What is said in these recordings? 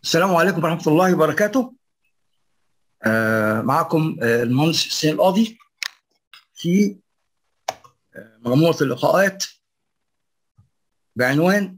السلام عليكم ورحمة الله وبركاته آه معكم آه المهندس حسين القاضي في آه مجموعة اللقاءات بعنوان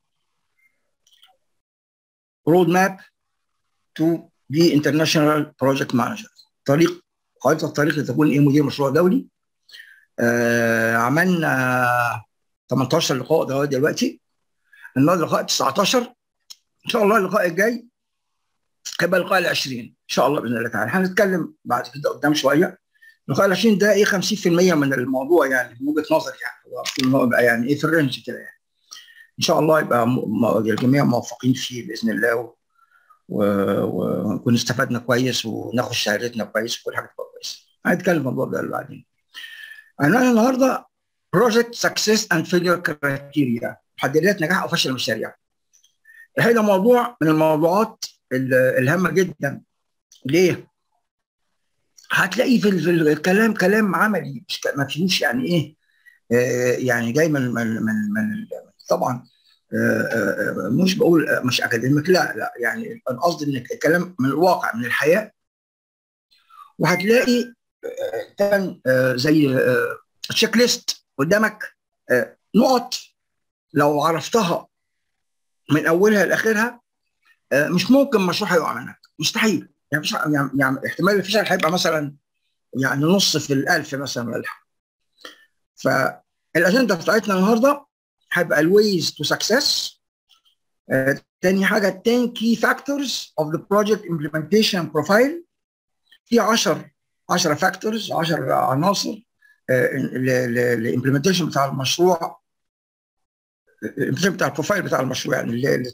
رود ماب تو بي انترناشونال بروجكت مانجر طريق خريطة الطريق لتكون ايه مدير مشروع دولي آه عملنا 18 لقاء ده دلوقتي النهارده لقاء 19 ان شاء الله اللقاء الجاي هيبقى اللقاء ال 20 ان شاء الله باذن الله تعالى هنتكلم بعد كده قدام شويه اللقاء ال 20 ده ايه 50% من الموضوع يعني من وجهه نظري يعني هو يبقى يعني ايه في الرينج كده يعني ان شاء الله يبقى الجميع موفقين فيه باذن الله ونكون استفدنا كويس وناخد شهادتنا كويس وكل حاجه تبقى كويسه هنتكلم في الموضوع ده بعدين عنوان النهارده بروجكت سكسس اند فيلير كرايتيريا محددات نجاح او فشل المشاريع الحقيقه موضوع من الموضوعات الهامه جدا ليه؟ هتلاقي في الكلام كلام عملي مش ما فيهوش يعني ايه آه يعني جاي من من من, من طبعا آه آه مش بقول مش اكاديميك لا لا يعني انا قصدي ان الكلام من الواقع من الحياه وهتلاقي كان زي تشيك ليست قدامك نقط لو عرفتها من اولها لاخرها مش ممكن مشروع هيقع منك مستحيل يعني مش يعني, يعني احتمال الفشل هيبقى مثلا يعني نص في الالف مثلا ولا حاجه فالاجنده بتاعتنا النهارده هيبقى الويز تو سكسس تاني حاجه 10 كي فاكتورز اوف ذا بروجكت امبلمنتيشن بروفايل في 10 10 فاكتورز 10 عناصر الامبلمنتيشن بتاع المشروع الامبلمنتيشن بتاع البروفايل بتاع المشروع يعني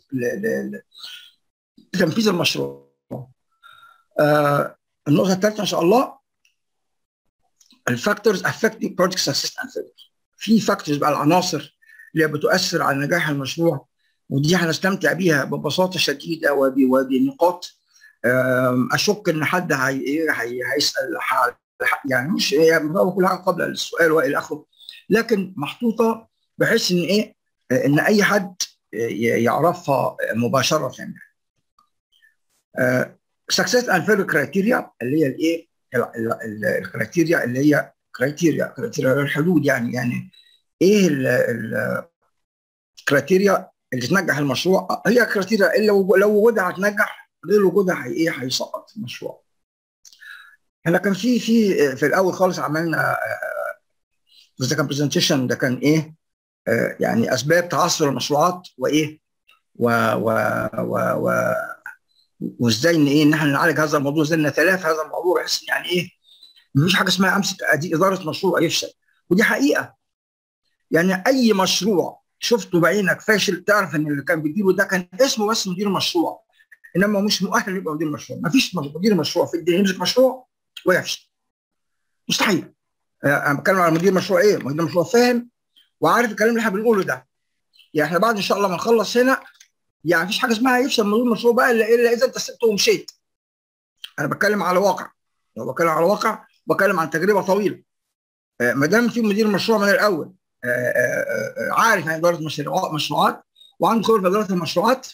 تنفيذ المشروع آه النقطه الثالثه ان شاء الله الفاكتورز افكتنج بروجكت سكسس اند في فاكتورز بقى العناصر اللي بتؤثر على نجاح المشروع ودي هنستمتع بيها ببساطه شديده وبنقاط اشك ان حد هي هيسال يعني مش هي كل حاجه قبل السؤال والى اخره لكن محطوطه بحيث ان ايه ان اي حد يعرفها مباشره يعني. سكسس اند فيلو كرايتيريا اللي هي الايه الكرايتيريا اللي هي كرايتيريا كرايتيريا الحدود يعني يعني ايه الكرايتيريا اللي تنجح المشروع هي كرايتيريا اللي لو وجودها هتنجح غير وجودها هي ايه هيسقط المشروع احنا كان في في في الاول خالص عملنا بس ده كان برزنتيشن ده كان ايه آه يعني اسباب تعثر المشروعات وايه و و و, و وازاي ان ايه ان احنا نعالج هذا الموضوع ازاي نتلافى هذا الموضوع بحيث يعني ايه مفيش حاجه اسمها امسك ادي اداره مشروع يفشل ودي حقيقه يعني اي مشروع شفته بعينك فاشل تعرف ان اللي كان بيديره ده كان اسمه بس مدير مشروع انما مش مؤهل يبقى مدير مشروع مفيش مدير مشروع في الدنيا يمسك مشروع ويفشل مستحيل انا بتكلم على مدير مشروع ايه مدير مشروع فاهم وعارف الكلام اللي احنا بنقوله ده يعني احنا بعد ان شاء الله ما نخلص هنا يعني مفيش حاجه اسمها يفشل مدير مشروع بقى الا الا اذا انت سبته ومشيت انا بتكلم على واقع لو بتكلم على واقع بتكلم عن تجربه طويله ما دام في مدير مشروع من الاول عارف عن اداره مشروعات وعنده خبره في اداره المشروعات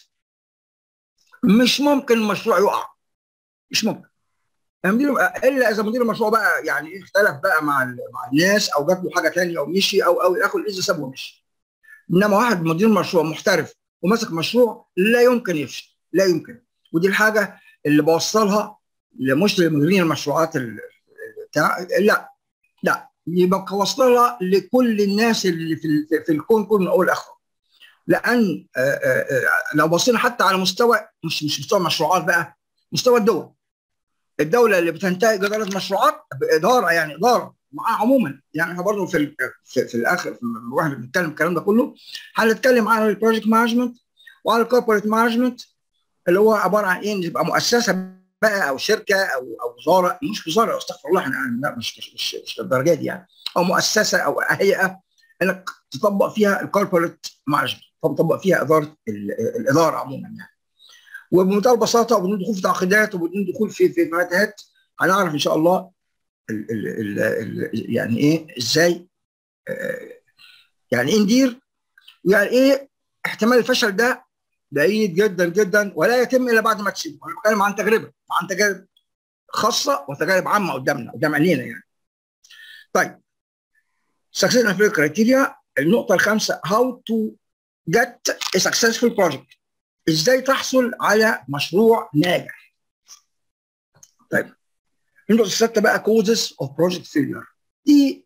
مش ممكن المشروع يقع مش ممكن مدير الا اذا مدير المشروع بقى يعني اختلف بقى مع مع الناس او جات له حاجه ثانيه او مشي او او الاخر اذا سابه ومشي انما واحد مدير مشروع محترف وماسك مشروع لا يمكن يفشل لا يمكن ودي الحاجه اللي بوصلها مش لمديرين المشروعات بتاع لا لا يبقى بوصلها لكل الناس اللي في في الكون كله من اول لاخره لان آآ آآ لو بصينا حتى على مستوى مش مش مستوى المشروعات بقى مستوى الدول الدوله اللي بتنتهج اداره مشروعات باداره يعني اداره معاه عموما يعني احنا برضه في في, في الاخر واحنا بنتكلم الكلام ده كله هنتكلم عن البروجكت مانجمنت وعن الكوربريت مانجمنت اللي هو عباره عن ايه يبقى مؤسسه بقى او شركه او او وزاره مش وزاره استغفر الله احنا لا مش مش مش, مش للدرجه دي يعني او مؤسسه او هيئه انك تطبق فيها الكوربريت مانجمنت تطبق فيها اداره الاداره عموما يعني وبمنتهى البساطه وبدون دخول في تعقيدات وبدون دخول في في متاهات هنعرف ان شاء الله ال ال ال يعني ايه ازاي آه يعني ايه ندير ويعني ايه احتمال الفشل ده بعيد جدا جدا ولا يتم الا بعد ما تسيبه انا بتكلم عن تجربه عن تجارب خاصه وتجارب عامه قدامنا قدام عينينا يعني طيب success and failure criteria النقطه الخامسه how to get a successful project ازاي تحصل على مشروع ناجح طيب النقطه السادسه بقى causes of project failure دي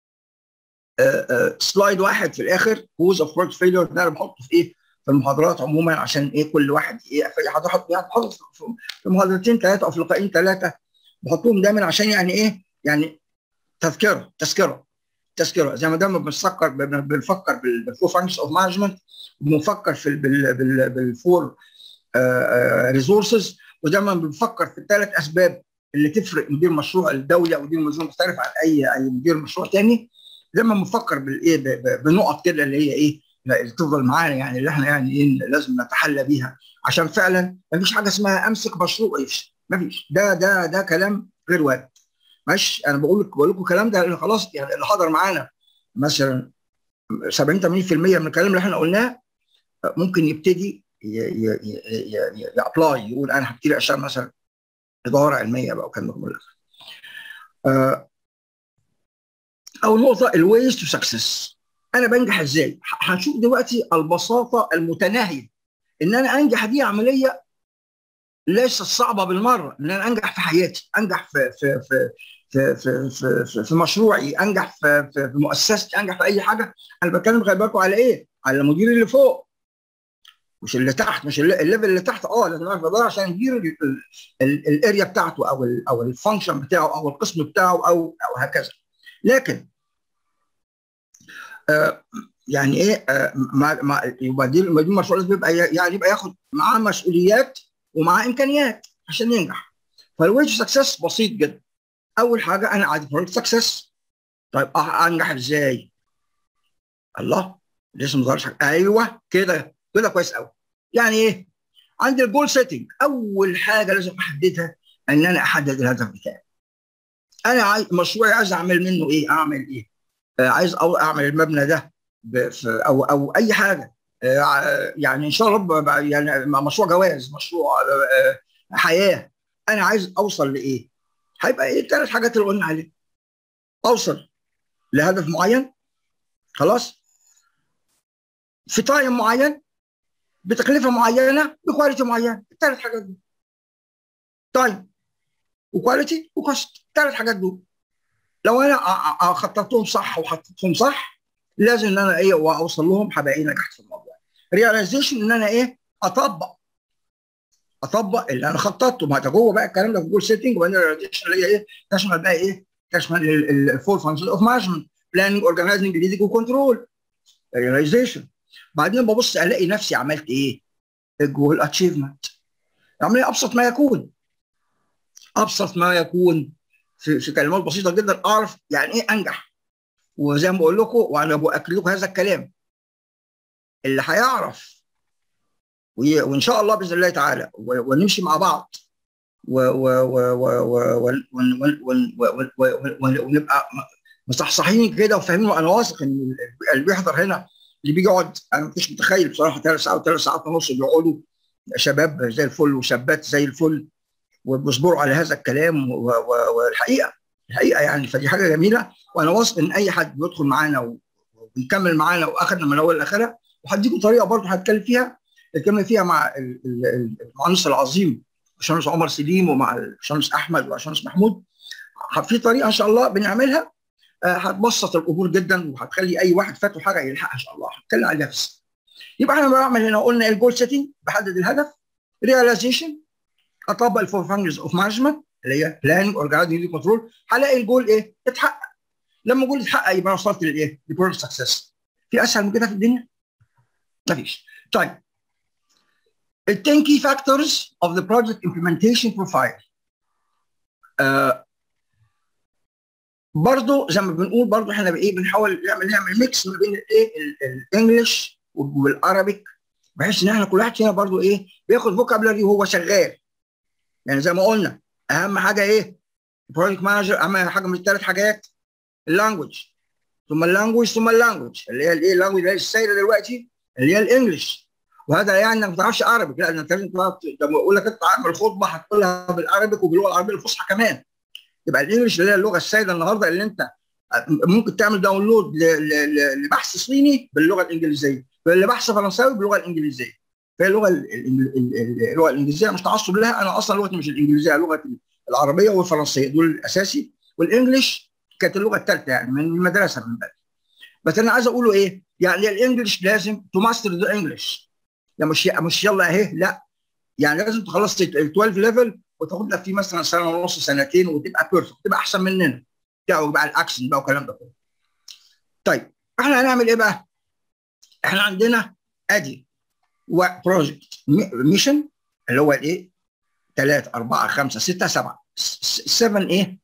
سلايد واحد في الاخر cause of project failure ده انا بحطه في ايه في المحاضرات عموما عشان ايه كل واحد ايه هحط يعني بحط في محاضرتين ثلاثه او في لقاءين ثلاثه بحطهم دايما عشان يعني ايه يعني تذكره تذكره تذكره زي ما دايما بنفكر بنفكر بالفور فانكشن اوف مانجمنت بنفكر في بالفور ريسورسز ودايما بنفكر في الثلاث اسباب اللي تفرق مدير مشروع الدوله او مدير مشروع مختلف عن اي اي مدير مشروع ثاني دايما بنفكر بالايه بنقط كده اللي هي ايه اللي تفضل معانا يعني اللي احنا يعني ايه لازم نتحلى بيها عشان فعلا ما فيش حاجه اسمها امسك مشروع يفشل ما فيش ده ده ده كلام غير وارد ماشي انا بقول لك بقول لكم الكلام ده لان خلاص يعني اللي حضر معانا مثلا 70 80% من الكلام اللي احنا قلناه ممكن يبتدي يابلاي يقول انا هبتدي اشتغل مثلا اداره علميه بقى وكلام ده كله اول نقطه الويز تو سكسس انا بنجح ازاي هنشوف دلوقتي البساطه المتناهيه ان انا انجح دي عمليه ليست صعبه بالمره ان انا انجح في حياتي انجح في في في في في في, في, في مشروعي انجح في, في, في مؤسستي انجح في اي حاجه انا بتكلم خلي بالكم على ايه؟ على المدير اللي فوق مش اللي تحت مش الليفل اللي تحت اه لازم اعرف ادور عشان يدير الاريا بتاعته او ال او الفانكشن بتاعه او القسم بتاعه او او هكذا لكن آه يعني ايه آه مع مع يبقى دي المشروع لازم يبقى يعني يبقى ياخد معاه مسؤوليات ومعاه امكانيات عشان ينجح فالويج سكسس بسيط جدا اول حاجه انا عايز بروجكت سكسس طيب انجح ازاي؟ الله لسه ما ظهرش ايوه كده كده كويس قوي يعني ايه؟ عندي الجول سيتنج اول حاجه لازم احددها ان انا احدد الهدف بتاعي انا عايز مشروعي عايز اعمل منه ايه؟ اعمل ايه؟ آه عايز أو اعمل المبنى ده او او اي حاجه آه يعني ان شاء الله يعني مشروع جواز مشروع آه حياه انا عايز اوصل لايه؟ هيبقى ايه الثلاث حاجات اللي قلنا عليها اوصل لهدف معين خلاص في تايم معين بتكلفه معينه بكواليتي معينه الثلاث حاجات دول تايم وكواليتي وكوست الثلاث حاجات دول لو انا خططتهم صح وحطيتهم صح لازم ان انا ايه واوصل لهم هبقى ايه نجحت في الموضوع رياليزيشن ان انا ايه اطبق اطبق اللي انا خططته ما ده جوه بقى الكلام ده في جول سيتنج وبعدين الرياليزيشن اللي هي ايه تشمل بقى ايه تشمل الفور فانكشن اوف مانجمنت بلاننج اورجنايزنج ليدنج وكنترول رياليزيشن بعدين ببص الاقي نفسي عملت ايه الجول اتشيفمنت عمليه ابسط ما يكون ابسط ما يكون في, في كلمات بسيطه جدا اعرف يعني ايه انجح وزي ما بقول لكم وانا باكد لكم هذا الكلام اللي هيعرف وان شاء الله باذن الله تعالى ونمشي مع بعض ونبقى مصحصحين كده وفاهمين وانا واثق ان اللي بيحضر هنا اللي بيجي يقعد انا مش متخيل بصراحه ثلاث ساعات وثلاث ساعات ونص بيقعدوا شباب زي الفل وشابات زي الفل وبيصبروا على هذا الكلام والحقيقه الحقيقه يعني فدي حاجه جميله وانا واثق ان اي حد بيدخل معانا وبيكمل معانا واخدنا من اول لاخرها وهديكم طريقه برضه هتكلم فيها نتكلم فيها مع المهندس العظيم باشمهندس عمر سليم ومع الباشمهندس احمد والباشمهندس محمود في طريقه ان شاء الله بنعملها هتبسط الامور جدا وهتخلي اي واحد فاته حاجه يلحقها ان شاء الله هتكلم عليها بس يبقى احنا بعمل هنا قلنا الجول سيتنج بحدد الهدف رياليزيشن اطبق الفور فانكشنز اوف مانجمنت اللي هي بلاننج اورجنايزنج كنترول هلاقي الجول ايه؟ اتحقق لما الجول يتحقق يبقى وصلت للايه؟ لبروجكت سكسس في اسهل من كده في الدنيا؟ مفيش طيب ال 10 key factors of the project implementation profile آه برضه زي ما بنقول برضه احنا بايه بنحاول نعمل نعمل ميكس ما بين الايه الانجليش والعربيك بحيث ان احنا كل واحد فينا برضه ايه بياخد فوكابلري وهو شغال يعني زي ما قلنا اهم حاجه ايه البروجكت مانجر اهم حاجه من الثلاث حاجات اللانجوج ثم اللانجوج ثم اللانجوج اللي هي الايه اللانجوج اللي هي السائده دلوقتي اللي هي الانجليش وهذا يعني انك ما تعرفش عربي لا انت لازم لما اقول لك اطلع اعمل خطبه هتقولها بالعربي وباللغه العربيه الفصحى كمان يبقى الانجليش اللي هي اللغه السائده النهارده اللي انت ممكن تعمل داونلود لبحث صيني باللغه الانجليزيه لبحث فرنساوي باللغه الانجليزيه فهي اللغه اللغه الانجليزيه مش تعصب لها انا اصلا لغتي مش الانجليزيه لغتي العربيه والفرنسيه دول الاساسي والانجليش كانت اللغه الثالثه يعني من المدرسه من بدري بس انا عايز اقوله ايه؟ يعني الانجليش لازم تو ماستر ذا انجلش يعني مش مش يلا اهي لا يعني لازم تخلص ال 12 ليفل وتاخد لك فيه مثلا سنه ونص سنتين وتبقى بيرفكت تبقى احسن مننا بتاعه بقى الاكسنت بقى والكلام ده كله. طيب احنا هنعمل ايه بقى؟ احنا عندنا ادي بروجكت ميشن اللي هو الايه؟ 3 4 5 6 7 7 ايه؟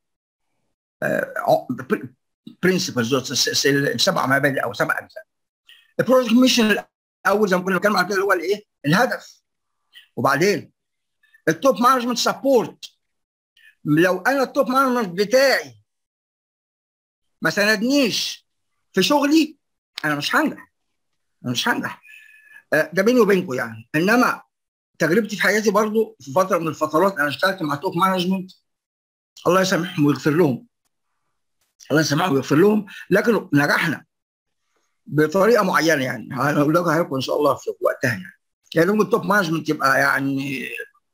برنسبلز السبع مبادئ او سبع اجزاء. البروجكت ميشن الاول زي ما كنا بنتكلم على كده اللي هو الايه؟ الهدف. وبعدين التوب مانجمنت سبورت لو انا التوب مانجمنت بتاعي ما ساندنيش في شغلي انا مش هنجح انا مش هنجح ده بيني وبينكم يعني انما تجربتي في حياتي برضو في فتره من الفترات انا اشتغلت مع توب مانجمنت الله يسامحهم ويغفر لهم الله يسامحهم ويغفر لهم لكن نجحنا بطريقه معينه يعني هقول لكم ان شاء الله في وقتها يعني يعني ممكن التوب مانجمنت يبقى يعني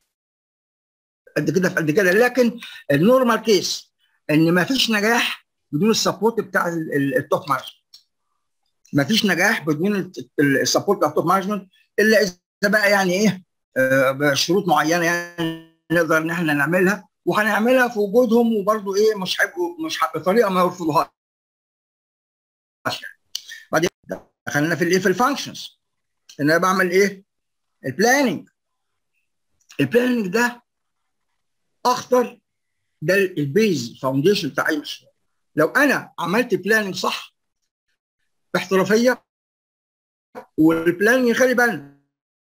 قد كده في قد كده لكن النورمال كيس ان ما فيش نجاح بدون السبورت بتاع التوب مانجمنت ما فيش نجاح بدون السبورت بتاع التوب مانجمنت الا اذا بقى يعني ايه آه بشروط معينه يعني نقدر ان احنا نعملها وهنعملها في وجودهم وبرضه ايه مش هيبقوا مش بطريقه ما يرفضوهاش بعدين دخلنا في الايه في الفانكشنز ان انا بعمل ايه البلاننج البلاننج ده اخطر ده البيز فاونديشن بتاع اي مشروع لو انا عملت بلاننج صح باحترافيه والبلاننج خلي بالنا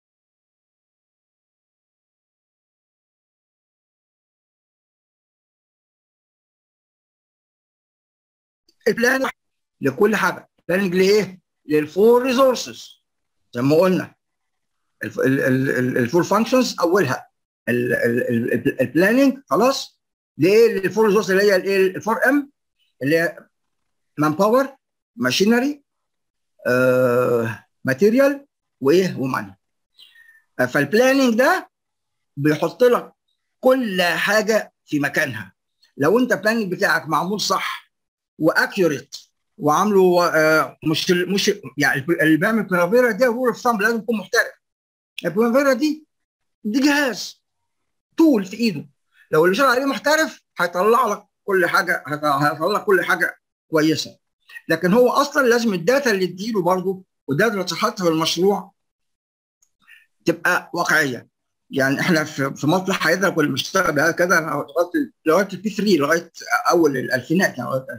البلاننج لكل حاجه بلاننج لايه؟ للفور ريسورسز زي ما قلنا الفور فانكشنز اولها البلاننج خلاص لايه للفور ريسورس اللي هي الايه الفور ام اللي هي مان باور ماشينري ماتيريال وايه وماني فالبلاننج ده بيحط لك كل حاجه في مكانها لو انت البلاننج بتاعك معمول صح واكيوريت وعامله آه مش مش يعني اللي بيعمل برافيرا ده رول اوف ثامب لازم يكون محترف البرافيرا دي دي جهاز طول في ايده لو اللي شغال عليه محترف هيطلع لك كل حاجه هيطلع لك كل حاجه كويسه لكن هو اصلا لازم الداتا اللي تديله برضه والداتا اللي تحطها في المشروع تبقى واقعيه يعني احنا في في مصلحه حياتنا كنا بنشتغل بهكذا انا لغايه البي 3 لغايه اول الالفينات يعني لغايه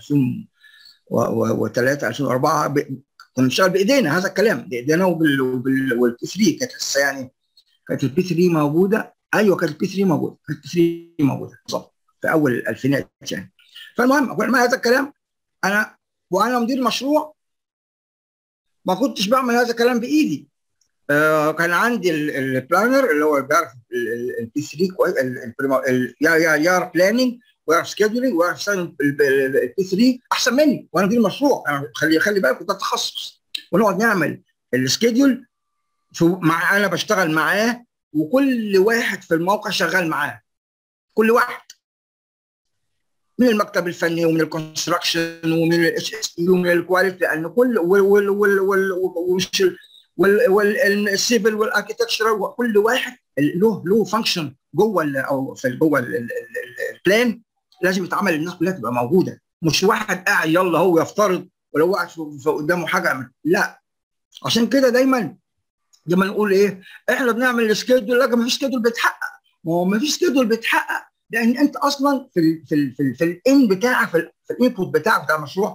2003 2004 كنا بنشتغل بايدينا هذا الكلام بايدينا وبال والبي 3 كانت لسه يعني كانت البي 3 موجوده ايوه كانت البي 3 موجوده كانت البي 3 موجوده بالظبط في اول الالفينات يعني فالمهم اقول ما هذا الكلام انا وانا مدير مشروع ما كنتش بعمل هذا الكلام بايدي آه كان عندي البلانر اللي هو بيعرف البي 3 كويس يعرف بلاننج ويعرف سكيدولينج ويعرف يستخدم البي 3 احسن مني وانا مدير مشروع خلي خلي بالك ده تخصص ونقعد نعمل السكيدول مع انا بشتغل معاه وكل واحد في الموقع شغال معاه كل واحد من المكتب الفني ومن الكونستراكشن ومن الاتش اس اي ومن الكواليتي لان كل وال وال وال ومش والسيفل والاركتكشر كل واحد له له فانكشن جوه او في جوه البلان لازم يتعمل الناس كلها تبقى موجوده مش واحد قاعد يلا هو يفترض ولو قاعد قدامه حاجه لا عشان كده دايما لما نقول ايه احنا بنعمل السكيدول لا ما فيش سكيدول بيتحقق ما هو ما فيش سكيدول بيتحقق لان انت اصلا في ال في ال في, ال في الان بتاعك في, في الانبوت بتاعك بتاع المشروع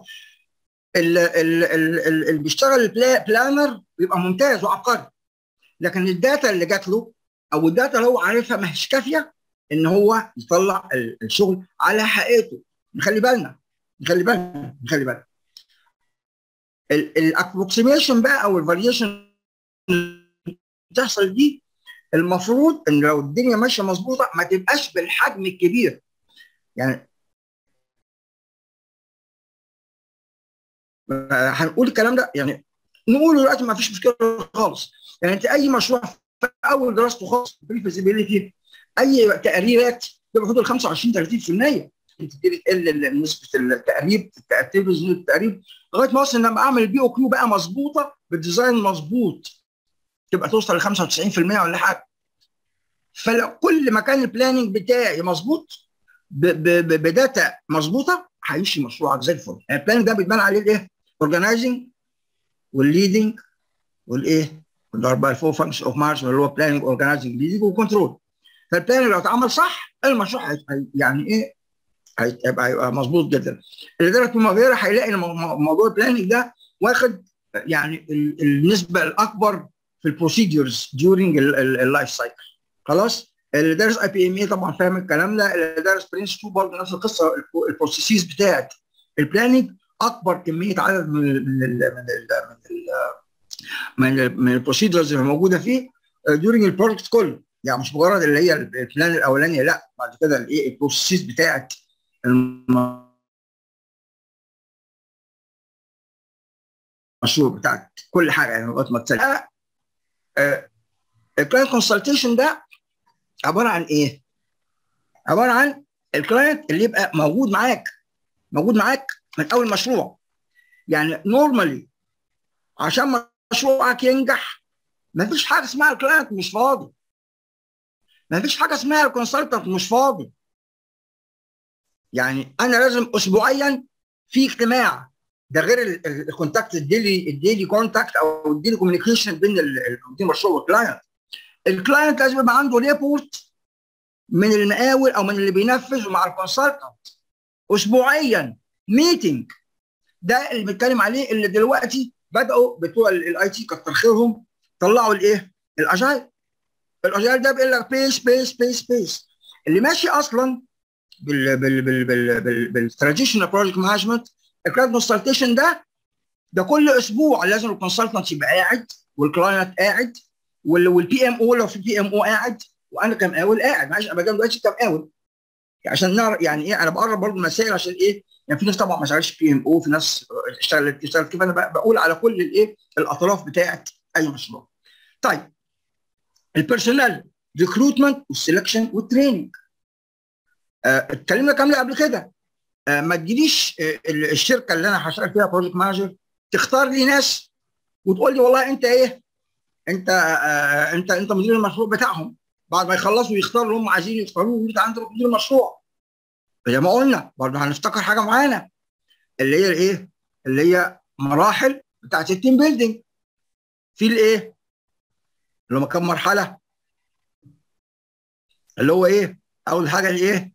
اللي بيشتغل البلانر بيبقى ممتاز وعبقري لكن الداتا اللي جات له او الداتا اللي هو عارفها ما هيش كافيه ان هو يطلع الشغل على حقيقته نخلي بالنا نخلي بالنا نخلي بالنا الابروكسيميشن بقى او الفاريشن بتحصل دي المفروض ان لو الدنيا ماشيه مظبوطه ما تبقاش بالحجم الكبير يعني هنقول الكلام ده يعني نقول دلوقتي ما فيش مشكله خالص يعني انت اي مشروع في اول دراسته خالص في الفيزيبيليتي اي تقريرات تبقى حدود 25 30% تبتدي تقل نسبه التقريب الترتيب التقريب لغايه ما اوصل لما اعمل البي او كيو بقى مظبوطه بالديزاين مظبوط تبقى توصل ل 95% ولا حاجه فكل ما كان البلاننج بتاعي مظبوط بداتا مظبوطه هيمشي مشروعك زي الفل يعني البلاننج ده بيتبنى عليه الايه؟ اورجنايزنج والليدنج والايه؟ الاربعه الفور فانكشن اوف مارش اللي هو بلاننج اورجنايزنج ليدنج وكنترول فالبلاننج لو اتعمل صح المشروع يعني ايه هيبقى هيبقى مظبوط جدا الاداره المبادره هيلاقي ان موضوع البلاننج ده واخد يعني النسبه الاكبر في البروسيدورز ديورنج اللايف سايكل خلاص اللي دارس اي بي ام اي طبعا فاهم الكلام ده اللي دارس برنس 2 برضه نفس القصه البروسيسز بتاعت البلاننج اكبر كميه عدد من ال من ال من ال من ال من البروسيدرز اللي موجوده فيه ديورنج البروجكت كله يعني مش مجرد اللي هي البلان الاولاني لا بعد كده الايه البروسيسز بتاعت المشروع بتاعك كل حاجه يعني لغايه ما تسجل الكلاينت كونسلتيشن ده عباره عن ايه؟ عباره عن الكلاينت اللي يبقى موجود معاك موجود معاك من اول مشروع يعني نورمالي عشان مشروعك ينجح ما فيش حاجه اسمها الكلاينت مش فاضي ما فيش حاجه اسمها الكونسلتنت مش فاضي يعني انا لازم اسبوعيا في اجتماع ده غير الكونتاكت الديلي الديلي كونتاكت او الديلي كوميونيكيشن بين مدير المشروع والكلاينت الكلاينت لازم يبقى عنده ريبورت من المقاول او من اللي بينفذ ومع الكونسلتنت اسبوعيا ميتنج ده اللي بنتكلم عليه اللي دلوقتي بداوا بتوع الاي تي كتر خيرهم طلعوا الايه؟ الاجايل الاجايل ده بيقول لك بيس بيس بيس بيس اللي ماشي اصلا بال بال بال بال بال بالتراديشنال بروجكت مانجمنت الكلاينت كونسلتيشن ده ده كل اسبوع لازم الكونسلتنت يبقى قاعد والكلاينت قاعد والبي ام او لو في بي ام او قاعد وانا كمقاول قاعد معلش انا بجيب دلوقتي كمقاول عشان نعرف يعني ايه انا بقرب برضه المسائل عشان ايه يعني في ناس طبعا ما اشتغلتش بي ام او في ناس اشتغلت اشتغلت كيف انا بقول على كل الايه الاطراف بتاعه اي مشروع. طيب البيرسونال ريكروتمنت والسلكشن والتريننج آه اتكلمنا كامله قبل كده آه ما تجيليش آه الشركه اللي انا هشتغل فيها بروجكت مانجر تختار لي ناس وتقول لي والله انت ايه انت آه انت انت مدير المشروع بتاعهم بعد ما يخلصوا يختاروا اللي هم عايزين يختاروه انت عندك مدير المشروع زي ما قلنا برضه هنفتكر حاجه معينه اللي هي الايه؟ اللي هي مراحل بتاعت التيم بيلدينج في الايه؟ اللي هم كام مرحله؟ اللي هو ايه؟ اول حاجه الايه؟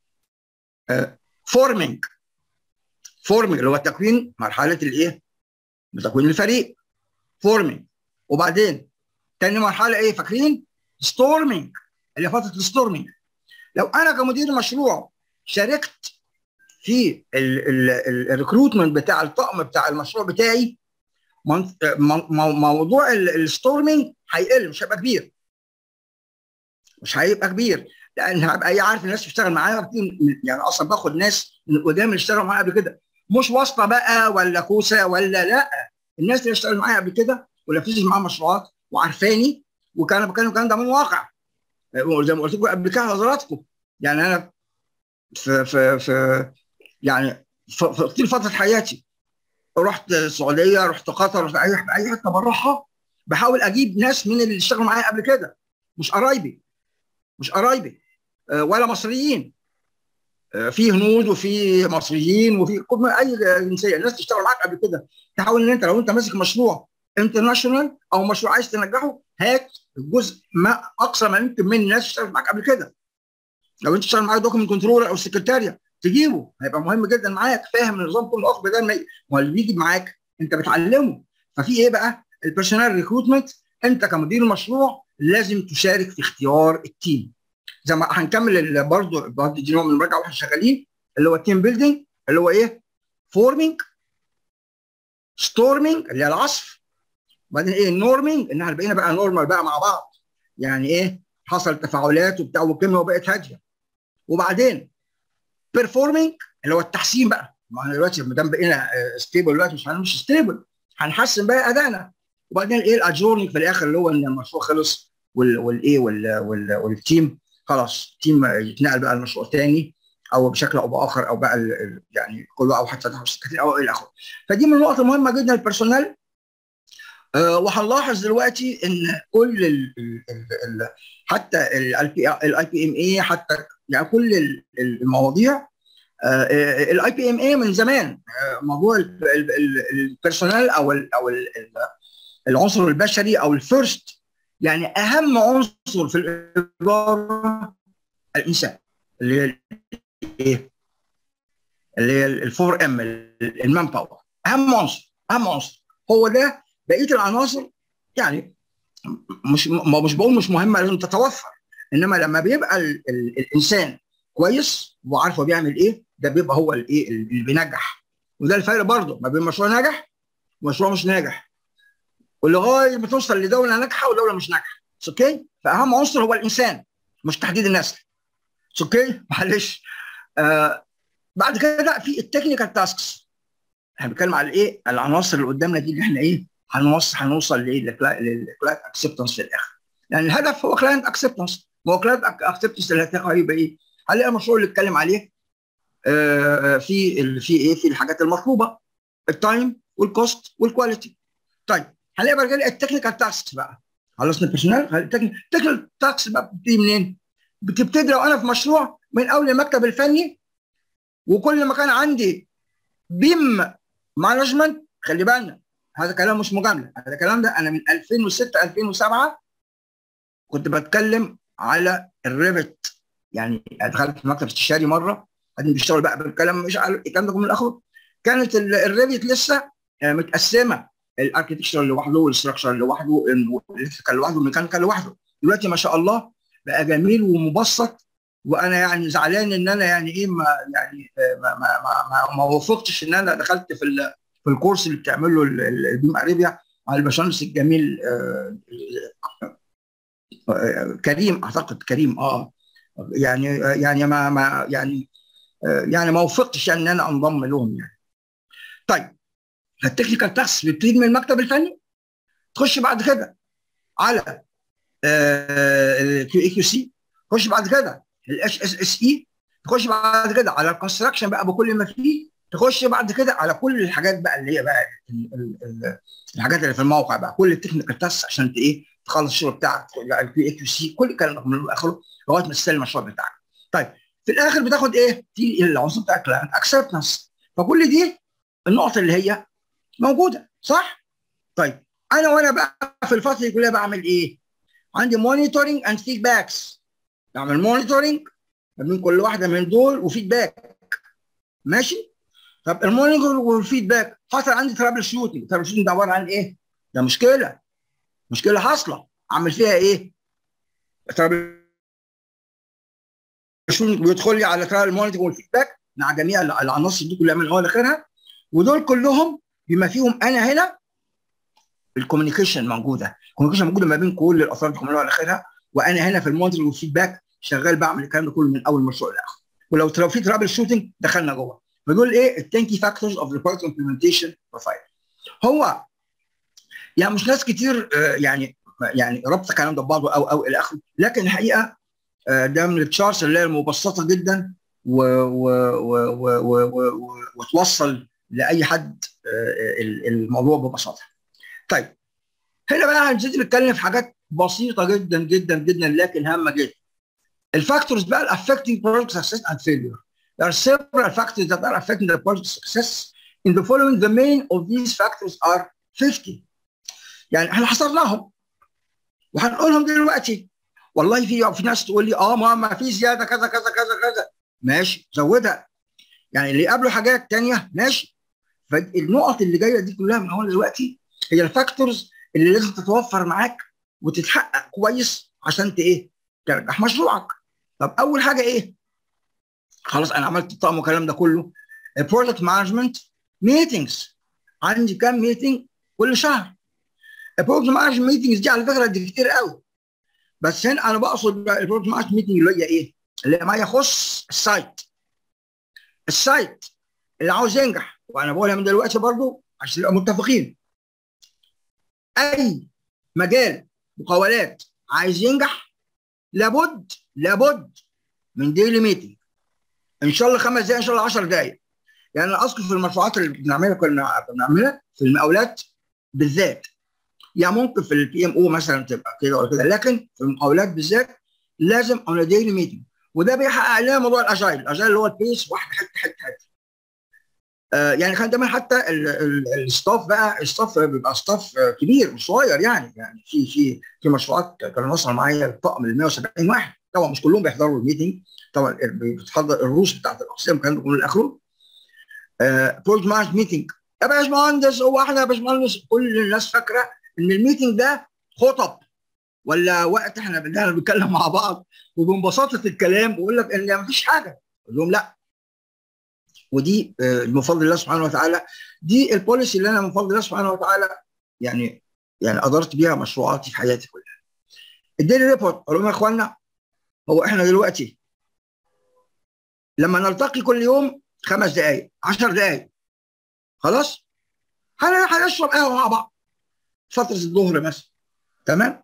فورمينج فورمينج اللي هو تكوين مرحله الايه؟ تكوين الفريق فورمينج وبعدين تاني مرحله ايه فاكرين؟ ستورمينج اللي هي فتره الستورمينج لو انا كمدير مشروع شاركت في الريكروتمنت بتاع الطقم بتاع المشروع بتاعي موضوع الستورمينج هيقل مش هيبقى كبير مش هيبقى كبير لان هبقى عارف الناس بتشتغل معايا يعني اصلا باخد ناس من القدام اللي اشتغلوا معايا قبل كده مش واسطه بقى ولا كوسه ولا لا الناس اللي اشتغلوا معايا قبل كده ونفذت معاهم مشروعات وعارفاني وكانوا بتكلم الكلام ده من واقع زي ما قلت لكم قبل كده حضراتكم يعني انا في في في يعني في طول فتره حياتي رحت السعوديه رحت قطر رحت اي اي حته بروحها بحاول اجيب ناس من اللي اشتغلوا معايا قبل كده مش قرايبي مش قرايبي ولا مصريين في هنود وفي مصريين وفي اي جنسيه الناس تشتغل معاك قبل كده تحاول ان انت لو انت ماسك مشروع انترناشونال او مشروع عايز تنجحه هات الجزء ما اقصى ما يمكن من الناس اشتغلت معاك قبل كده لو انت اشتغل معاك دوكيمنت كنترولر او سكرتاريا تجيبه هيبقى مهم جدا معاك فاهم النظام كله اخ بدل ما اللي بيجي معاك انت بتعلمه ففي ايه بقى البيرسونال ريكروتمنت انت كمدير مشروع لازم تشارك في اختيار التيم زي ما هنكمل برضه برضه دي نوع من المراجعه واحنا شغالين اللي هو التيم بيلدينج اللي هو ايه فورمينج ستورمينج اللي هي العصف وبعدين ايه النورمينج ان احنا بقينا بقى نورمال بقى مع بعض يعني ايه حصل تفاعلات وبتاع والكلمه وبقت هاديه وبعدين بيرفورمينج اللي هو التحسين بقى ما احنا دلوقتي ما دام بقينا ستيبل دلوقتي مش مش ستيبل هنحسن بقى ادائنا وبعدين ايه الادجورنينج في الاخر اللي هو ان المشروع خلص والايه والتيم خلاص التيم يتنقل بقى لمشروع ثاني او بشكل او باخر او بقى يعني كله او حتى كتير او الى اخره فدي من النقط المهمه جدا البيرسونال أه وهنلاحظ دلوقتي ان كل ال ال ال حتى الاي بي ام اي حتى يعني كل المواضيع الاي بي ام اي من زمان موضوع البيرسونال او ال او ال العنصر البشري او الفيرست يعني اهم عنصر في الاداره الانسان اللي هي ايه؟ اللي هي الفور ام المان باور اهم عنصر اهم عنصر هو ده بقيه العناصر يعني مش مش بقول مش مهمه لازم تتوفر انما لما بيبقى ال ال الانسان كويس وعارف هو بيعمل ايه ده بيبقى هو الايه اللي بينجح وده الفرق برضه ما بين مشروع ناجح ومشروع مش ناجح ولغايه ما توصل لدوله ناجحه ودوله مش ناجحه اوكي فاهم عنصر هو الانسان مش تحديد النسل اوكي معلش آه بعد كده في التكنيكال تاسكس احنا بنتكلم على ايه العناصر اللي قدامنا دي اللي احنا ايه هنوصل هنوصل لايه للكلاينت اكسبتنس في الاخر يعني الهدف هو كلاينت اكسبتنس هو كلاينت اكسبتنس اللي هيبقى ايه هنلاقي المشروع اللي اتكلم عليه آه في في ايه في الحاجات المطلوبه التايم والكوست والكواليتي طيب هنلاقي بعد كده التكنيكال تاسكس بقى خلصنا البيرسونال التكنيكال تاسكس بقى بتبتدي منين؟ بتبتدي لو انا في مشروع من اول المكتب الفني وكل ما كان عندي بيم مانجمنت خلي بالنا هذا كلام مش مجامله هذا الكلام ده انا من 2006 2007 كنت بتكلم على الريفت يعني دخلت في مكتب استشاري مره بعدين بيشتغل بقى بالكلام مش عارف الكلام ده من اخره كانت الريفت لسه متقسمه الاركتكشر لوحده والاستراكشر لوحده الالكتريكال لوحده والميكانيكال لوحده دلوقتي ما شاء الله بقى جميل ومبسط وانا يعني زعلان ان انا يعني ايه ما يعني ما ما ما, ما وفقتش ان انا دخلت في في الكورس اللي بتعمله البيم اريبيا على الباشمهندس الجميل كريم اعتقد كريم اه يعني يعني ما ما يعني يعني ما وفقتش يعني ان انا انضم لهم يعني طيب التكنيكال تاسك بتبتدي من المكتب الفني تخش بعد كده على الكيو اي كيو سي تخش بعد كده الاتش اس اس اي تخش بعد كده على الكونستراكشن بقى بكل ما فيه تخش بعد كده على كل الحاجات بقى اللي هي بقى ال ال ال الحاجات اللي في الموقع بقى كل التكنيكال تاسك عشان ايه تخلص الشغل بتاعك الكيو اي كيو سي كل الكلام ده من اخره لغايه ما تستلم المشروع بتاعك طيب في الاخر بتاخد ايه؟ تيجي العنصر بتاع الكلاينت اكسبتنس فكل دي النقط اللي هي موجوده صح؟ طيب انا وانا بقى في الفتره دي كلها بعمل ايه؟ عندي مونيتورنج اند فيدباكس بعمل مونيتورنج ما بين كل واحده من دول وفيدباك ماشي؟ طب المونيتورنج والفيدباك حصل عندي ترابل شوتنج ترابل شوتنج ده عباره عن ايه؟ ده مشكله مشكله حاصله اعمل فيها ايه؟ ترابل شوتنج بيدخل لي على ترابل المونيتورنج والفيدباك مع جميع العناصر دي كلها من الاول لاخرها ودول كلهم بما فيهم انا هنا الكوميونيكيشن موجوده الكوميونيكيشن موجوده ما بين كل الاطراف دي كلها لاخرها وانا هنا في المونيتورنج والفيدباك شغال بعمل الكلام ده كله من اول مشروع لاخر ولو لو في ترابل شوتنج دخلنا جوه فدول ايه التنكي فاكتورز اوف ذا بروجكت امبلمنتيشن بروفايل هو يعني مش ناس كتير يعني يعني ربط الكلام ده ببعضه او او الى اخره لكن الحقيقه ده من التشارتس اللي هي المبسطه جدا و و و و و و وتوصل لاي حد الموضوع ببساطه. طيب هنا بقى هنبتدي نتكلم في حاجات بسيطه جدا جدا جدا لكن هامه جدا. الفاكتورز بقى affecting project success and failure. There are several factors that are affecting the project success. In the following, the main of these factors are 50. يعني احنا حصرناهم وهنقولهم دلوقتي. والله في في ناس تقول لي اه ما ما في زياده كذا كذا كذا كذا. ماشي زودها. يعني اللي قبله حاجات تانية ماشي. فالنقط اللي جايه دي كلها من اول دلوقتي هي الفاكتورز اللي لازم تتوفر معاك وتتحقق كويس عشان ايه؟ تنجح مشروعك. طب اول حاجه ايه؟ خلاص انا عملت الطقم والكلام ده كله بروجكت مانجمنت ميتنجز عندي كام ميتنج كل شهر البروجكت مانجمنت ميتنجز دي على فكره دي كتير قوي بس هنا انا بقصد البروجكت مانجمنت ميتنج اللي هي ايه؟ اللي ما يخص السايت السايت اللي عاوز ينجح وانا بقولها من دلوقتي برضو عشان نبقى متفقين اي مجال مقاولات عايز ينجح لابد لابد من ديلي ميتنج ان شاء الله خمس دقائق ان شاء الله 10 دقائق يعني انا اذكر في المشروعات اللي بنعملها كنا بنعملها في المقاولات بالذات يعني ممكن في البي ام او مثلا تبقى كده ولا كده لكن في المقاولات بالذات لازم اون ديلي ميتنج وده بيحقق لنا موضوع الاجايل الاجايل اللي هو البيس واحد حته حته حته آه يعني كان دايما حتى الستاف بقى الستاف بيبقى ستاف كبير مش صغير يعني يعني في في في مشروعات كان وصل معايا الطقم ال 170 واحد طبعا مش كلهم بيحضروا الميتنج طبعا بتحضر الروس بتاعت الاقسام كان كله الاخره بروجكت مانج ميتنج يا باشمهندس هو احنا يا باشمهندس كل الناس فاكره ان الميتنج ده خطب ولا وقت احنا بنتكلم مع بعض وببساطه الكلام بقول لك ان ما فيش حاجه اقول لهم لا ودي من فضل الله سبحانه وتعالى دي البوليسي اللي انا من فضل الله سبحانه وتعالى يعني يعني ادرت بيها مشروعاتي في حياتي كلها. الديلي ريبورت اقول لهم يا اخوانا هو احنا دلوقتي لما نلتقي كل يوم خمس دقائق 10 دقائق خلاص هنشرب قهوه مع بعض فتره الظهر مثلا تمام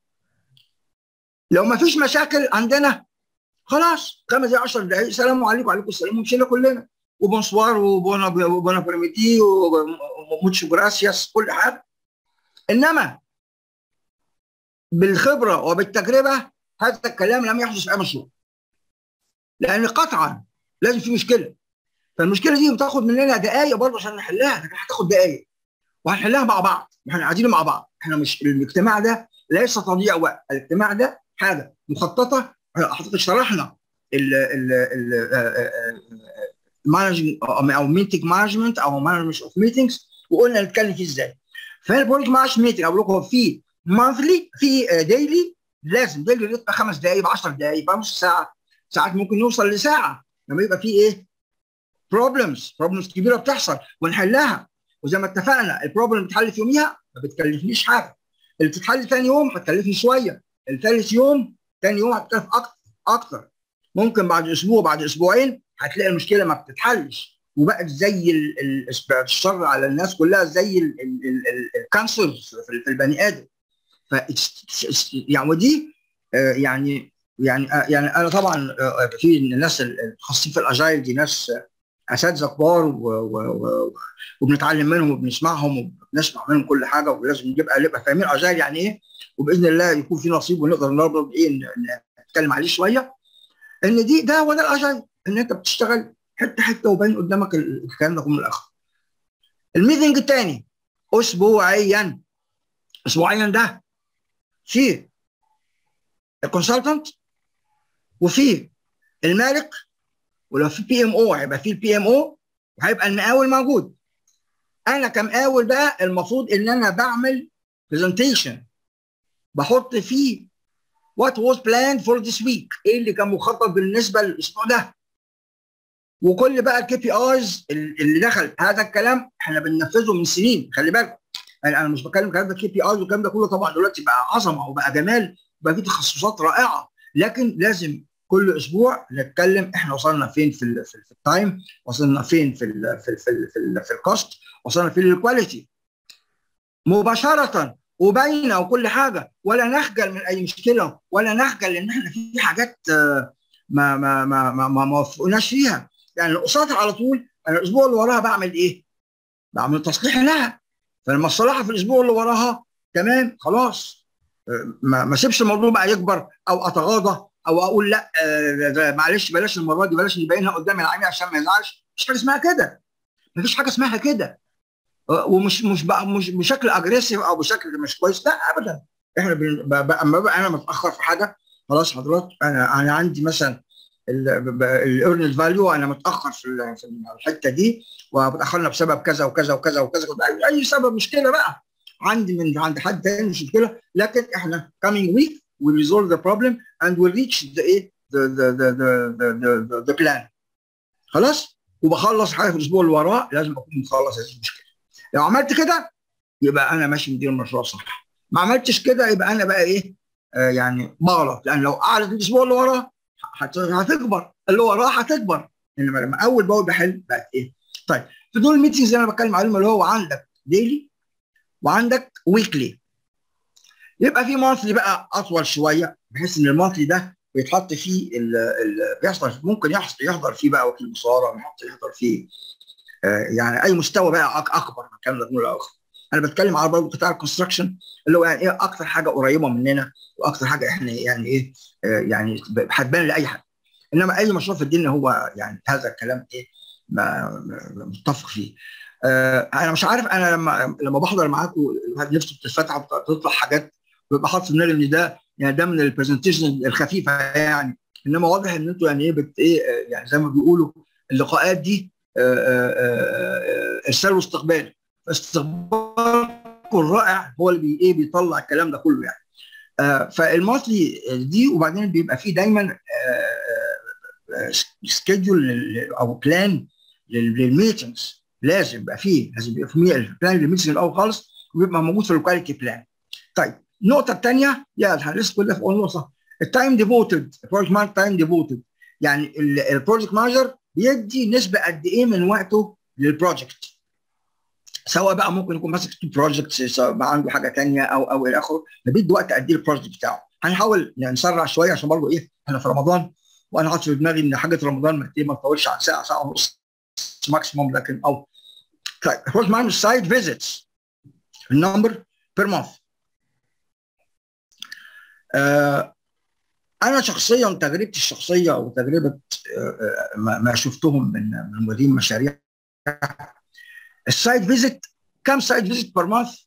لو ما فيش مشاكل عندنا خلاص خمس دقائق 10 دقائق سلام عليكم وعليكم السلام ومشينا كلنا وبونسوار وبونا وبونا بريميتي وموتشو جراسياس كل حاجه انما بالخبره وبالتجربه هذا الكلام لم يحدث في اي مشروع لان قطعا لازم في مشكله فالمشكله دي بتاخد مننا دقائق برضه عشان نحلها لكن هتاخد دقائق وهنحلها مع بعض احنا قاعدين مع بعض احنا مش الاجتماع ده ليس تضييع وقت الاجتماع ده حاجه مخططه حضرتك شرحنا ال ال ال او ميتنج مانجمنت او مانجمنت اوف ميتنجز وقلنا نتكلم فيه ازاي فهنا البروجكت مانجمنت ميتنج اقول لكم في مانثلي في ديلي لازم ديلي يبقى خمس دقائق ب 10 دقائق يبقى نص ساعه ساعات ممكن نوصل لساعه لما يبقى في ايه بروبلمز بروبلمز كبيره بتحصل ونحلها وزي ما اتفقنا البروبلم بتتحل في يوميها ما بتكلفنيش حاجه اللي بتتحل ثاني يوم هتكلفني شويه الثالث يوم ثاني يوم هتكلف اكتر اكتر ممكن بعد اسبوع بعد اسبوعين هتلاقي المشكله ما بتتحلش وبقت زي الشر على الناس كلها زي الكانسر في البني ادم ف يعني ودي يعني يعني يعني انا طبعا في الناس المتخصصين في الاجايل دي ناس اساتذه كبار وبنتعلم منهم وبنسمعهم وبنسمع منهم كل حاجه ولازم نبقى نبقى فاهمين اجايل يعني ايه وباذن الله يكون في نصيب ونقدر نربط ايه نتكلم عليه شويه ان دي ده هو ده الاجايل ان انت بتشتغل حته حته وباين قدامك الكلام ده من الاخر. الميتنج الثاني اسبوعيا اسبوعيا ده في الكونسلتنت وفي المالك ولو في بي ام او هيبقى في البي ام او وهيبقى المقاول موجود انا كمقاول بقى المفروض ان انا بعمل برزنتيشن بحط فيه what was planned for this week ايه اللي كان مخطط بالنسبه للاسبوع ده وكل بقى الكي بي ايز اللي دخل هذا الكلام احنا بننفذه من سنين خلي بالكم يعني انا مش بتكلم كلام ده كي بي ايز والكلام ده كله طبعا دلوقتي بقى عظمه وبقى جمال بقى في تخصصات رائعه لكن لازم كل اسبوع نتكلم احنا وصلنا فين في ال في, ال في التايم وصلنا فين في ال في ال في ال في, ال في الكوست وصلنا فين للكواليتي مباشره وباينه وكل حاجه ولا نخجل من اي مشكله ولا نخجل ان احنا في حاجات ما ما ما ما ما, ما وفقناش فيها يعني القصات على طول انا الاسبوع اللي وراها بعمل ايه؟ بعمل تصليح لها فلما اصلحها في الاسبوع اللي وراها تمام خلاص ما ما اسيبش الموضوع بقى يكبر او اتغاضى او اقول لا آه معلش بلاش المره دي بلاش نبينها قدام العميل عشان ما يزعلش مفيش حاجه اسمها كده مفيش حاجه اسمها كده ومش مش بقى مش بشكل اجريسيف او بشكل مش كويس لا ابدا احنا اما بقى انا متاخر في حاجه خلاص حضرتك انا انا عندي مثلا الايرنال فاليو انا متاخر في الحته دي وتاخرنا بسبب كذا وكذا وكذا وكذا اي سبب مشكله بقى عندي من عند حد تاني مش مشكله لكن احنا coming week we resolve the problem and we reach the the the the the the, the, the plan خلاص وبخلص حاجه في الاسبوع اللي وراه لازم اكون مخلص هذه المشكله لو عملت كده يبقى انا ماشي مدير المشروع صح ما عملتش كده يبقى انا بقى ايه آه يعني بغلط لان لو قعدت الاسبوع اللي وراه هتكبر اللي وراه هتكبر انما لما اول باول بحل بقت ايه طيب في دول الميتنجز اللي انا بتكلم عليهم اللي هو عندك ديلي وعندك ويكلي يبقى في مانثلي بقى اطول شويه بحيث ان المانثلي ده بيتحط فيه ال ال بيحصل ممكن يحصل يحضر فيه بقى وكيل مصارى يحضر فيه آه يعني اي مستوى بقى اكبر من الكلام ده بنقول اخر انا بتكلم على برضه قطاع الكونستراكشن اللي هو يعني ايه اكتر حاجه قريبه مننا واكتر حاجه احنا يعني ايه آه يعني هتبان لاي حد انما اي مشروع في الدنيا هو يعني هذا الكلام ايه ما متفق فيه آه انا مش عارف انا لما لما بحضر معاكم الواحد نفسه بتتفتح بتطلع حاجات بيبقى حاطط في دماغي ان ده يعني ده من البرزنتيشن الخفيفه يعني انما واضح ان انتوا يعني ايه بت ايه يعني زي ما بيقولوا اللقاءات دي ارسال واستقبال فاستقبالكم الرائع هو اللي بي ايه بيطلع الكلام ده كله يعني آه فالماثلي دي وبعدين بيبقى فيه دايما سكيدول او بلان للميتنجز لازم يبقى فيه لازم يبقى فيه بلان للميتنج الاول خالص ويبقى موجود في الكواليتي بلان طيب النقطه الثانيه يا لسه كلها في اول نقطه التايم ديفوتد البروجكت مانجر تايم ديفوتد يعني البروجكت مانجر بيدي نسبه قد ايه من وقته للبروجكت سواء بقى ممكن يكون ماسك تو بروجكتس سواء بقى عنده حاجه ثانيه او او الى اخره فبيدي وقت قد ايه البروجكت بتاعه هنحاول يعني نسرع شويه عشان برضه ايه احنا في رمضان وانا حاطط في دماغي ان حاجه رمضان ما ما تطولش عن ساعه ساعه ونص ماكسيموم لكن او طيب البروجكت مانجر سايت فيزيتس النمبر بير مانث آه انا شخصيا تجربتي الشخصيه وتجربه آه ما شفتهم من من مدير مشاريع السايت فيزيت كم سايت فيزيت بير مانث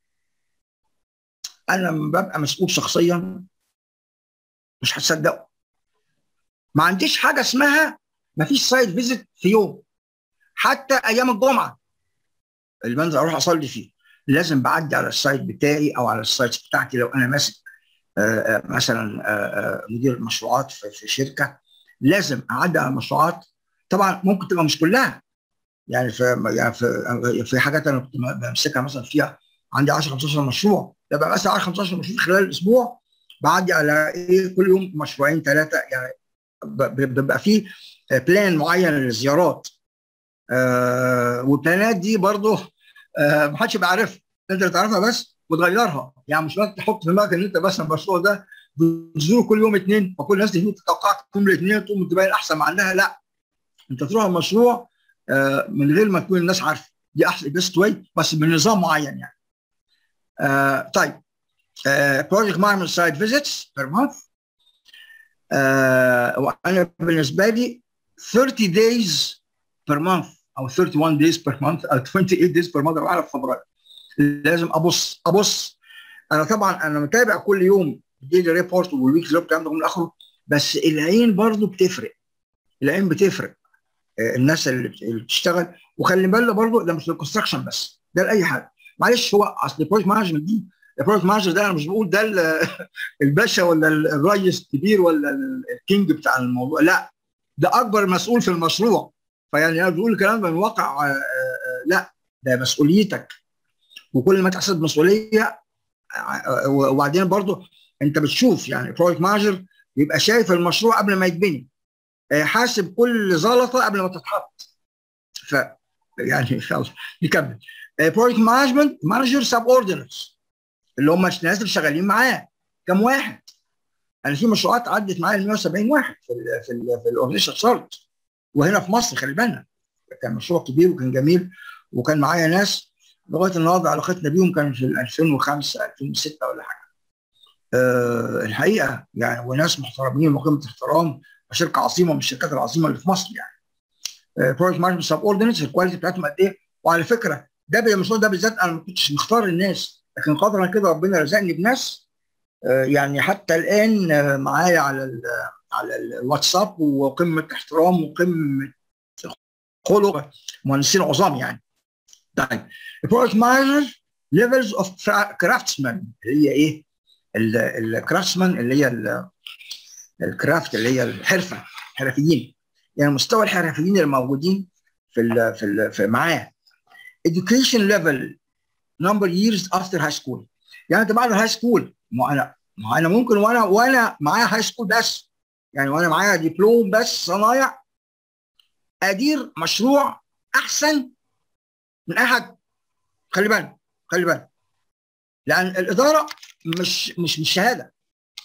انا لما ببقى مسؤول شخصيا مش هتصدقوا ما عنديش حاجه اسمها ما فيش سايت فيزيت في يوم حتى ايام الجمعه اللي بنزل اروح اصلي فيه لازم بعدي على السايت بتاعي او على السايت بتاعتي لو انا ماسك آآ آآ مثلا آآ مدير المشروعات في, في شركه لازم اعدي على المشروعات طبعا ممكن تبقى مش كلها يعني في يعني في, في حاجات انا كنت بمسكها مثلا فيها عندي 10 15 مشروع يبقى مثلا 10 15 مشروع خلال الاسبوع بعدي على ايه كل يوم مشروعين ثلاثه يعني بيبقى في بلان معين للزيارات آه والبلانات دي برضه آه ما حدش يبقى عارفها انت اللي تعرفها بس وتغيرها يعني مش لازم تحط في دماغك ان انت بس المشروع ده بتزوره كل يوم اثنين وكل الناس تجي تتوقعك يوم الاثنين تقوم تبين احسن ما عندها لا انت تروح المشروع آه من غير ما تكون الناس عارفه دي احسن بيست واي بس بنظام معين يعني آه طيب بروجكت مانجمنت سايت فيزيتس بير مانث وانا بالنسبه لي 30 days per month او 31 days per month او 28 days per month انا في فبراير لازم ابص ابص انا طبعا انا متابع كل يوم الديلي ريبورت والويك ريبورت الكلام ده من اخره بس العين برضه بتفرق العين بتفرق الناس اللي بتشتغل وخلي بالك برضه ده مش للكونستراكشن بس ده لاي حاجه معلش هو اصل البروجكت مانجمنت دي البروجكت مانجر ده انا مش بقول ده الباشا ولا الريس الكبير ولا الكينج بتاع الموضوع لا ده اكبر مسؤول في المشروع فيعني انا بقول الكلام من واقع لا ده مسؤوليتك وكل ما تحسب مسؤوليه وبعدين برضه انت بتشوف يعني بروجكت مانجر بيبقى شايف المشروع قبل ما يتبني حاسب كل زلطه قبل ما تتحط ف يعني خلاص نكمل بروجكت مانجمنت مانجر سب اوردينرز اللي هم الناس اللي شغالين معاه كم واحد انا في مشروعات عدت معايا ال 170 واحد في ال في ال في الاورجنيشن شارت وهنا في مصر خلي بالنا كان مشروع كبير وكان جميل وكان معايا ناس لغايه النهارده علاقتنا بيهم كان في 2005 2006 ولا حاجه. أه الحقيقه يعني وناس محترمين وقيمه احترام وشركه عظيمه من الشركات العظيمه اللي في مصر يعني. بروجكت مانجمنت سب اوردينتس الكواليتي بتاعتهم قد ايه وعلى فكره ده المشروع ده بالذات انا ما كنتش مختار الناس لكن قدرا كده ربنا رزقني بناس أه يعني حتى الان أه معايا على ال على الواتساب وقمه احترام وقمه خلق مهندسين عظام يعني. طيب البروجكت مانجر ليفلز اوف كرافتسمان اللي هي ايه؟ الكرافتسمان اللي هي الكرافت اللي هي الحرفه حرفيين يعني مستوى الحرفيين الموجودين في ال في, ال في معاه education level number years after high school يعني انت بعد الهاي سكول ما انا ما انا ممكن وانا وانا معايا هاي سكول بس يعني وانا معايا دبلوم بس صنايع ادير مشروع احسن من اي حد خلي بالك خلي بالك لان الاداره مش مش مش شهاده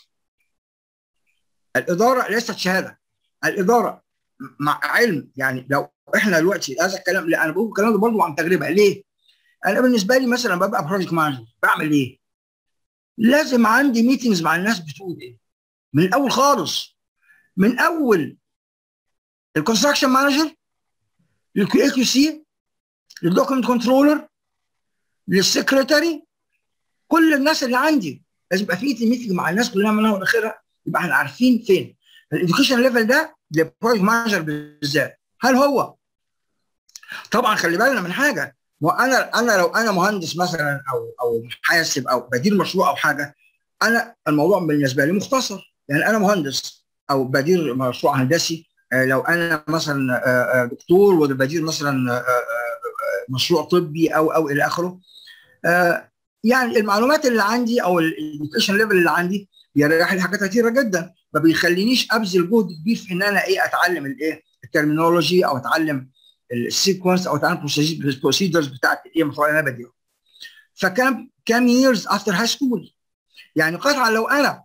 الاداره ليست شهاده الاداره مع علم يعني لو احنا دلوقتي هذا الكلام لا انا بقول الكلام ده برضه عن تجربه ليه؟ انا بالنسبه لي مثلا ببقى بروجكت مانجر بعمل ايه؟ لازم عندي ميتنجز مع الناس بتقول ايه؟ من الاول خالص من اول الكونستراكشن مانجر للكيو اي كيو سي للدوكيمنت كنترولر للسكرتاري كل الناس اللي عندي لازم يبقى في ميتنج مع الناس كلها من اول لاخرها يبقى احنا عارفين فين الاديوكيشن ليفل ده للبروجكت مانجر بالذات هل هو طبعا خلي بالنا من حاجه وانا انا لو انا مهندس مثلا او او محاسب او بدير مشروع او حاجه انا الموضوع بالنسبه لي مختصر يعني انا مهندس او بدير مشروع هندسي لو انا مثلا دكتور وبدير مثلا مشروع طبي او او الى اخره يعني المعلومات اللي عندي او الاديوكيشن ليفل اللي عندي بيريح لي حاجات كتيره جدا ما بيخلينيش ابذل جهد كبير في ان انا ايه اتعلم الايه الترمينولوجي او اتعلم السيكونس او اتعلم البروسيدرز بتاعت ايه المشروع اللي انا بديره فكم كم ييرز افتر هاي سكول يعني قطعا لو انا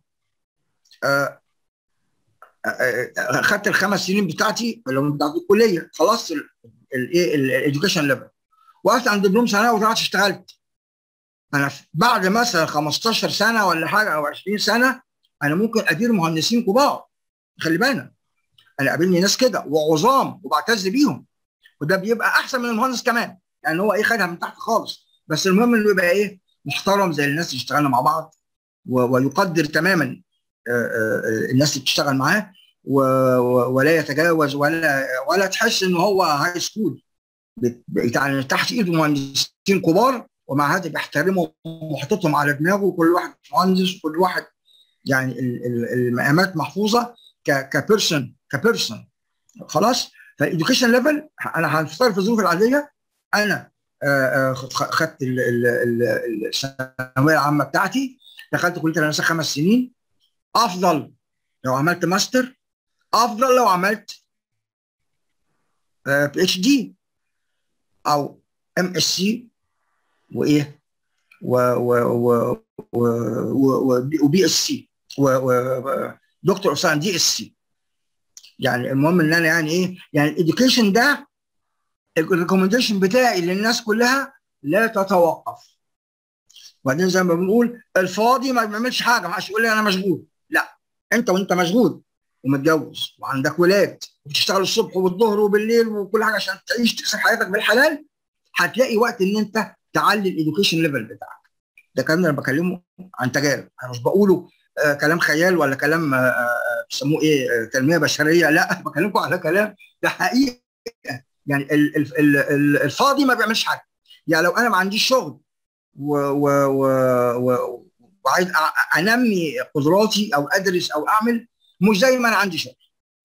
اخذت الخمس سنين بتاعتي اللي هم بتاعت الكليه خلصت الايه الاديوكيشن ليفل وقفت عند دبلوم سنه وطلعت اشتغلت انا بعد مثلا 15 سنه ولا حاجه او 20 سنه انا ممكن ادير مهندسين كبار خلي بالك انا قابلني ناس كده وعظام وبعتز بيهم وده بيبقى احسن من المهندس كمان يعني هو ايه خدها من تحت خالص بس المهم انه يبقى ايه محترم زي الناس اللي اشتغلنا مع بعض ويقدر تماما الناس اللي بتشتغل معاه ولا يتجاوز ولا ولا تحس ان هو هاي سكول يعني تحت ايده مهندسين كبار ومع هذا بيحترمهم وحاططهم على دماغه وكل واحد مهندس وكل واحد يعني المقامات محفوظه كبيرسون كبيرسون خلاص فالاديوكيشن ليفل انا هنفترض في الظروف العاديه انا خدت الثانويه العامه بتاعتي دخلت كليه الهندسه خمس سنين افضل لو عملت ماستر افضل لو عملت بي اتش دي او ام اس سي وايه و و و و وبي اس سي ودكتور اسامه دي اس سي يعني المهم ان انا يعني ايه يعني الاديوكيشن ده الريكومنديشن بتاعي للناس كلها لا تتوقف وبعدين زي ما بنقول الفاضي ما بيعملش حاجه ما يقول لي انا مشغول لا انت وانت مشغول ومتجوز وعندك ولاد وبتشتغل الصبح والظهر وبالليل وكل حاجه عشان تعيش تكسب حياتك بالحلال هتلاقي وقت ان انت تعلي الاديوكيشن ليفل بتاعك ده كلام انا بكلمه عن تجارب انا مش بقوله آه كلام خيال ولا كلام آه بيسموه ايه آه تنميه بشريه لا بكلمكم على كلام ده حقيقه يعني ال ال ال ال الفاضي ما بيعملش حاجه يعني لو انا ما عنديش شغل و و و و وعايز انمي قدراتي او ادرس او اعمل مش زي ما انا عندي شغل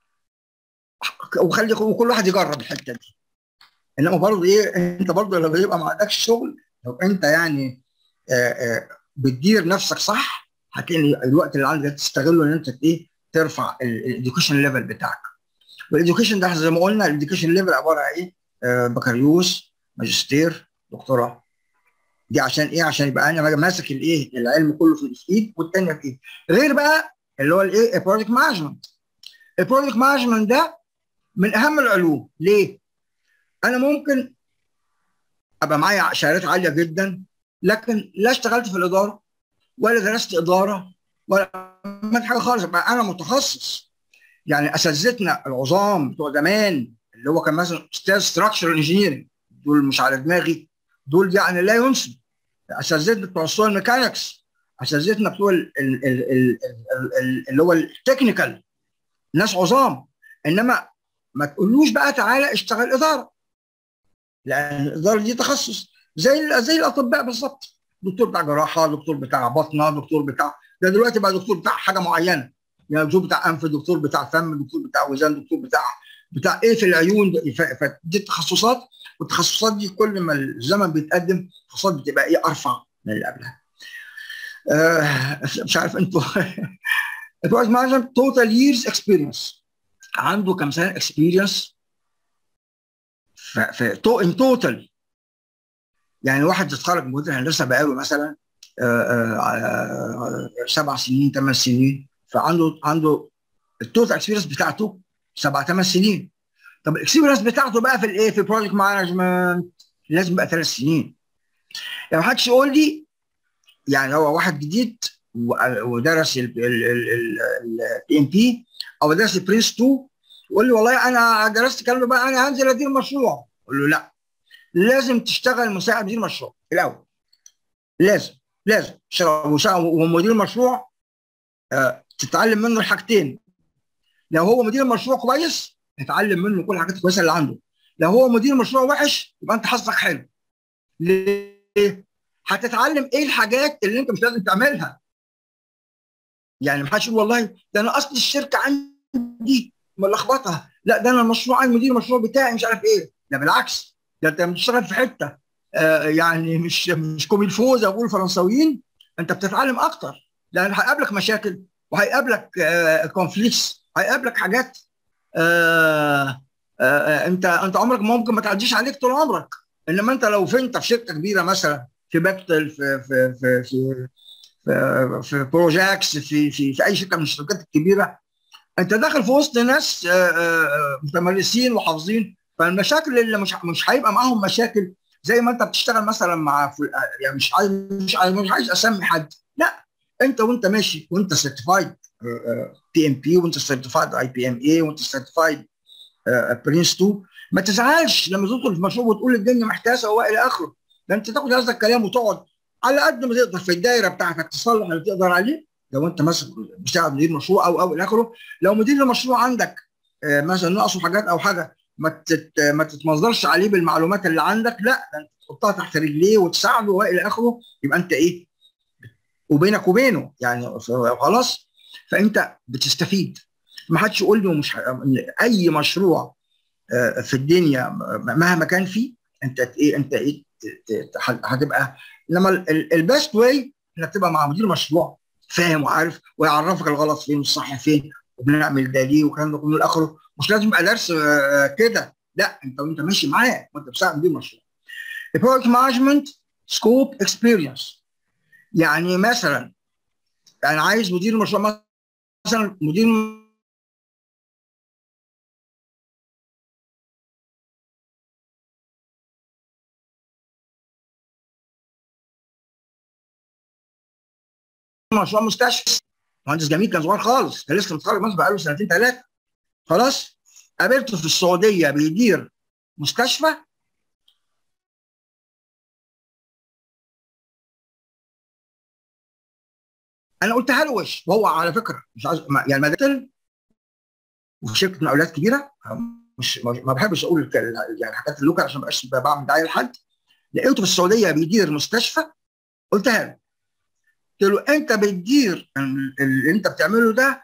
وخلي وكل واحد يجرب الحته دي انما برضه ايه انت برضه لما يبقى ما عندكش شغل لو انت يعني آآ آآ بتدير نفسك صح هتلاقي الوقت اللي عندك تستغله ان انت ايه ترفع الاديوكيشن ليفل بتاعك والاديوكيشن ده زي ما قلنا الاديوكيشن ليفل عباره عن ايه بكالوريوس ماجستير دكتوراه دي عشان ايه عشان يبقى انا ماسك الايه العلم كله في الايد والثانيه في ايد غير بقى اللي هو الايه البروجكت مانجمنت البروجكت مانجمنت ده من اهم العلوم ليه انا ممكن ابقى معايا شهادات عاليه جدا لكن لا اشتغلت في الاداره ولا درست اداره ولا عملت حاجه خالص ابقى انا متخصص يعني اساتذتنا العظام بتوع زمان اللي هو كان مثلا استاذ ستراكشر انجينيرنج دول مش على دماغي دول يعني لا ينسوا اساتذتنا بتوع السويل ميكانكس اساتذتنا بتوع اللي هو التكنيكال ناس عظام انما ما تقولوش بقى تعالى اشتغل اداره لان الاداره دي تخصص زي زي الاطباء بالظبط دكتور بتاع جراحه دكتور بتاع بطنه دكتور بتاع ده دلوقتي بقى دكتور بتاع حاجه معينه يعني دكتور بتاع انف دكتور بتاع فم دكتور بتاع وزان دكتور بتاع بتاع ايه في العيون فدي التخصصات والتخصصات دي كل ما الزمن بيتقدم التخصصات بتبقى ايه ارفع من اللي قبلها آه مش عارف انتوا البروجكت مانجر توتال ييرز اكسبيرينس عنده كم سنه اكسبيرينس في تو ان توتال يعني واحد يتخرج من مدير هندسه بقاله مثلا آآ آآ سبع سنين ثمان سنين فعنده عنده التوتال اكسبيرينس بتاعته سبع ثمان سنين طب الاكسبيرينس بتاعته بقى في الايه في البروجكت مانجمنت لازم يبقى ثلاث سنين يعني ما حدش يقول لي يعني هو واحد جديد ودرس البي ام بي او درس برنس 2 يقول لي والله انا درست الكلام بقى انا هنزل ادير مشروع اقول له لا لازم تشتغل مساعد مدير مشروع الاول لازم لازم ومدير مشروع آه تتعلم منه الحاجتين لو هو مدير مشروع كويس اتعلم منه كل الحاجات الكويسه اللي عنده لو هو مدير مشروع وحش يبقى انت حظك حلو ليه هتتعلم ايه الحاجات اللي انت مش لازم تعملها يعني ما حدش يقول والله ده انا اصل الشركه عندي ملخبطه لا ده انا المشروع عندي مدير المشروع بتاعي مش عارف ايه لا بالعكس ده انت بتشتغل في حته آه يعني مش مش كوميلفو زي ما بيقولوا الفرنساويين انت بتتعلم اكتر لان هيقابلك مشاكل وهيقابلك آه كونفليكس هيقابلك حاجات آه آه انت انت عمرك ممكن ما تعديش عليك طول عمرك انما انت لو في انت في شركه كبيره مثلا في بكتل في في في في في, في بروجاكس في في في اي شركه من الشركات الكبيره انت داخل في وسط ناس متمرسين وحافظين فالمشاكل اللي مش مش هيبقى معاهم مشاكل زي ما انت بتشتغل مثلا مع يعني مش عايز مش عايز مش عايز اسمي حد لا انت وانت ماشي وانت سيرتيفايد بي ام بي وانت سيرتيفايد اي بي ام اي وانت سيرتيفايد برنس 2 ما تزعلش لما تدخل في مشروع وتقول الدنيا محتاسه والى اخره ده انت تاخد هذا الكلام وتقعد على قد ما تقدر في الدايره بتاعتك تصلح اللي تقدر عليه لو انت مثلا بتشتغل مدير مشروع او او الى اخره لو مدير المشروع عندك آه مثلا ناقصه حاجات او حاجه ما تت ما تتمصدرش عليه بالمعلومات اللي عندك لا ده انت تحطها تحت رجليه وتساعده والى اخره يبقى انت ايه وبينك وبينه يعني خلاص فانت بتستفيد ما حدش يقول لي مش اي مشروع آه في الدنيا مهما كان فيه انت ايه انت ايه هتبقى انما البيست واي انك تبقى مع مدير مشروع فاهم وعارف ويعرفك الغلط فين والصح فين وبنعمل ده ليه والكلام ده كله الاخره مش لازم يبقى درس كده لا انت وانت ماشي معاه وانت بتساعد مدير مشروع البروجكت مانجمنت سكوب اكسبيرينس يعني مثلا يعني عايز مدير المشروع مثلا مدير مشروع مستشفى مهندس جميل كان صغير خالص كان لسه متخرج مثلا بقاله سنتين ثلاثه خلاص قابلته في السعوديه بيدير مستشفى انا قلتها له وش وهو على فكره مش عايز يعني مدام وفي شركه مقاولات كبيره مش ما بحبش اقول يعني حاجات اللوكال عشان ما بقاش بعمل دعايه لحد لقيته في السعوديه بيدير مستشفى قلتها له قلت له انت بتدير اللي انت بتعمله ده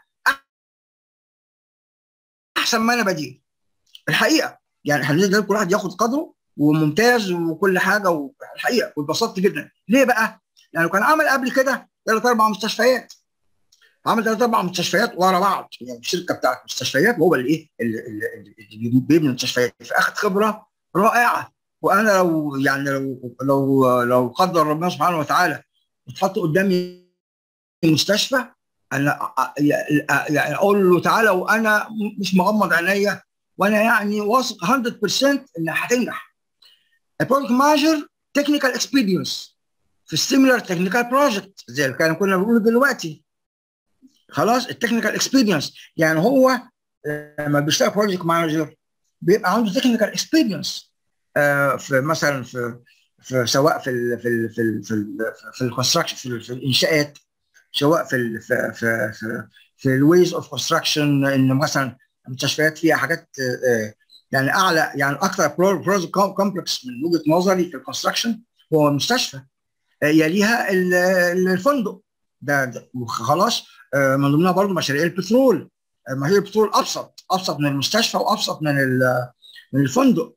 احسن ما انا بدير الحقيقه يعني احنا كل واحد ياخد قدره وممتاز وكل حاجه والحقيقه واتبسطت جدا ليه بقى؟ يعني كان عمل قبل كده ثلاث اربع مستشفيات عمل ثلاث اربع مستشفيات ورا بعض يعني الشركه بتاعت مستشفيات وهو اللي ايه اللي, اللي بيبني المستشفيات فاخد خبره رائعه وانا لو يعني لو لو لو قدر ربنا سبحانه وتعالى وتحط قدامي مستشفى انا يعني اقول له تعالى وانا مش مغمض عينيا وانا يعني واثق 100% انها هتنجح. البروجكت مانجر تكنيكال اكسبيرينس في السيميلر تكنيكال بروجكت زي اللي كان كنا بنقوله دلوقتي. خلاص التكنيكال اكسبيرينس يعني هو لما بيشتغل بروجكت مانجر بيبقى عنده تكنيكال اكسبيرينس في مثلا في في سواء في ال في ال في ال في ال في الكونستراكشن في, في الانشاءات سواء في ال في في في, في الويز اوف كونستراكشن ان مثلا المستشفيات فيها حاجات يعني اعلى يعني اكثر بروجكت كومبلكس من وجهه نظري في الكونستراكشن هو المستشفى يليها الفندق ده, ده خلاص من ضمنها برضه مشاريع البترول مشاريع البترول ابسط ابسط من المستشفى وابسط من من الفندق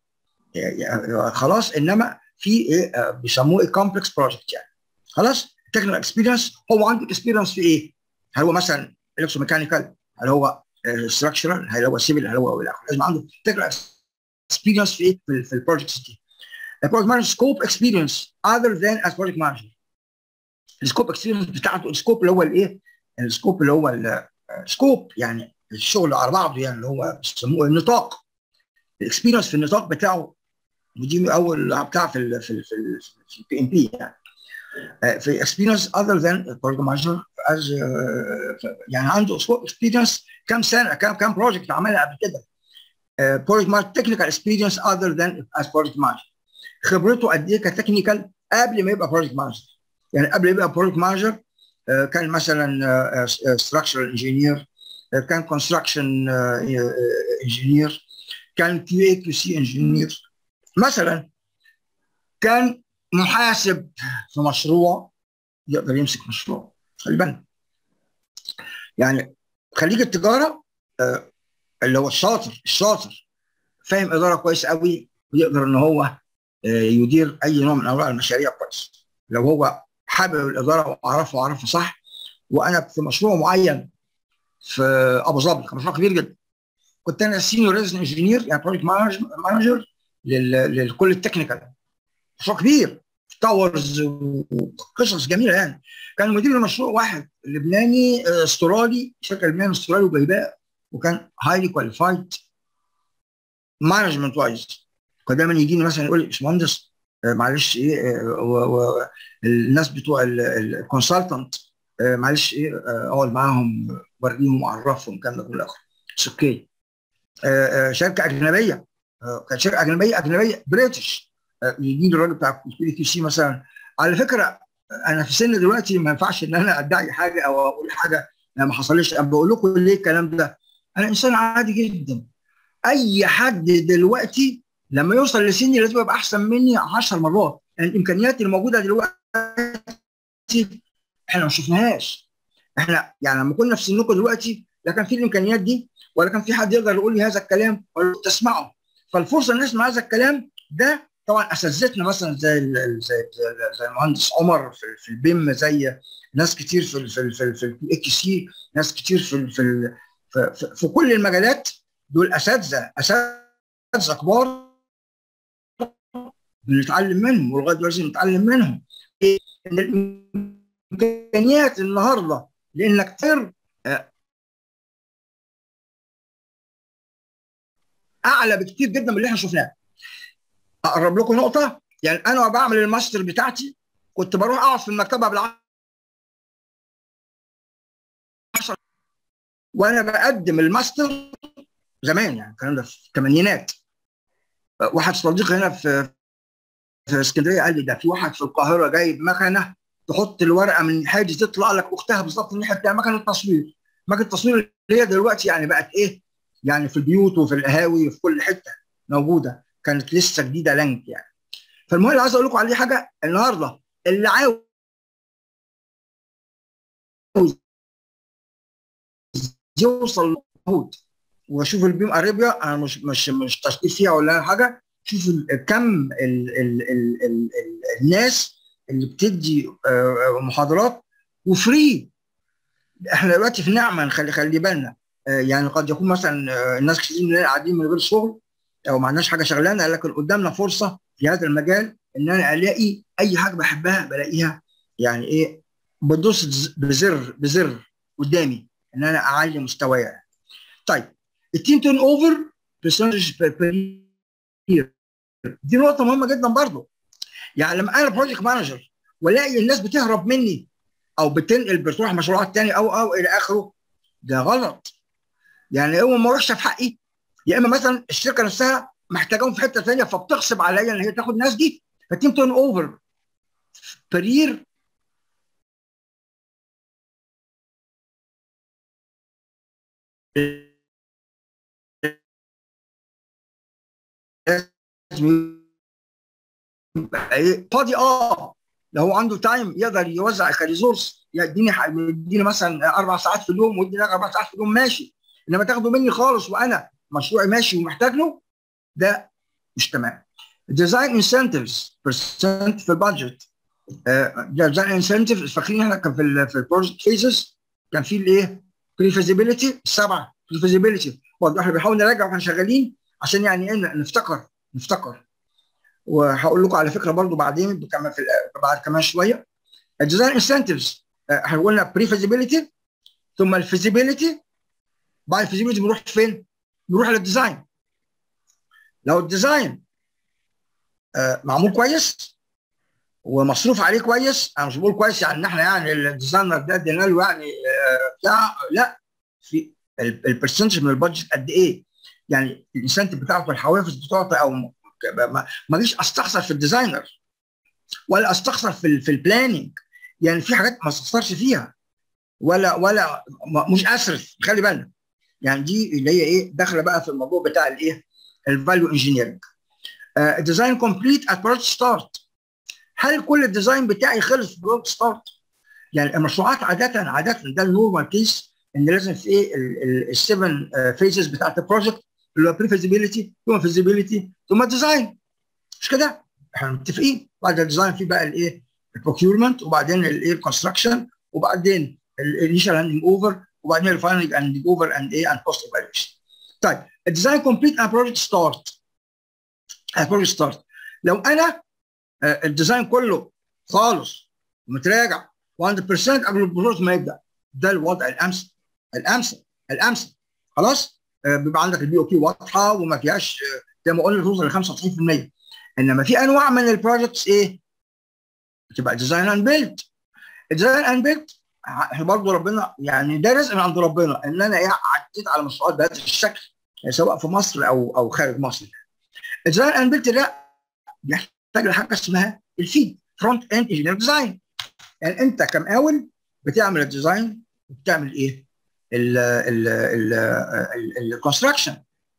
يعني خلاص انما في ايه بيسموه ايه كومبلكس بروجكت يعني خلاص تكنيكال اكسبيرينس هو عنده اكسبيرينس في ايه؟ هل هو مثلا الكتروميكانيكال هل هو ستراكشرال هل هو سيفل هل هو لازم عنده تكنيكال اكسبيرينس في ايه في, في البروجكتس دي البروجكت مانجر سكوب اكسبيرينس اذر ذان از بروجكت مانجر السكوب اكسبيرينس بتاعته السكوب اللي هو الايه السكوب اللي هو السكوب يعني الشغل على بعضه يعني اللي هو بيسموه النطاق الاكسبيرينس في النطاق بتاعه ودي اول بتاع في ال في ال في البي ام بي يعني في اكسبيرينس اذر ذان بروجكت مانجر از يعني عنده اكسبيرينس كام سنه كام كام بروجكت عملها قبل كده بروجكت مانجر تكنيكال اكسبيرينس اذر ذان از بروجكت مانجر خبرته قد ايه كتكنيكال قبل ما يبقى بروجكت مانجر يعني قبل ما يبقى بروجكت مانجر كان مثلا ستراكشرال انجينير كان كونستراكشن انجينير كان كيو اي كيو سي انجينير مثلا كان محاسب في مشروع يقدر يمسك مشروع خلي بالك يعني خريج التجاره آه اللي هو الشاطر الشاطر فاهم اداره كويس قوي ويقدر ان هو آه يدير اي نوع من انواع المشاريع كويس لو هو حابب الاداره واعرفه واعرفه صح وانا في مشروع معين في ابو ظبي كان مشروع كبير جدا كنت انا سينيور ريزن انجينير يعني بروجكت مانجر لكل التكنيكال مشروع كبير تاورز وقصص جميله يعني كان مدير المشروع واحد لبناني استرالي شركه لبناني استرالي وجايباه وكان هايلي كواليفايد مانجمنت وايز كان دايما يجيني مثلا يقول لي باشمهندس معلش ايه الناس بتوع الكونسلتنت معلش ايه اقعد معاهم وريهم واعرفهم كان ده كله اتس اوكي شركه اجنبيه كانت شركه اجنبيه اجنبيه بريتش يجي لي الراجل بتاع البي كي سي مثلا على فكره انا في سن دلوقتي ما ينفعش ان انا ادعي حاجه او اقول حاجه ما حصلش انا بقول لكم ليه الكلام ده انا انسان عادي جدا اي حد دلوقتي لما يوصل لسني لازم يبقى احسن مني 10 مرات يعني الامكانيات اللي موجوده دلوقتي احنا ما شفناهاش احنا يعني لما كنا في سنكم دلوقتي لا كان في الامكانيات دي ولا كان في حد يقدر يقول لي هذا الكلام ولا تسمعه فالفرصه ان نسمع هذا الكلام ده طبعا اساتذتنا مثلا زي زي زي المهندس عمر في, في البيم زي ناس كتير في ال في ال في, ال في البي اكس سي ناس كتير في ال في, ال في, في, في كل المجالات دول اساتذه اساتذه كبار بنتعلم منهم ولغايه دلوقتي بنتعلم منهم ان الامكانيات النهارده لانك تر اعلى بكتير جدا من اللي احنا شفناه اقرب لكم نقطه يعني انا بعمل الماستر بتاعتي كنت بروح اقعد في المكتبه بالعشر وانا بقدم الماستر زمان يعني الكلام ده في الثمانينات واحد صديقي هنا في في اسكندريه قال لي ده في واحد في القاهره جايب مكنه تحط الورقه من حاجه تطلع لك اختها بالظبط الناحيه بتاع مكنه تصوير مكنه التصوير اللي هي دلوقتي يعني بقت ايه يعني في البيوت وفي القهاوي وفي كل حته موجوده كانت لسه جديده لانك يعني فالمهم اللي عايز اقول لكم عليه حاجه النهارده اللي عاوز يوصل للموت واشوف البيم اريبيا انا مش مش مش تشكيل فيها ولا حاجه شوف كم ال ال ال ال ال الناس اللي بتدي محاضرات وفري احنا دلوقتي في نعمه نخلي خلي بالنا يعني قد يكون مثلا الناس كتير مننا قاعدين من غير شغل او ما عندناش حاجه شغلانه لكن قدامنا فرصه في هذا المجال ان انا الاقي اي حاجه بحبها بلاقيها يعني ايه بدوس بزر بزر قدامي ان انا اعلي مستواي طيب التيم تيرن اوفر برسنتج بير دي نقطه مهمه جدا برضو يعني لما انا بروجكت مانجر والاقي الناس بتهرب مني او بتنقل بتروح مشروعات تاني او او الى اخره ده غلط يعني هو ما اروحش في حقي يا اما مثلا الشركه نفسها محتاجاهم في حته ثانيه فبتغصب عليا ان هي تاخد الناس دي فتيم تيرن اوفر كارير فاضي اه لو هو عنده تايم يقدر يوزع كريسورس يديني يديني مثلا اربع ساعات في اليوم ويديني اربع ساعات في اليوم ماشي انما تاخده مني خالص وانا مشروعي ماشي ومحتاج له ده مش تمام ديزاين انسنتفز برسنت في البادجت ديزاين انسنتف فاكرين احنا كان في ال في البروجكت فيزز كان في الايه؟ بري فيزيبيليتي السبعه بري فيزيبيليتي برضه احنا بنحاول نراجع واحنا شغالين عشان يعني ايه نفتكر نفتكر وهقول لكم على فكره برضه بعدين كمان في بعد كمان شويه الديزاين انسنتفز احنا قلنا بري فيزيبيليتي ثم الفيزيبيليتي بعد الفيزيبيليتي بنروح فين؟ بنروح للديزاين لو الديزاين آه معمول كويس ومصروف عليه كويس انا مش بقول كويس يعني ان احنا يعني الديزاينر ده ادينا له يعني آه بتاع لا في البرسنتج من البادجت قد ايه؟ يعني الانسنتيف بتاعته الحوافز بتاعته او ما جيش استخسر في الديزاينر ولا استخسر في في البلاننج يعني في حاجات ما استخسرش فيها ولا ولا مش اسرف خلي بالك يعني دي اللي هي ايه داخله بقى في الموضوع بتاع الايه الفاليو انجينيرنج ديزاين كومبليت ات بروجكت ستارت هل كل الديزاين بتاعي خلص في بروجكت ستارت يعني المشروعات عاده عاده ده النورمال كيس ان لازم في ايه السفن فيزز بتاعت البروجكت اللي هو بري فيزيبيليتي ثم فيزيبيليتي ثم ديزاين مش كده؟ احنا متفقين بعد الديزاين في بقى الايه؟ البروكيورمنت وبعدين الايه الكونستراكشن وبعدين الانيشال هاندنج اوفر وبعدين الفاينل هاندنج اوفر اند ايه اند بوست ايفالويشن. طيب الديزاين كومبليت اند بروجكت ستارت بروجكت ستارت لو انا الديزاين كله خالص متراجع 100% قبل البروجكت ما يبدا ده الوضع الامثل الامثل الامثل خلاص بيبقى عندك البي او بي واضحه وما فيهاش زي ما قلنا توصل ل 95% انما في انواع من البروجكتس ايه؟ بتبقى ديزاين اند بيلد الديزاين اند بيلد احنا برضه ربنا يعني ده رزق من عند ربنا ان انا ايه عديت على مشروعات بهذا الشكل سواء في مصر او او خارج مصر الديزاين اند بيلد ده بيحتاج لحاجه اسمها الفيد فرونت اند انجينير ديزاين يعني انت كمقاول بتعمل الديزاين وبتعمل ايه؟ الكونستراكشن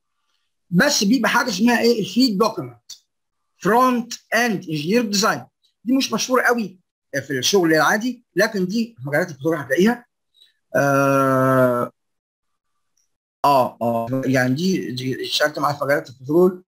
بس بيبقى حاجه اسمها ايه الفيد دوكيمنت فرونت اند انجينير ديزاين دي مش مشهوره قوي في الشغل العادي لكن دي في مجالات البترول هتلاقيها آه, اه اه يعني دي دي اشتغلت معاها في مجالات البترول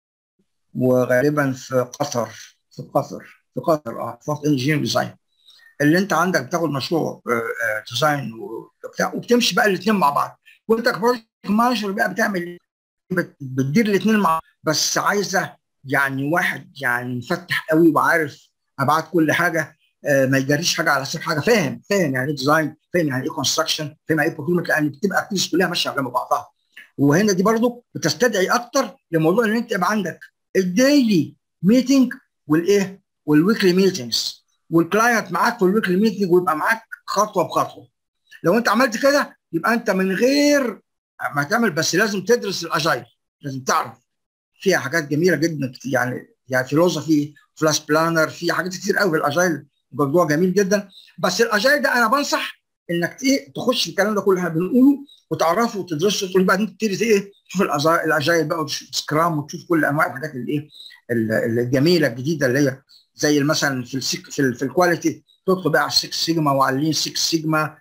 وغالبا في قطر في قطر في قطر اه فرونت انجينير ديزاين اللي انت عندك بتاخد مشروع ديزاين وبتاع وبتمشي بقى الاثنين مع بعض وانت كبروجكت مانجر بقى بتعمل بتدير الاثنين مع بس عايزه يعني واحد يعني مفتح قوي وعارف ابعاد كل حاجه ما يجريش حاجه على حساب حاجه فاهم فاهم يعني ايه ديزاين فاهم يعني ايه كونستراكشن فاهم يعني ايه بروكيومنت لان بتبقى اكتيفيتيز كلها ماشيه جنب بعضها وهنا دي برضو بتستدعي اكتر لموضوع ان انت يبقى عندك الديلي ميتنج والايه والويكلي ميتنجز والكلاينت معاك في الويكلي ميتنج ويبقى معاك خطوه بخطوه لو انت عملت كده يبقى انت من غير ما تعمل بس لازم تدرس الاجايل لازم تعرف فيها حاجات جميله جدا يعني يعني فيلوسفي فلاش بلانر في حاجات كتير قوي في الاجايل موضوع جميل جدا بس الاجايل ده انا بنصح انك ايه تخش في الكلام ده كله احنا بنقوله وتعرفه وتدرسه وتقول بعدين تبتدي ايه تشوف الاجايل بقى وتشوف سكرام وتشوف كل انواع الحاجات اللي ايه الجميله الجديده اللي هي زي مثلا في السك في, ال في الكواليتي تدخل بقى على السكس سيجما وعلى اللين 6 سيجما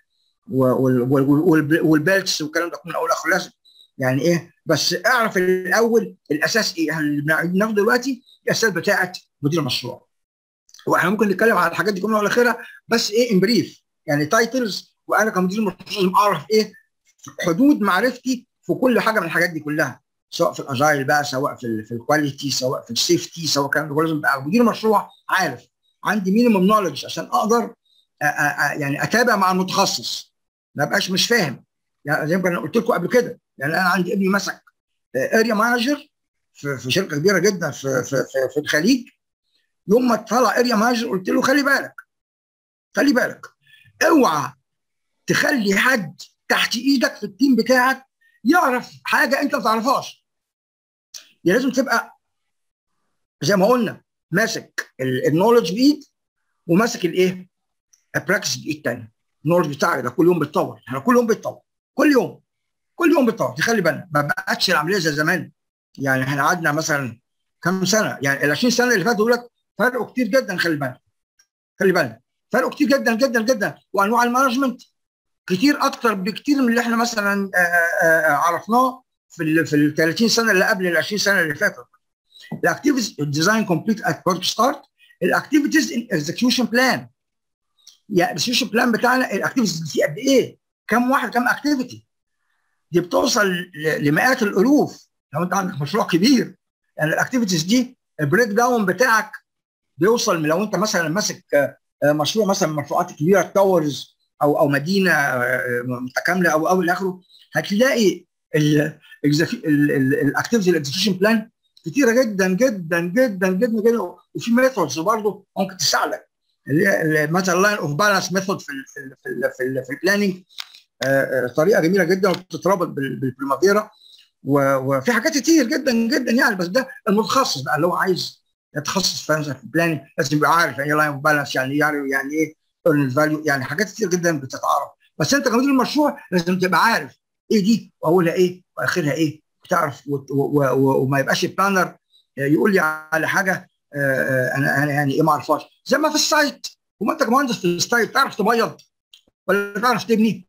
والبيلتس والكلام ده كله من اول لاخر لازم يعني ايه بس اعرف الاول الاساس ايه اللي بناخده دلوقتي الاساس بتاعت مدير المشروع واحنا ممكن نتكلم على الحاجات دي كلها على اخرها بس ايه ان بريف يعني تايتلز وانا كمدير مشروع لازم اعرف ايه حدود معرفتي في كل حاجه من الحاجات دي كلها سواء في الاجايل بقى سواء في ال في الكواليتي سواء في السيفتي سواء الكلام ده كله لازم ابقى مدير مشروع عارف عندي مينيمم نولج عشان اقدر أ أ يعني اتابع مع المتخصص ما ابقاش مش فاهم يعني زي ما انا قلت لكم قبل كده يعني انا عندي ابني مسك اريا مانجر في, في شركه كبيره جدا في في في, في الخليج يوم ما طلع اريا مانجر قلت له خلي بالك خلي بالك اوعى تخلي حد تحت ايدك في التيم بتاعك يعرف حاجه انت ما تعرفهاش يعني لازم تبقى زي ما قلنا ماسك النولج بايد وماسك الايه؟ البراكتس بايد تاني النولج بتاعك ده كل يوم بيتطور احنا كل يوم بيتطور كل يوم كل يوم بيتطور تخلي بالنا ما بقتش العمليه زي زمان يعني احنا قعدنا مثلا كم سنه يعني ال 20 سنه اللي فاتوا دول فرقوا كتير جدا خلي بالك خلي بالك فرقوا كتير جدا جدا جدا وانواع المانجمنت كتير اكتر بكتير من اللي احنا مثلا آآ آآ عرفناه في ال في ال 30 سنه اللي قبل ال 20 سنه اللي فاتت الاكتيفيتيز ديزاين كومبليت ات بروجكت ستارت الاكتيفيتيز ان اكزكيوشن بلان يعني الاكزكيوشن بلان بتاعنا الاكتيفيتيز دي قد ايه؟ كم واحد كم اكتيفيتي؟ دي بتوصل لمئات الالوف لو انت عندك مشروع كبير يعني الاكتيفيتيز دي البريك داون بتاعك بيوصل لو انت مثلا ماسك مشروع مثلا من المشروعات الكبيره تاورز او او مدينه متكامله او او الى اخره هتلاقي الاكتيفيتي الاكزكيوشن بلان كتيره جدا جدا جدا جدا جدا وفي ميثودز برضه ممكن تساعدك اللي هي مثلا لاين اوف بالانس ميثود في ال في ال في ال في, ال في البلاننج طريقه جميله جدا وبتتربط بالبريمافيرا وفي حاجات كتير جدا جدا يعني بس ده المتخصص بقى اللي هو عايز يتخصص في البلاننج لازم يبقى عارف يعني ايه لاين اوف بالانس يعني يعني يعني ايه ايرن فاليو يعني حاجات كتير جدا بتتعرف بس انت كمدير المشروع لازم تبقى عارف ايه دي واولها ايه واخرها ايه وتعرف وما يبقاش البلانر يقول لي على حاجه انا انا يعني ايه ما اعرفهاش زي ما في السايت هو انت كمهندس في السايت تعرف تبيض ولا تعرف تبني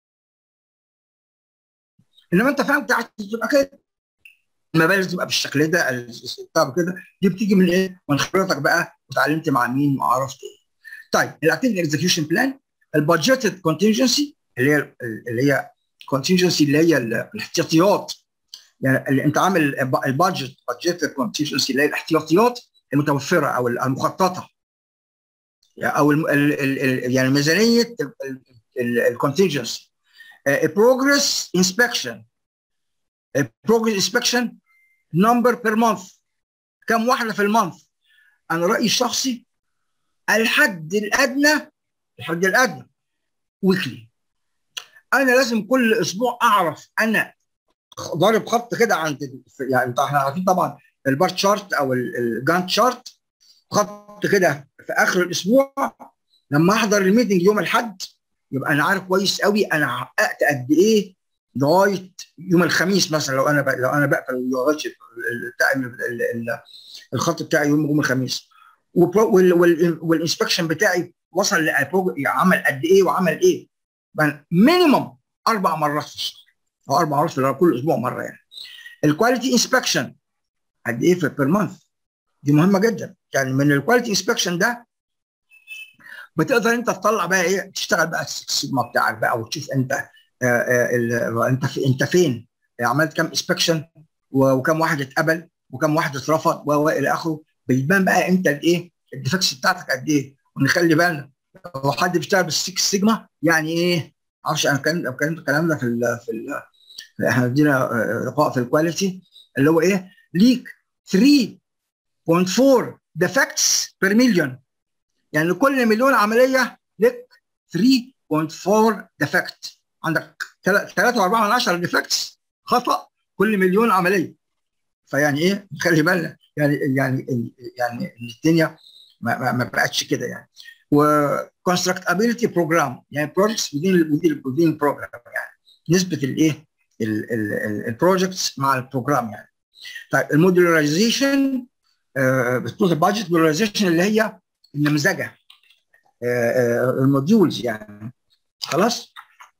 انما انت فاهم عايز تبقى كده المبالغ تبقى بالشكل ده كده دي بتيجي من ايه؟ من خبرتك بقى وتعلمت مع مين وعرفت ايه. طيب الاكتيف اكزكيوشن بلان البادجيتد كونتنجنسي اللي هي اللي هي كونتنجنسي اللي هي الاحتياطيات يعني اللي انت عامل البادجت بادجيتد كونتنجنسي اللي هي الاحتياطيات المتوفره او المخططه او ال ال ال يعني ميزانيه الكونتنجنسي بروجرس انسبكشن بروجرس انسبكشن نمبر بير مانث كم واحده في المانث انا رايي الشخصي الحد الادنى الحد الادنى ويكلي انا لازم كل اسبوع اعرف انا ضارب خط كده عند يعني احنا عارفين طبعا البار تشارت او الجانت شارت خط كده في اخر الاسبوع لما احضر الميتنج يوم الاحد يبقى انا عارف كويس قوي انا حققت قد ايه لغايه يوم الخميس مثلا لو انا بقى لو انا بقفل لغايه بتاع الخط بتاعي يوم يوم الخميس والانسبكشن بتاعي وصل عمل قد ايه وعمل ايه مينيمم اربع مرات في الشهر او اربع مرات في كل اسبوع مره يعني الكواليتي انسبكشن قد ايه في بير مانث دي مهمه جدا يعني من الكواليتي انسبكشن ده بتقدر انت تطلع بقى ايه تشتغل بقى السكس سيجما بتاعك بقى وتشوف انت آآ آآ انت في انت فين عملت كام انسبكشن وكم واحد اتقبل وكم واحد اترفض والى اخره بيبان بقى انت الايه الديفكس بتاعتك قد ايه ونخلي بالنا لو حد بيشتغل بالسكس سيجما يعني ايه معرفش انا كان اتكلمت الكلام ده في ال في ال احنا ادينا لقاء في الكواليتي اللي هو ايه ليك 3.4 ديفكتس بير مليون يعني لكل مليون عمليه لك 3.4 ديفكت عندك 3.4 ديفكتس خطا كل مليون عمليه فيعني ايه خلي بالنا يعني يعني يعني الدنيا ما, ما بقتش كده يعني وكونستراكتابيلتي بروجرام يعني بروجكتس within within البروجرام يعني نسبه الايه البروجكتس مع البروجرام يعني طيب الموديلايزيشن بتقول البادجت موديلايزيشن اللي هي النمذجه الموديولز يعني خلاص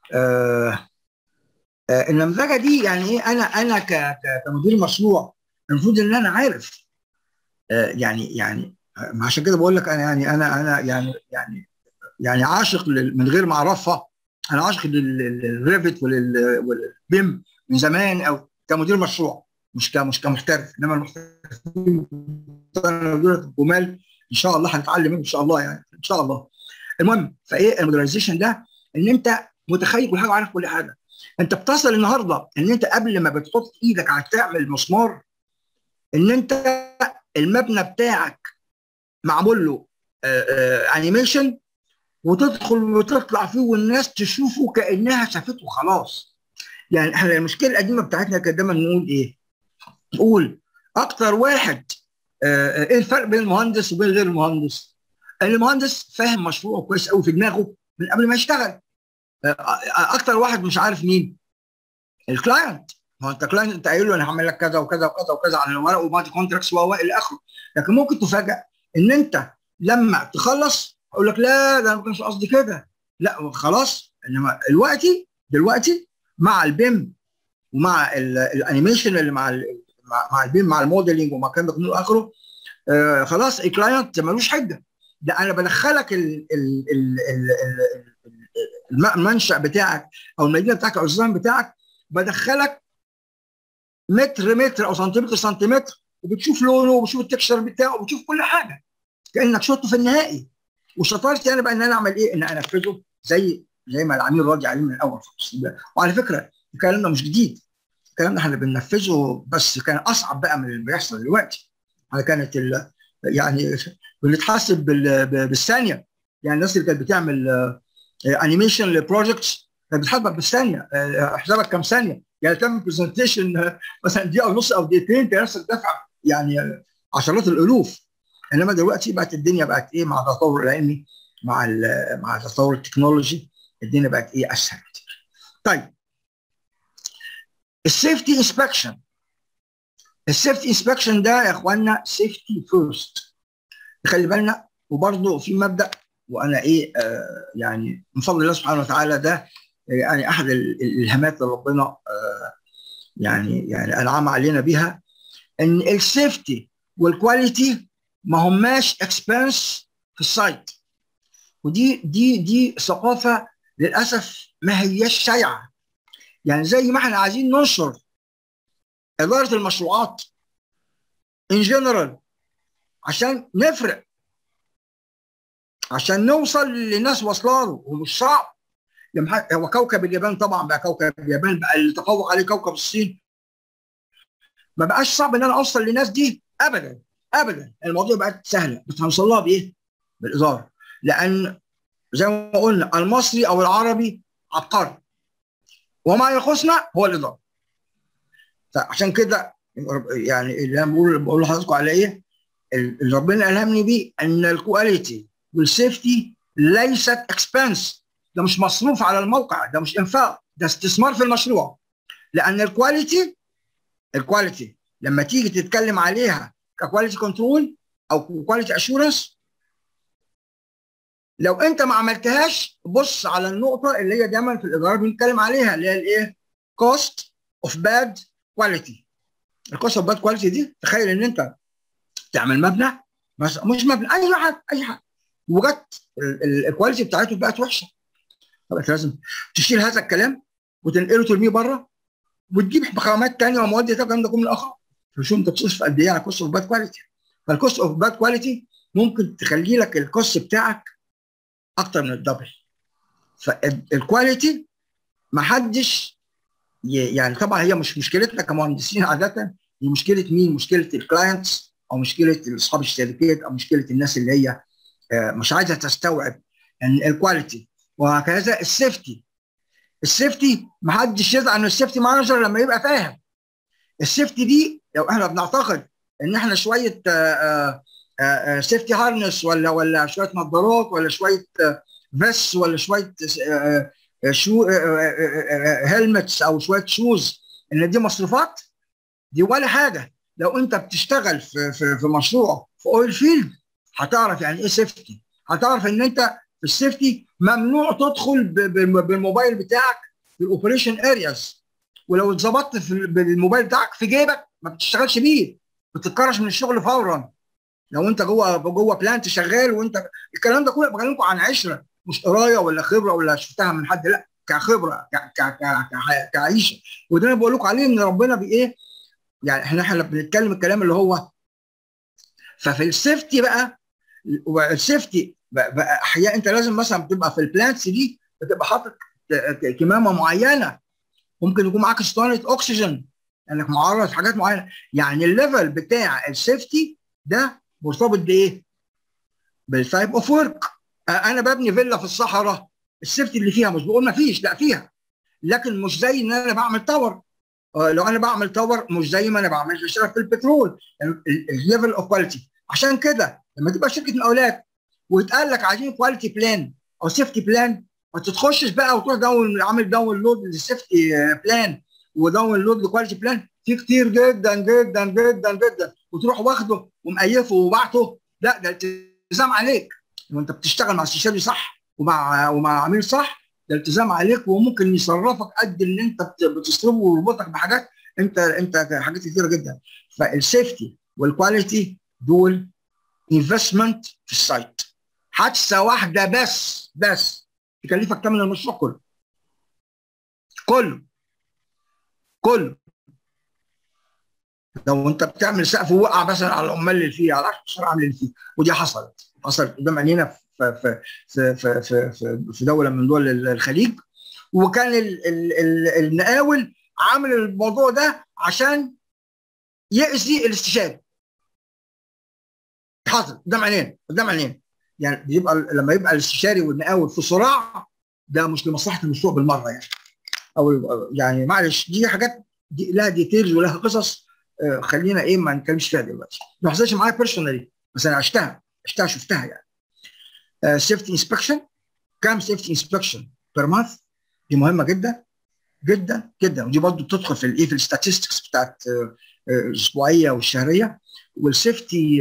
النمذجه دي يعني ايه انا انا كمدير مشروع المفروض ان انا عارف يعني يعني عشان كده بقول لك انا يعني انا انا يعني يعني يعني عاشق من غير ما اعرفها انا عاشق للريفت والبيم من زمان او كمدير مشروع مش مش كمحترف انما المحترفين الجمال ان شاء الله هنتعلم منه ان شاء الله يعني ان شاء الله المهم فايه المودرنايزيشن ده ان انت متخيل كل حاجه وعارف كل حاجه انت بتصل النهارده ان انت قبل ما بتحط ايدك على تعمل مسمار ان انت المبنى بتاعك معمول له انيميشن وتدخل وتطلع فيه والناس تشوفه كانها شافته خلاص يعني احنا المشكله القديمه بتاعتنا كانت دايما نقول ايه؟ نقول اكتر واحد اه ايه الفرق بين المهندس وبين غير المهندس؟ المهندس فاهم مشروعه كويس قوي في دماغه من قبل ما يشتغل اه اكتر واحد مش عارف مين؟ الكلاينت ما انت كلاينت انت قايل له انا هعمل لك كذا وكذا وكذا وكذا على الورق وبعد كونتراكتس و الى اخره لكن ممكن تفاجئ ان انت لما تخلص اقول لك لا ده انا ما كانش قصدي كده لا خلاص انما دلوقتي دلوقتي مع البيم ومع الانيميشن اللي مع مع مع البيم مع الموديلنج ومع الكلام ده كله اخره آه خلاص الكلاينت ملوش حجه ده انا بدخلك ال ال ال ال ال المنشا بتاعك او المدينه بتاعك او الديزاين بتاعك بدخلك متر متر او سنتيمتر سنتيمتر وبتشوف لونه وبتشوف التكشر بتاعه وبتشوف كل حاجه كانك شفته في النهائي وشطارتي انا بقى ان انا اعمل ايه؟ ان انا انفذه زي زي ما العميل راضي عليه من الاول خالص وعلى فكره الكلام ده مش جديد الكلام ده احنا بننفذه بس كان اصعب بقى من اللي بيحصل دلوقتي انا كانت ال يعني بنتحاسب بالثانيه يعني الناس اللي كانت بتعمل انيميشن لبروجكتس كانت بتحاسبك بالثانيه حسابك كام ثانيه يعني تعمل برزنتيشن مثلا دقيقه ونص او دقيقتين تلاقي نفسك دافع يعني عشرات الالوف انما دلوقتي بقت الدنيا بقت ايه مع التطور العلمي مع مع تطور التكنولوجي الدنيا بقت ايه اسهل كتير. طيب السيفتي انسبكشن السيفتي انسبكشن ده يا اخوانا سيفتي فيرست خلي بالنا وبرضه في مبدا وانا ايه آه يعني من فضل الله سبحانه وتعالى ده يعني احد الالهامات اللي ربنا آه يعني يعني انعم علينا بها ان السيفتي والكواليتي ما هماش اكسبنس في السايت ودي دي دي ثقافه للاسف ما هياش شائعه يعني زي ما احنا عايزين ننشر اداره المشروعات ان جنرال عشان نفرق عشان نوصل لناس واصله له ومش صعب هو كوكب اليابان طبعا بقى كوكب اليابان بقى اللي تفوق عليه كوكب الصين ما بقاش صعب ان انا اوصل للناس دي ابدا ابدا الموضوع بقت سهله بس هنوصل لها بايه؟ بالاداره لان زي ما قلنا المصري او العربي عبقري وما يخصنا هو الاداره عشان كده يعني اللي انا بقول بقول لحضراتكم على ايه؟ اللي ربنا الهمني بيه ان الكواليتي والسيفتي ليست اكسبنس ده مش مصروف على الموقع ده مش انفاق ده استثمار في المشروع لان الكواليتي الكواليتي لما تيجي تتكلم عليها ككواليتي كنترول او كواليتي اشورنس لو انت ما عملتهاش بص على النقطه اللي هي دايما في الاداره بنتكلم عليها اللي هي الايه؟ كوست اوف باد كواليتي الكوست اوف باد كواليتي دي تخيل ان انت تعمل مبنى بس مش مبنى اي حاجه اي حاجه وجت الكواليتي بتاعته بقت وحشه طب انت لازم تشيل هذا الكلام وتنقله ترميه بره وتجيب خامات ثانيه ومواد ثانيه الكلام ده كله من الاخر شوف انت بتصرف قد ايه على كوست اوف باد كواليتي فالكوست اوف باد كواليتي ممكن تخلي لك الكوست بتاعك اكتر من الدبل فالكواليتي ما حدش يعني طبعا هي مش مشكلتنا كمهندسين عاده هي مشكله مين؟ مشكله الكلاينتس او مشكله اصحاب الشركات او مشكله الناس اللي هي مش عايزه تستوعب ان الكواليتي وهكذا السيفتي السيفتي ما حدش يزعل من السيفتي مانجر لما يبقى فاهم السيفتي دي لو احنا بنعتقد ان احنا شويه سيفتي هارنس ولا ولا شويه نظارات ولا شويه فيس ولا شويه شو هيلمتس او شويه شوز ان دي مصروفات دي ولا حاجه لو انت بتشتغل في في, في مشروع في اويل فيلد هتعرف يعني ايه سيفتي هتعرف ان انت في السيفتي ممنوع تدخل بالموبايل بتاعك في الاوبريشن ارياز ولو اتظبطت بالموبايل بتاعك في جيبك ما بتشتغلش بيه بتتكرش من الشغل فورا لو انت جوه جوه بلانت شغال وانت الكلام ده كله بكلمكم عن عشره مش قرايه ولا خبره ولا شفتها من حد لا كخبره ك ك ك كعيشه وده انا بقول لكم عليه ان ربنا بايه يعني احنا احنا بنتكلم الكلام اللي هو ففي السيفتي بقى والسيفتي بقى احيانا انت لازم مثلا بتبقى في البلانتس دي بتبقى حاطط كمامه معينه ممكن يكون معاك اسطوانه اكسجين انك معرض حاجات معينه يعني الليفل بتاع السيفتي ده مرتبط بايه؟ بالتايب اوف ورك انا ببني فيلا في الصحراء السيفتي اللي فيها مش بقول ما فيش لا فيها لكن مش زي ان انا بعمل تاور لو انا بعمل تاور مش زي ما انا بعمل بشتغل في البترول الليفل اوف كواليتي عشان كده لما تبقى شركه مقاولات ويتقال لك عايزين كواليتي بلان او سيفتي بلان ما تتخشش بقى وتروح داون عامل داونلود للسيفتي بلان وداونلود لكواليتي بلان في كتير جدا جدا جدا جدا وتروح واخده ومقيفه وبعته لا ده التزام عليك وانت بتشتغل مع استشاري صح ومع ومع عميل صح ده التزام عليك وممكن يصرفك قد اللي انت بتصرفه ويربطك بحاجات انت انت حاجات كثيره جدا فالسيفتي والكواليتي دول انفستمنت في السايت حادثه واحده بس بس تكلفك ثمن المشروع كله كله كله لو انت بتعمل سقف وقع مثلا على العمال اللي فيه على 10 عامل اللي فيه ودي حصلت حصلت قدام عينينا في في في في في, في, في دوله من دول الخليج وكان ال ال ال المقاول عامل الموضوع ده عشان يأذي الاستشهاد حصل قدام عينينا قدام عينينا يعني بيبقى لما يبقى الاستشاري والمقاول في صراع ده مش لمصلحه المشروع بالمره يعني او يعني معلش دي حاجات دي لها ديتيلز ولها قصص آه خلينا ايه ما نتكلمش فيها دلوقتي ما حصلش معايا بيرسونالي بس انا عشتها عشتها شفتها يعني سيفتي انسبكشن كام سيفتي انسبكشن بير مانث دي مهمه جدا جدا جدا ودي برضه بتدخل في الايه في الستاتستكس بتاعت الاسبوعيه والشهريه والسيفتي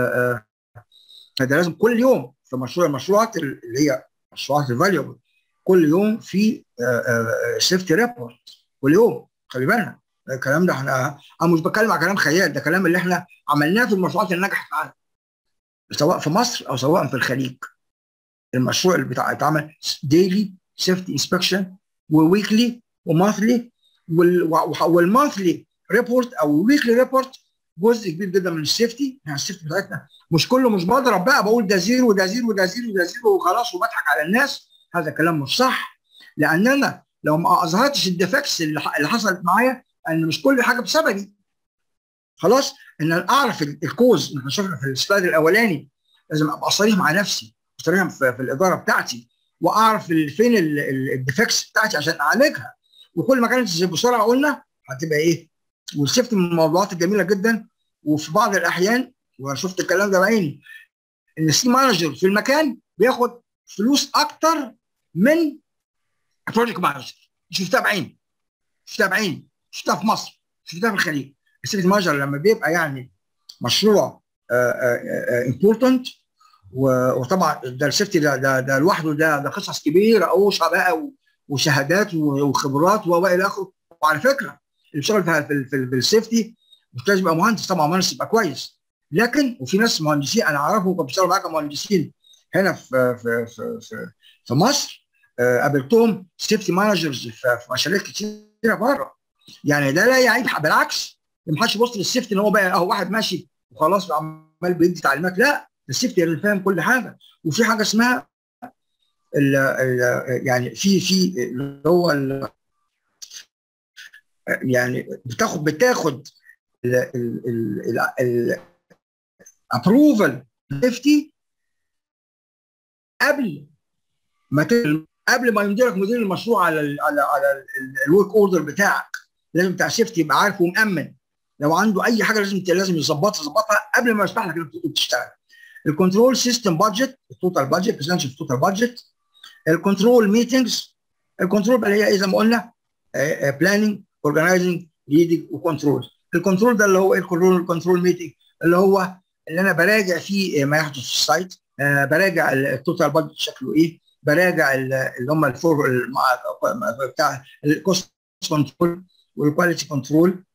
فده لازم كل يوم في مشروع المشروعات اللي هي مشروعات الفاليوبل كل يوم في سيفتي ريبورت كل يوم خلي بالنا الكلام ده احنا انا مش بتكلم على كلام خيال ده كلام اللي احنا عملناه في المشروعات اللي نجحت معانا سواء في مصر او سواء في الخليج المشروع اللي بتاع اتعمل ديلي سيفتي انسبكشن وويكلي ومانثلي والمانثلي ريبورت او ويكلي ريبورت جزء كبير جدا من السيفتي يعني السيفتي بتاعتنا مش كله مش بضرب بقى بقول ده زيرو وده زيرو وده زيرو وده زيرو وخلاص وبضحك على الناس هذا كلام مش صح لان انا لو ما اظهرتش الديفكتس اللي حصلت معايا ان مش كل حاجه بسببي خلاص ان انا اعرف الكوز احنا شفنا في السلايد الاولاني لازم ابقى صريح مع نفسي صريح في, في الاداره بتاعتي واعرف فين الديفكتس بتاعتي عشان اعالجها وكل ما كانت بسرعه قلنا هتبقى ايه والسيفتي من الموضوعات الجميله جدا وفي بعض الاحيان وانا شفت الكلام ده بعيني ان السي مانجر في المكان بياخد فلوس اكتر من البروجكت مانجر شفتها بعيني شفتها بعيني شفتها في مصر شفتها في الخليج السيفتي مانجر لما بيبقى يعني مشروع امبورتنت وطبعا ده السيفتي ده ده, ده لوحده ده ده قصص كبيره اوشع بقى وشهادات وخبرات والى اخره وعلى فكره اللي بيشتغل في, في, في, في السيفتي مش لازم يبقى مهندس طبعا مهندس يبقى كويس لكن وفي ناس مهندسين انا اعرفهم كانوا بيشتغلوا معايا كمهندسين هنا في في في في, في مصر آه قابلتهم سيفتي مانجرز في, في مشاريع كتيره بره يعني ده لا يعيب بالعكس ما حدش يبص للسيفتي ان هو بقى اهو واحد ماشي وخلاص عمال بيدي تعليمات لا السيفتي اللي فاهم كل حاجه وفي حاجه اسمها ال ال يعني في في اللي هو ال يعني بتاخد بتاخد الابروفال سيفتي قبل ما قبل ما يمضي لك مدير المشروع على ال على على الورك اوردر بتاعك لازم بتاع سيفتي يبقى عارف ومأمن لو عنده اي حاجه لازم لازم يظبطها يظبطها قبل ما يفتح لك انك تشتغل الكنترول سيستم بادجت التوتال بادجت برسنتج التوتال بادجت الكنترول ميتنجز الكنترول بقى هي ايه زي ما قلنا بلاننج اورجنايزنج ليدنج وكنترول الكنترول ده اللي هو ايه الكنترول الكنترول ميتنج اللي هو اللي انا براجع فيه ما يحدث في السايت آه براجع التوتال بادجت شكله ايه براجع اللي هم الفور بتاع الكوست كنترول والكواليتي كنترول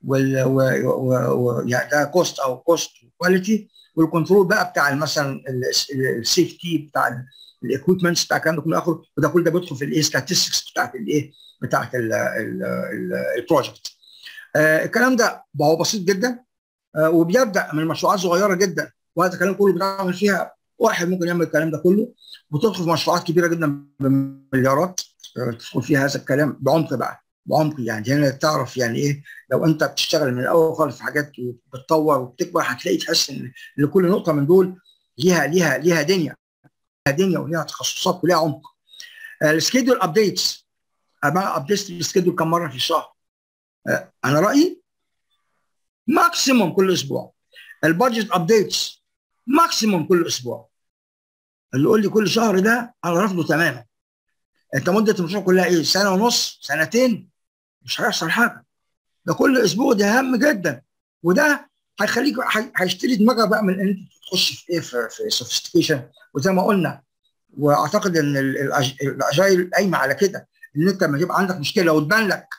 وال يعني ده كوست او كوست كواليتي والكنترول بقى بتاع مثلا السيفتي بتاع الاكويبمنتس بتاع الكلام ده كله اخره وده كل ده بيدخل في الايه statistics بتاعت الايه بتاعت البروجكت آه الكلام ده هو بسيط جدا آه وبيبدا من مشروعات صغيره جدا وهذا الكلام كله بتعمل فيها واحد ممكن يعمل الكلام ده كله وتدخل في مشروعات كبيره جدا بمليارات آه تدخل فيها هذا الكلام بعمق بقى بعمق يعني هنا تعرف يعني ايه لو انت بتشتغل من الاول خالص في حاجات وبتطور وبتكبر هتلاقي تحس ان ان كل نقطه من دول ليها ليها ليها دنيا ليها دنيا وليها تخصصات وليها عمق السكيدول ابديتس انا ابديت السكيدول كم مره في الشهر انا رايي ماكسيموم كل اسبوع البادجت ابديتس ماكسيموم كل اسبوع اللي يقول لي كل شهر ده انا رافضه تماما انت مده المشروع كلها ايه سنه ونص سنتين مش هيحصل حاجه ده كل اسبوع ده هام جدا وده هيخليك هيشتري دماغك بقى من ان انت تخش في ايه في, في سوفيستيكيشن وزي ما قلنا واعتقد ان الاجايل قايمه على كده ان انت لما يبقى عندك مشكله وتبان لك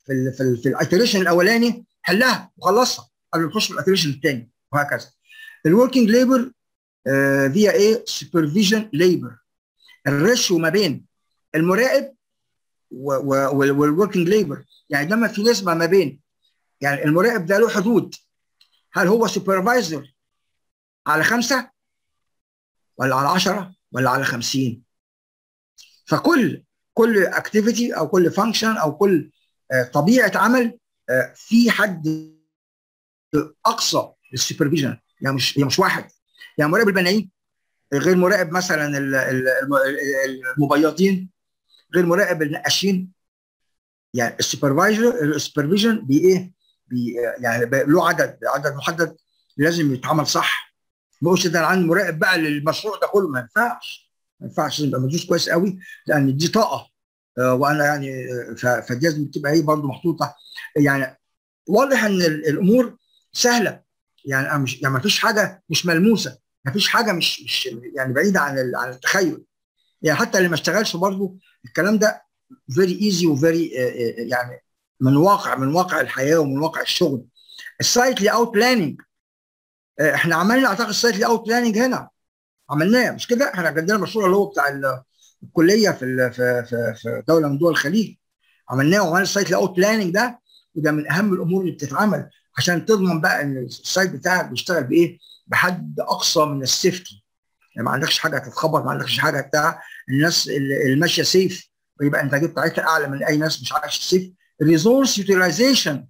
في ال في, ال في الايتريشن الاولاني حلها وخلصها قبل ما تخش في الايتريشن الثاني وهكذا الوركينج ليبر فيها ايه سوبرفيجن ليبر الريشيو ما بين المراقب والوركينج ليبر يعني لما في نسبه ما بين يعني المراقب ده له حدود هل هو سوبرفايزر على خمسه ولا على 10 ولا على 50 فكل كل اكتيفيتي او كل فانكشن او كل طبيعه عمل في حد اقصى للسوبرفيجن يعني مش هي مش واحد يعني مراقب البنايين غير مراقب مثلا المبيضين غير مراقب النقاشين يعني السوبرفايزر السوبرفيجن بي ايه بي يعني له عدد عدد محدد لازم يتعمل صح ما اقولش ده انا عندي مراقب بقى للمشروع ده كله ما ينفعش ما ينفعش يبقى مدوس كويس قوي لان دي طاقه آه وانا يعني فدي لازم تبقى هي برضه محطوطه يعني واضح ان الامور سهله يعني مش يعني ما فيش حاجه مش ملموسه ما فيش حاجه مش مش يعني بعيده عن عن التخيل يعني حتى اللي ما اشتغلش برضه الكلام ده فيري ايزي وفيري يعني من واقع من واقع الحياه ومن واقع الشغل السايت لي اوت بلاننج احنا عملنا اعتقد السايت لي اوت بلاننج هنا عملناه مش كده احنا عندنا مشروع اللي هو بتاع الكليه في في في, في دوله من دول الخليج عملناه وعملنا السايت لي اوت بلاننج ده وده من اهم الامور اللي بتتعمل عشان تضمن بقى ان السايت بتاعك بيشتغل بايه؟ بحد اقصى من السيفتي يعني ما عندكش حاجه هتتخبط ما عندكش حاجه بتاع الناس اللي ماشيه سيف ويبقى الانتاجيه بتاعتها اعلى من اي ناس مش عايشه سيف الريسورس يوتيلايزيشن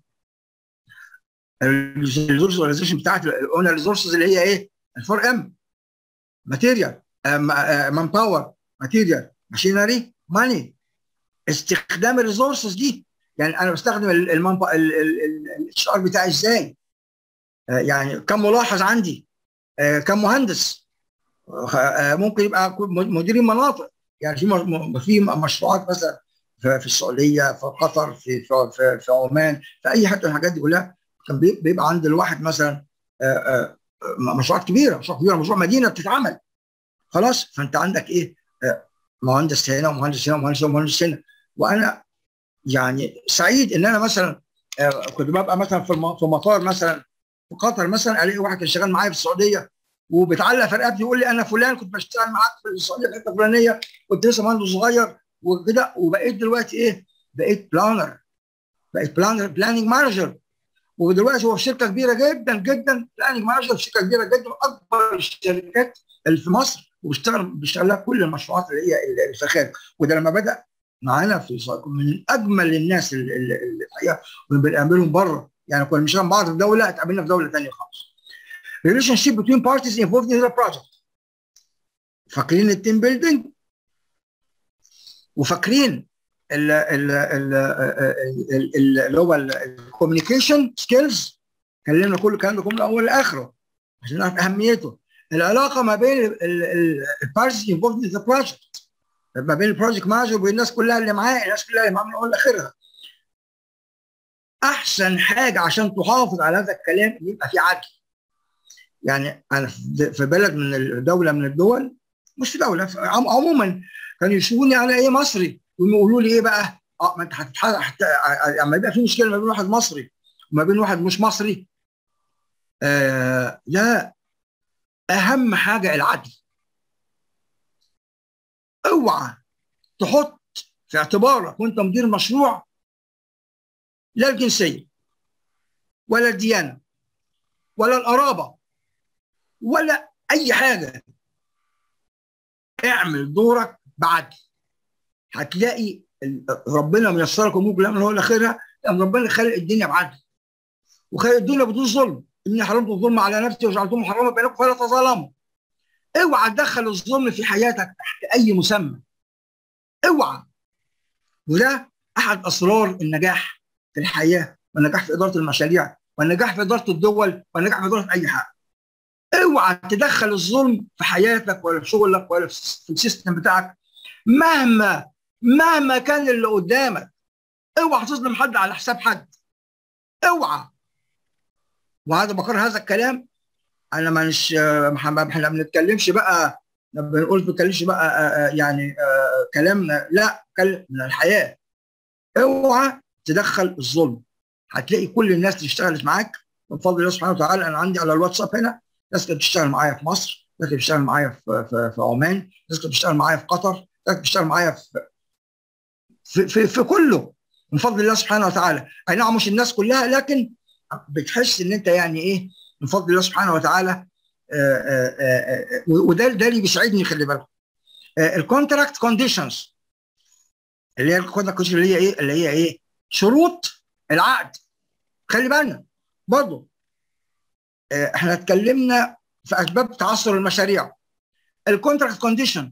الريسورس يوتيلايزيشن بتاعت قلنا الريسورسز اللي هي ايه؟ الفور ام ماتيريال مان باور ماتيريال ماشينري ماني استخدام الريسورسز دي يعني انا بستخدم الاتش ار بتاعي ازاي؟ يعني كم ملاحظ عندي؟ كم مهندس؟ ممكن يبقى مديرين مناطق يعني في في مشروعات مثلا في السعوديه في قطر في في في, في عمان في اي حته من الحاجات دي كلها كان بيبقى عند الواحد مثلا مشروعات كبيره مشروع كبيره مشروع مدينه بتتعمل خلاص فانت عندك ايه مهندس هنا ومهندس هنا ومهندس هنا ومهندس هنا وانا يعني سعيد ان انا مثلا كنت ببقى مثلا في في مطار مثلا في قطر مثلا الاقي واحد كان شغال معايا في السعوديه وبيتعلق في رقبتي يقول لي انا فلان كنت بشتغل معاك في السعوديه في الحته الفلانيه كنت لسه مهندس صغير وكده وبقيت دلوقتي ايه؟ بقيت بلانر بقيت بلانر بلاننج مانجر ودلوقتي هو في شركه كبيره جدا جدا بلاننج مانجر في شركه كبيره جدا اكبر الشركات اللي في مصر وبيشتغل بيشتغل لها كل المشروعات اللي هي الفخاري وده لما بدا معانا في من اجمل الناس اللي الحقيقه بنقابلهم بره يعني كنا بنشتغل بعض في دوله اتقابلنا في دوله ثانيه خالص relationship between parties involved in the project فاكرين التيم بيلدينج وفاكرين اللي هو الكوميونيكيشن سكيلز كلمنا كل الكلام ده كله من اول لاخره عشان نعرف اهميته العلاقه ما بين البارتيز انفولد ان ذا بروجكت ما بين البروجكت مانجر والناس كلها اللي معاه الناس كلها اللي معاه من اول لاخرها احسن حاجه عشان تحافظ على هذا الكلام يبقى في عدل يعني انا في بلد من دوله من الدول مش في دوله عموما كانوا يشوفوني على ايه مصري ويقولوا لي ايه بقى اه ما انت هتتحدث اما يبقى في مشكله ما بين واحد مصري وما بين واحد مش مصري آه لا اهم حاجه العدل اوعى تحط في اعتبارك وانت مدير مشروع لا الجنسيه ولا الديانه ولا القرابه ولا اي حاجه اعمل دورك بعدل هتلاقي ربنا ميسرك امور كلها من اول لاخرها لان ربنا خلق الدنيا بعدل وخلق الدنيا بدون ظلم اني حرمت الظلم على نفسي وجعلته محرما بينكم فلا تظالموا اوعى تدخل الظلم في حياتك تحت اي مسمى اوعى وده احد اسرار النجاح في الحياه والنجاح في اداره المشاريع والنجاح في اداره الدول والنجاح في اداره اي حاجه اوعى تدخل الظلم في حياتك ولا في شغلك ولا في السيستم بتاعك مهما مهما كان اللي قدامك اوعى تظلم حد على حساب حد اوعى وهذا بقر هذا الكلام انا مش احنا ما بنتكلمش بقى بنقول ما بنتكلمش بقى يعني كلام لا كلام من الحياه اوعى تدخل الظلم هتلاقي كل الناس اللي اشتغلت معاك من فضل الله سبحانه وتعالى انا عندي على الواتساب هنا ناس كانت بتشتغل معايا في مصر ناس كانت بتشتغل معايا في, في, في عمان ناس كانت بتشتغل معايا في قطر ناس كانت بتشتغل معايا في في, في, في كله من فضل الله سبحانه وتعالى اي نعم مش الناس كلها لكن بتحس ان انت يعني ايه من فضل الله سبحانه وتعالى وده ده اللي بيساعدني خلي بالك الكونتراكت كونديشنز اللي هي الكونتراكت اللي هي ايه اللي هي ايه شروط العقد خلي بالنا برضه احنا اتكلمنا في اسباب تعثر المشاريع الكونتراكت كونديشن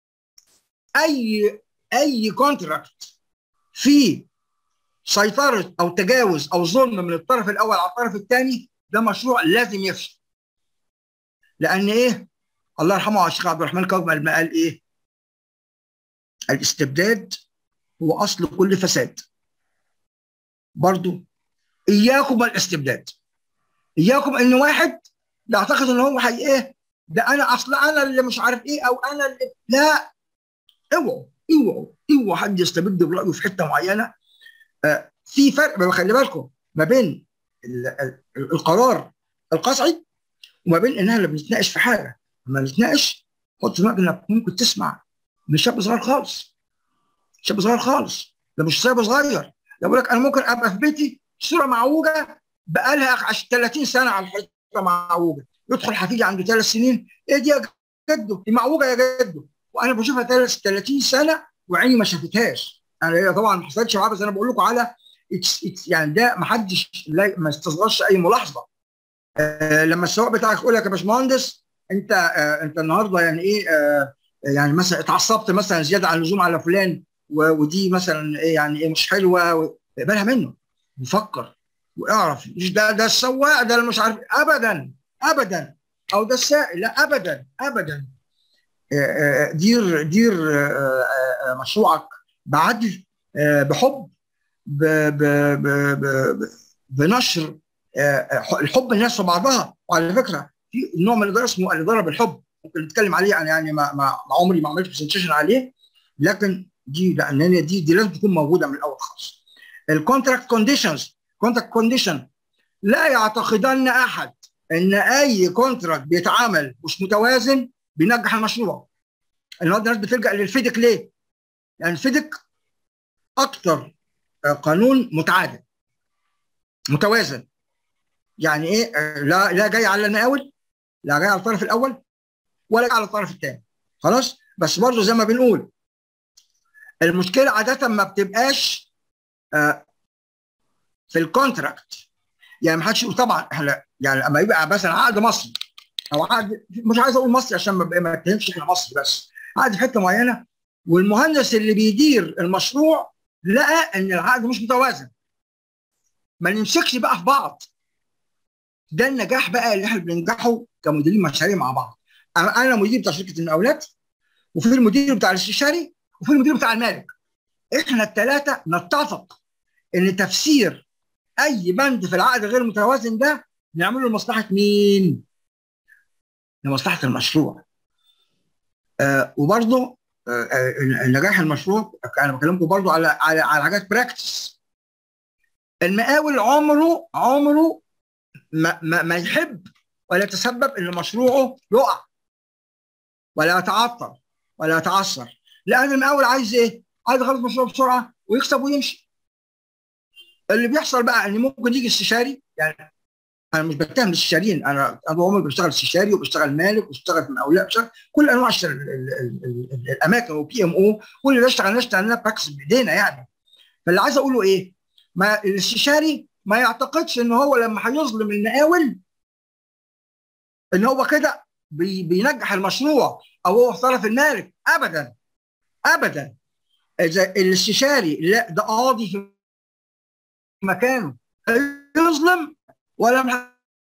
اي اي كونتراكت فيه سيطره او تجاوز او ظلم من الطرف الاول على الطرف الثاني ده مشروع لازم يفشل لان ايه الله يرحمه الشيخ عبد الرحمن كوكب ما قال ايه الاستبداد هو اصل كل فساد برضو اياكم الاستبداد اياكم ان واحد يعتقد ان هو حي ايه ده انا اصل انا اللي مش عارف ايه او انا اللي لا اوعوا اوعوا اوعوا حد يستبد برايه في حته معينه آه في فرق خلي بالكم ما بين القرار القطعي وما بين ان احنا بنتناقش في حاجه لما نتناقش حط في دماغك انك ممكن تسمع من شاب صغير خالص شاب صغير خالص ده مش شاب صغير يقول لك انا ممكن ابقى في بيتي صوره معوجه بقالها 30 سنه على الحيطه معوجه يدخل حفيدي عنده ثلاث سنين ايه دي يا جدو دي معوجه يا جدو وانا بشوفها 30 سنه وعيني ما شافتهاش انا يعني طبعا ما حصلتش معايا بس انا بقول لكم على it's it's يعني ده ما حدش ما استصغرش اي ملاحظه آه لما السواق بتاعك يقول لك يا باشمهندس انت آه انت النهارده يعني ايه آه يعني مثلا اتعصبت مثلا زياده عن اللزوم على فلان ودي مثلا ايه يعني ايه مش حلوه اقبلها منه وفكر واعرف مش ده ده السواق ده مش عارف ابدا ابدا او ده السائق لا ابدا ابدا دير دير مشروعك بعدل بحب ب ب ب ب بنشر الحب الناس في بعضها وعلى فكره في نوع من الاداره اسمه الاداره بالحب ممكن نتكلم عليه يعني يعني ما, ما عمري ما عملت برزنتيشن عليه لكن دي لان دي دي لازم تكون موجوده من الاول خالص الكونتراكت كونديشنز كونتراكت كونديشن لا يعتقدن احد ان اي كونتراكت بيتعامل مش متوازن بينجح المشروع النهارده الناس بتلجا للفيدك ليه؟ لان يعني الفيدك اكتر قانون متعادل متوازن يعني ايه لا لا جاي على المقاول لا جاي على الطرف الاول ولا جاي على الطرف الثاني خلاص بس برضه زي ما بنقول المشكله عاده ما بتبقاش آه في الكونتراكت يعني ما حدش يقول طبعا احنا يعني لما يبقى مثلا عقد مصري او عقد مش عايز اقول مصري عشان ما ما اتهمش احنا مصري بس عقد في حته معينه والمهندس اللي بيدير المشروع لقى ان العقد مش متوازن ما نمسكش بقى في بعض ده النجاح بقى اللي احنا بننجحه كمديرين مشاريع مع بعض انا مدير بتاع شركه المقاولات وفي المدير بتاع الاستشاري وفي المدير بتاع المالك احنا الثلاثه نتفق ان تفسير اي بند في العقد غير المتوازن ده نعمله لمصلحه مين؟ لمصلحه المشروع. آه وبرضه آه نجاح المشروع انا بكلمكم برضه على على على حاجات براكتس. المقاول عمره عمره ما, ما, ما يحب ولا يتسبب ان مشروعه يقع ولا يتعطل ولا يتعثر لان المقاول عايز ايه؟ عايز يخلص مشروعه بسرعه ويكسب ويمشي. اللي بيحصل بقى ان ممكن يجي استشاري يعني انا مش بتهم الاستشاريين انا ابو عمر بشتغل استشاري وبشتغل مالك وبشتغل في مقاولات بشتغل كل انواع الاماكن وبي ام او كل ده اشتغلنا اشتغلنا براكتس بايدينا يعني فاللي عايز اقوله ايه؟ ما الاستشاري ما يعتقدش ان هو لما هيظلم المقاول ان هو كده بي بينجح المشروع او هو في طرف المالك ابدا ابدا اذا الاستشاري لا ده قاضي في مكانه يظلم ولا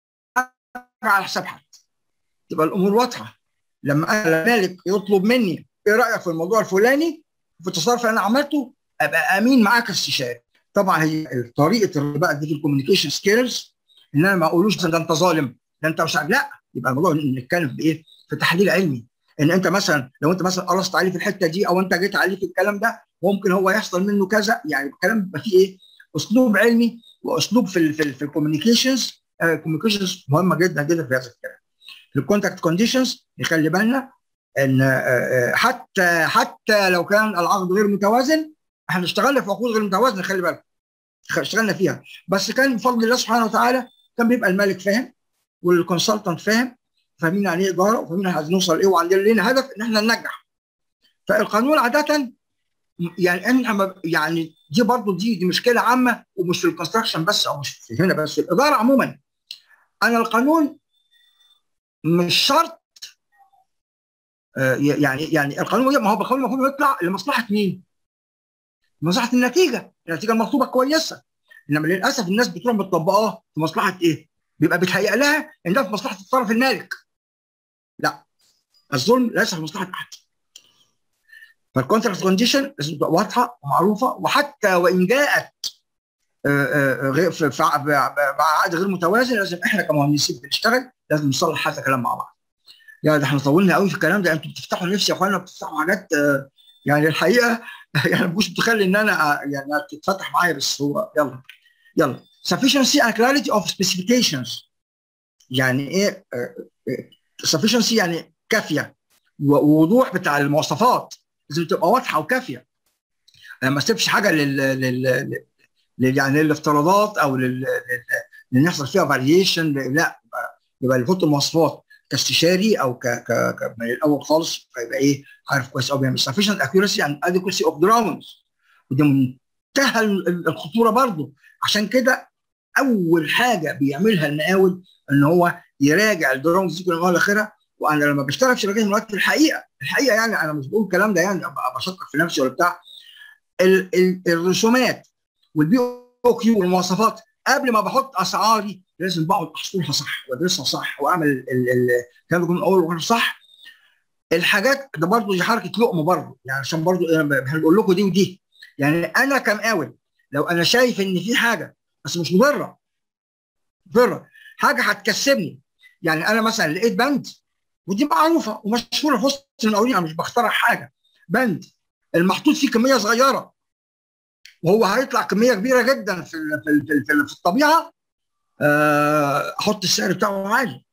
على حساب حد تبقى الامور واضحه لما انا مالك يطلب مني ايه رايك في الموضوع الفلاني في التصرف اللي انا عملته ابقى امين معاك استشاري طبعا هي طريقه بقى دي في الكوميونيكيشن سكيلز ان انا ما اقولوش ده انت ظالم ده انت مش عارف لا يبقى الموضوع نتكلم بايه في تحليل علمي ان انت مثلا لو انت مثلا قرصت عليه في الحته دي او انت جيت عليه في الكلام ده ممكن هو يحصل منه كذا يعني الكلام بيبقى فيه ايه اسلوب علمي واسلوب في ال في, ال في الكوميونيكيشنز الكوميونيكيشنز مهمه جدا جدا في هذا الكلام في الكونتاكت كونديشنز نخلي بالنا ان حتى حتى لو كان العقد غير متوازن احنا اشتغلنا في عقود غير متوازنه خلي بالك اشتغلنا فيها بس كان بفضل الله سبحانه وتعالى كان بيبقى الملك فاهم والكونسلتنت فاهم فاهمين يعني ايه اداره وفاهمين عايزين نوصل ايه وعندنا لنا هدف ان احنا ننجح فالقانون عاده يعني احنا يعني دي برضه دي دي مشكله عامه ومش في الكونستراكشن بس او مش في هنا بس في الاداره عموما انا القانون مش شرط يعني يعني القانون ما هو القانون المفروض يطلع لمصلحه مين؟ لمصلحه النتيجه، النتيجه المطلوبه كويسه انما للاسف الناس بتروح مطبقاه في مصلحه ايه؟ بيبقى بيتهيأ لها انها في مصلحه الطرف المالك. لا الظلم ليس في مصلحه احد. فالكونتراكت كونديشن لازم تبقى واضحه ومعروفه وحتى وان جاءت غير بعقد غير متوازن لازم احنا كمهندسين بنشتغل لازم نصلح هذا الكلام مع بعض. يا ده احنا طولنا قوي في الكلام ده انتوا بتفتحوا نفسي يا اخوانا بتفتحوا حاجات يعني الحقيقه يعني مش متخيل ان انا يعني تتفتح معايا بس هو يلا يلا sufficiency and clarity of specifications يعني ايه sufficiency يعني كافيه ووضوح بتاع المواصفات لازم تبقى واضحه وكافيه ما تسيبش حاجه لل, لل... لل... يعني للافتراضات او لل... لل... يحصل فيها فاريشن لا يبقى يحط المواصفات كاستشاري او ك ك ك من الاول خالص فيبقى ايه عارف كويس قوي بيعمل sufficient accuracy and adequacy of drawings ودي منتهى الخطوره برضه عشان كده اول حاجه بيعملها المقاول ان هو يراجع الدراونز دي كلها اخرها وانا لما بشتغل في شركات المواد الحقيقه الحقيقه يعني انا مش بقول الكلام ده يعني ابقى بشكر في نفسي ولا بتاع ال ال الرسومات والبي او كيو والمواصفات قبل ما بحط اسعاري لازم بقعد احصرها صح وادرسها صح واعمل الكلام ده من اول وآخر صح الحاجات ده برضه دي حركه لقمه برضه يعني عشان برضه انا بقول لكم دي ودي يعني انا كمقاول لو انا شايف ان في حاجه بس مش مضره مضره حاجه هتكسبني يعني انا مثلا لقيت بند ودي معروفه ومشهوره في وسط المقاولين انا مش بخترع حاجه بند المحطوط فيه كميه صغيره وهو هيطلع كميه كبيره جدا في في في, في الطبيعه احط السعر بتاعه عالي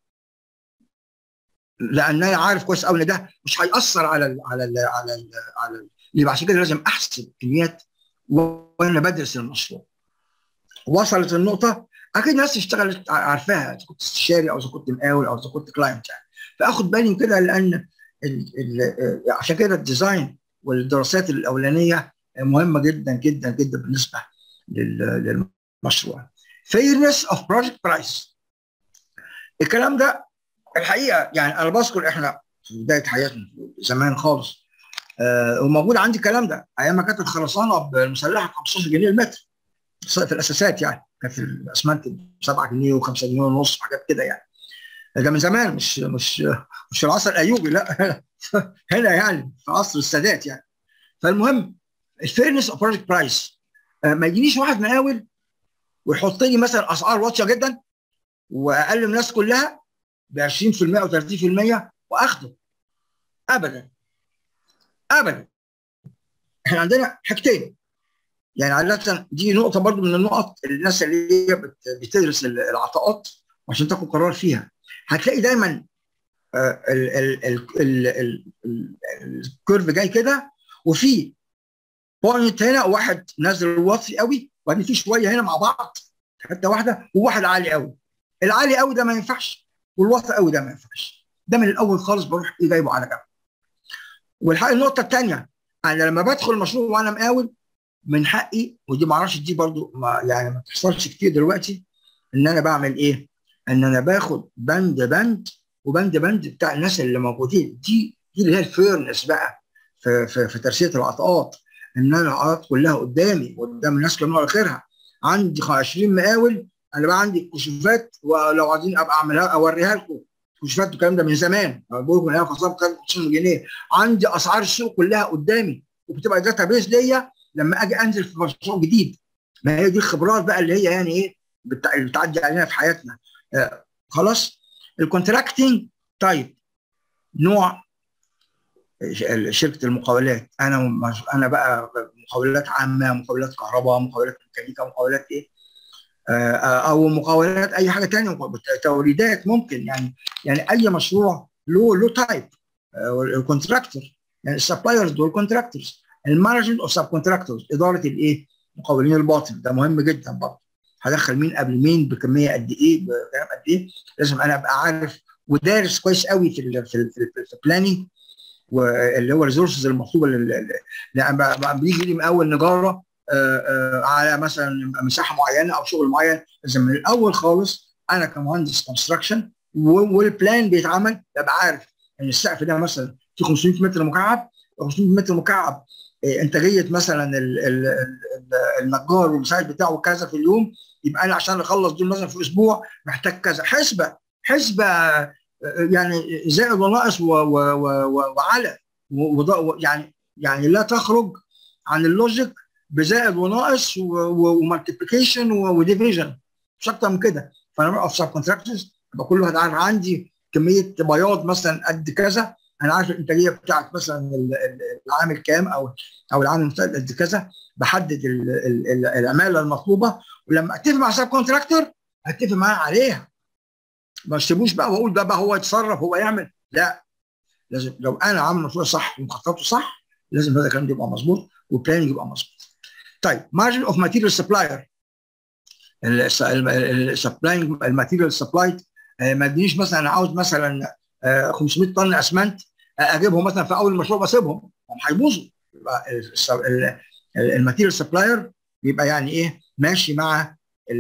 لان انا عارف كويس قوي ان ده مش هياثر على ال على ال على ال على ال يبقى عشان كده لازم احسب الكميات وانا بدرس المشروع وصلت النقطه اكيد ناس اشتغلت عارفاها اذا كنت استشاري او اذا كنت مقاول او اذا كنت كلاينت يعني فاخد بالي من كده لان ال ال عشان كده الديزاين والدراسات الاولانيه مهمه جدا جدا جدا بالنسبه للمشروع. fairness of project price الكلام ده الحقيقه يعني انا بذكر احنا في بدايه حياتنا زمان خالص آه وموجود عندي الكلام ده ايام ما كانت الخرسانه بالمسلحه 15 جنيه المتر في الاساسات يعني كانت الاسمنت ب 7 جنيه و5 جنيه ونص حاجات كده يعني ده من زمان مش مش مش في العصر الايوبي لا هنا يعني في عصر السادات يعني فالمهم الفيرنس اوف بروجكت برايس ما يجينيش واحد مقاول ويحط لي مثلا اسعار واطيه جدا واقل من الناس كلها ب 20% او 30% واخده ابدا ابدا احنا عندنا حاجتين يعني عادة دي نقطة برضو من النقط الناس اللي هي بتدرس العطاءات عشان تاخد قرار فيها هتلاقي دايما الكيرف جاي كده وفي بوينت هنا واحد نازل واطي قوي وبعدين في شويه هنا مع بعض حته واحده وواحد عالي قوي العالي قوي ده ما ينفعش والواطي قوي ده ما ينفعش ده من الاول خالص بروح ايه جايبه على جنب والحق النقطه الثانيه انا لما بدخل المشروع وانا مقاول من حقي ودي ما اعرفش دي برضو ما يعني ما بتحصلش كتير دلوقتي ان انا بعمل ايه؟ ان انا باخد بند بند وبند بند بتاع الناس اللي موجودين دي دي اللي هي الفيرنس بقى في في, في ترسيه العطاءات ان انا العطاءات كلها قدامي قدام الناس كلها اخرها عندي 20 مقاول انا بقى عندي كشوفات ولو عايزين ابقى اعملها اوريها لكم كشوفات الكلام ده من زمان بقول لكم انا فصلت كام 500 جنيه عندي اسعار السوق كلها قدامي وبتبقى داتا بيز ليا لما اجي انزل في مشروع جديد ما هي دي الخبرات بقى اللي هي يعني ايه بتع... بتعدي علينا في حياتنا آه خلاص الكونتراكتنج طيب نوع شركه المقاولات انا انا بقى مقاولات عامه مقاولات كهرباء مقاولات ميكانيكا مقاولات ايه او مقاولات اي حاجه ثانيه توريدات ممكن يعني يعني اي مشروع له له تايب الكونتراكتور يعني السبلايرز دول كونتراكتورز المانجمنت اوف سب كونتراكتورز اداره الايه مقاولين الباطن ده مهم جدا برضه هدخل مين قبل مين بكميه قد ايه بكلام قد ايه لازم انا ابقى عارف ودارس كويس قوي في ال في ال في البلاننج واللي هو الريسورسز المطلوبه لما بيجي لي من اول نجاره على مثلا مساحه معينه او شغل معين لازم من الاول خالص انا كمهندس كونستراكشن والبلان بيتعمل ابقى عارف ان السقف ده مثلا في 500 متر مكعب 500 متر مكعب انتاجيه مثلا النجار والمساعد بتاعه كذا في اليوم يبقى انا عشان اخلص دول مثلا في اسبوع محتاج كذا حسبه حسبه يعني زائد وناقص وعلى يعني يعني لا تخرج عن اللوجيك بزائد وناقص ومالتيبيكيشن وديفيجن مش اكتر من كده فانا في سب كونتراكتورز يبقى كل واحد عارف عندي كميه بياض مثلا قد كذا انا عارف الانتاجيه بتاعت مثلا العامل كام او او العامل قد كذا بحدد العماله المطلوبه ولما اتفق مع سب كونتراكتور اتفق معاه عليها ما اسيبوش بقى واقول ده بقى هو يتصرف هو يعمل لا لازم لو انا عامل مشروع صح ومخططه صح لازم هذا الكلام يبقى مظبوط والبلاننج يبقى مظبوط طيب مارجن اوف ماتيريال سبلاير السبلاينج الماتيريال سبلايد ما ادينيش مثلا انا عاوز مثلا 500 طن اسمنت اجيبهم مثلا في اول المشروع واسيبهم هم هيبوظوا الماتيريال سبلاير بيبقى يعني ايه ماشي مع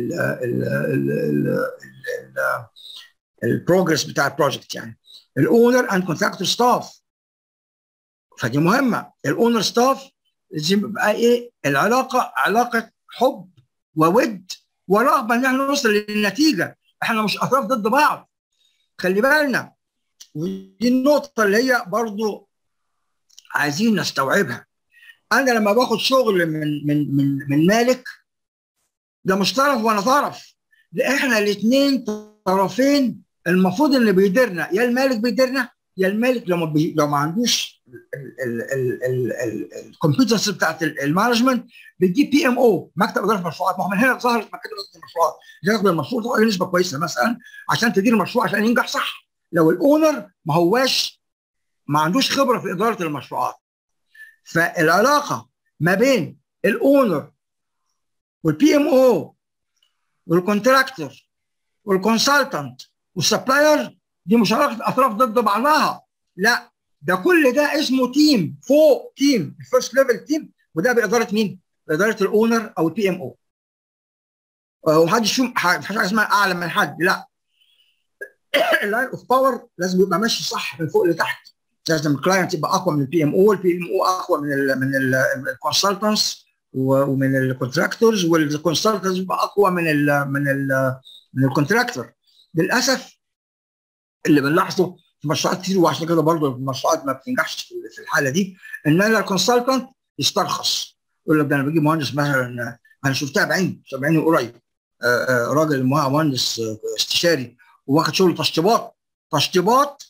البروجرس بتاع البروجكت يعني الاونر اند كونتراكتور ستاف فدي مهمه الاونر ستاف لازم يبقى ايه العلاقه علاقه حب وود ورغبه ان احنا نوصل للنتيجه احنا مش اطراف ضد بعض خلي بالنا ودي النقطه اللي هي برضو عايزين نستوعبها انا لما باخد شغل من من من من مالك ده مش طرف وانا طرف ده احنا الاثنين طرفين المفروض اللي بيديرنا يا المالك بيديرنا يا المالك لو ما بي لو ما عندوش الكمبيوترز بتاعت المانجمنت بتجيب بي ام او مكتب اداره المشروعات ما هو من هنا ظهرت مكتب اداره المشروعات تاخد المشروع تاخد نسبه كويسه مثلا عشان تدير المشروع عشان ينجح صح لو الاونر ما هواش ما عندوش خبره في اداره المشروعات فالعلاقه ما بين الاونر والبي ام او والكونتراكتور والكونسلتنت والسبلاير دي مش علاقه اطراف ضد بعضها لا ده كل ده اسمه تيم فوق تيم الفيرست ليفل تيم وده باداره مين؟ باداره الاونر او البي ام او ومحدش فيهم مفيش حاجه اسمها اعلى من حد لا اللاين اوف باور لازم يبقى ماشي صح من فوق لتحت لازم الكلاينت يبقى اقوى من البي ام او البي ام او اقوى من ال من الكونسلتنتس ومن الكونتراكتورز والكونسلتنتس يبقى اقوى من ال من ال من الكونتراكتور للاسف اللي بنلاحظه في مشروعات كتير وعشان كده برضه المشروعات ما بتنجحش في الحاله دي ان انا الكونسلتنت يسترخص يقول لك ده انا بجيب مهندس مثلا انا شفتها بعيني بعيني قريب راجل مهندس استشاري واخد شغل تشطيبات تشطيبات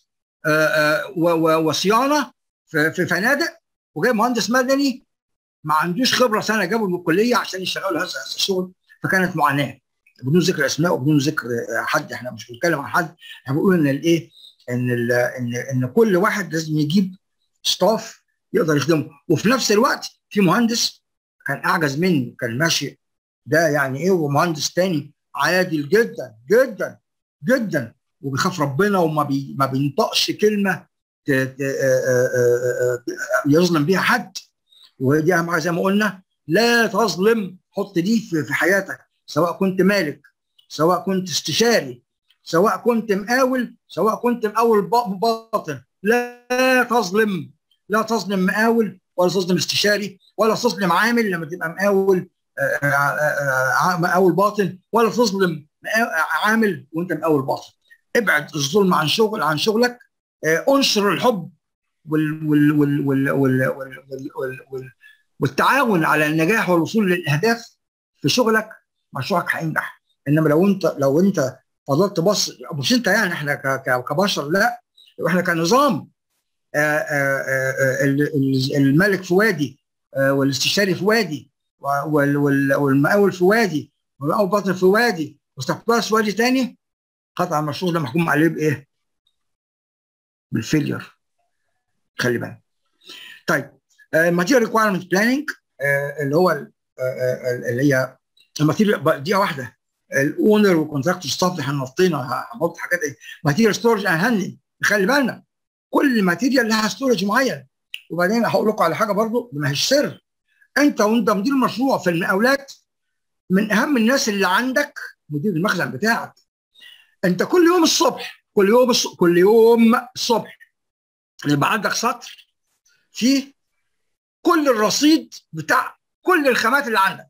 وصيانه في فنادق وجايب مهندس مدني ما عندوش خبره سنه جابه من الكليه عشان يشتغلوا هذا الشغل فكانت معاناه بدون ذكر اسماء وبدون ذكر حد احنا مش بنتكلم عن حد احنا بنقول ان الايه ان ال ان ان كل واحد لازم يجيب ستاف يقدر يخدمه وفي نفس الوقت في مهندس كان اعجز مني كان ماشي ده يعني ايه ومهندس تاني عادل جدا جدا جدا وبيخاف ربنا وما بي ما بينطقش كلمه يظلم بيها حد ودي اهم حاجه زي ما قلنا لا تظلم حط دي في حياتك سواء كنت مالك سواء كنت استشاري سواء كنت مقاول سواء كنت مقاول باطن لا تظلم لا تظلم مقاول ولا تظلم استشاري ولا تظلم عامل لما تبقى مقاول مقاول باطن ولا تظلم عامل وانت مقاول باطن ابعد الظلم عن شغل عن شغلك انشر الحب وال وال وال وال وال وال وال وال والتعاون على النجاح والوصول للاهداف في شغلك مشروعك هينجح انما لو انت لو انت فضلت بص مش انت يعني احنا كبشر لا احنا كنظام آآ آآ الملك في وادي والاستشاري في وادي والمقاول في وادي والمقاول باطن في وادي واستقطاع في وادي تاني قطع المشروع ده محكوم عليه بايه؟ بالفيلير خلي بالك طيب الماتيريال ريكوايرمنت بلاننج اللي هو اللي هي الماتيريال دقيقه واحده الاونر والكونتراكتور ستاف اللي احنا نطينا هنحط حاجات ايه ماتيريال ستورج اند هاندلنج خلي بالنا كل ماتيريال لها ستورج معين وبعدين هقول لكم على حاجه برضو ما هيش سر انت وانت مدير مشروع في المقاولات من اهم الناس اللي عندك مدير المخزن بتاعك انت كل يوم الصبح كل يوم الصبح كل يوم الصبح يبقى عندك سطر فيه كل الرصيد بتاع كل الخامات اللي عندك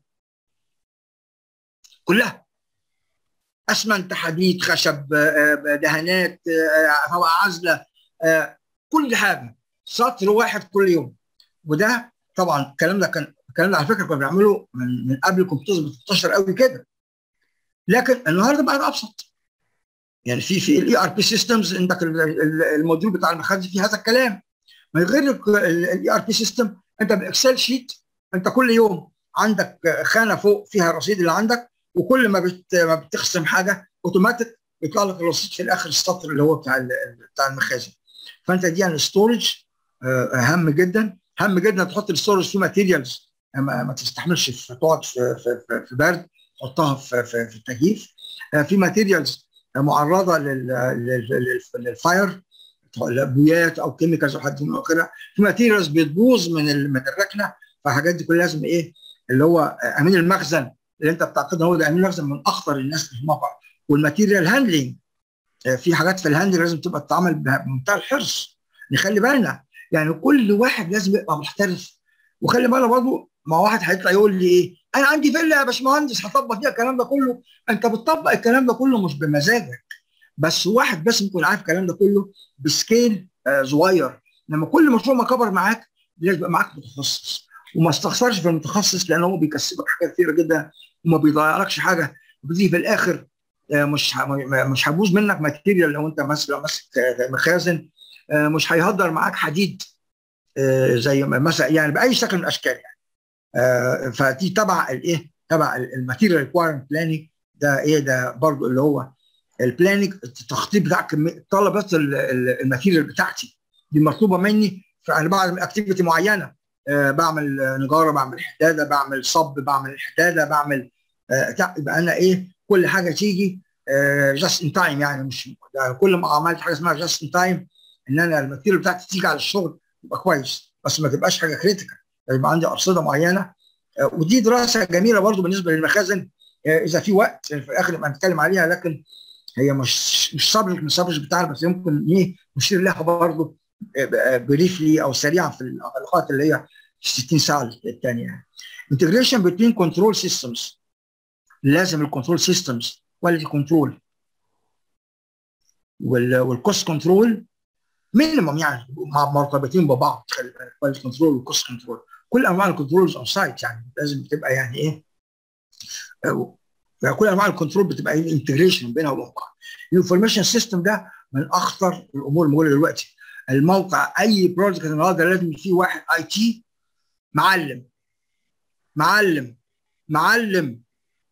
كلها اسمنت حديد خشب دهانات هواء عازله كل حاجه سطر واحد كل يوم وده طبعا الكلام ده كان الكلام ده على فكره كنا بنعمله من, من قبل الكمبيوتر بتنتشر قوي كده لكن النهارده بقى ابسط يعني في في الاي ار بي سيستمز عندك الموديول بتاع المخازن فيه هذا الكلام من غير الاي ار بي سيستم انت بالاكسل شيت انت كل يوم عندك خانه فوق فيها الرصيد اللي عندك وكل ما بت ما بتخصم حاجه اوتوماتيك بيطلع لك الرصيد في الاخر السطر اللي هو بتاع بتاع المخازن فانت دي يعني الستورج هام جدا هام جدا تحط الستورج في ماتيريالز ما, ما تستحملش في تقعد في, في, في برد تحطها في, في, في التكييف في ماتيريالز معرضه للفاير بويات او كيميكالز او حد من اخرها في ماتيريالز بتبوظ من من الركنه فالحاجات دي كلها لازم ايه اللي هو امين المخزن اللي انت بتعتقد هو ده امين المخزن من اخطر الناس في الموقع والماتيريال هاندلنج في حاجات في الهاندل لازم تبقى تتعامل بمنتهى الحرص نخلي بالنا يعني كل واحد لازم يبقى محترف وخلي بالنا برضه ما واحد هيطلع يقول لي ايه انا عندي فيلا يا باشمهندس هطبق فيها الكلام ده كله انت بتطبق الكلام ده كله مش بمزاجك بس واحد بس يكون عارف الكلام ده كله بسكيل آه صغير لما كل مشروع ما كبر معاك لازم يبقى معاك متخصص وما استخسرش في المتخصص لان هو بيكسبك حاجات كتيره جدا وما بيضيعلكش حاجه وبتيجي في الاخر آه مش مش هيبوظ منك ماتيريال لو انت ماسك ماسك مخازن آه مش هيهدر معاك حديد زي مثلا يعني باي شكل من الاشكال يعني فدي تبع الايه تبع الماتيريال ريكوايرمنت بلاننج ده ايه ده برضو اللي هو البلاننج التخطيط بتاع طلبات الماتيريال بتاعتي دي مطلوبه مني فانا بعمل اكتيفيتي معينه أه بعمل نجاره بعمل حداده بعمل صب بعمل حداده بعمل أه يبقى انا ايه كل حاجه تيجي جاست ان تايم يعني مش كل ما عملت حاجه اسمها جاست ان تايم ان انا الماتيريال بتاعتي تيجي على الشغل يبقى كويس بس ما تبقاش حاجه كريتيكال يبقى عندي ارصده معينه ودي دراسه جميله برضو بالنسبه للمخازن اذا في وقت في الاخر نبقى نتكلم عليها لكن هي مش مش سبجكت من السبجكت بتاعنا بس يمكن ايه نشير لها برضو بريفلي او سريعا في الحلقات اللي هي 60 ساعه الثانيه يعني. انتجريشن بين كنترول سيستمز لازم الكنترول سيستمز كواليتي كنترول والكوست كنترول مينيمم يعني مرتبطين ببعض كواليتي كنترول والكوست كنترول كل انواع الكنترولز اون سايت يعني لازم تبقى يعني ايه كل انواع الكنترول بتبقى انتجريشن بينها وبين بعض الانفورميشن سيستم ده من اخطر الامور الموجوده دلوقتي الموقع اي بروجكت النهارده لازم فيه واحد اي تي معلم معلم معلم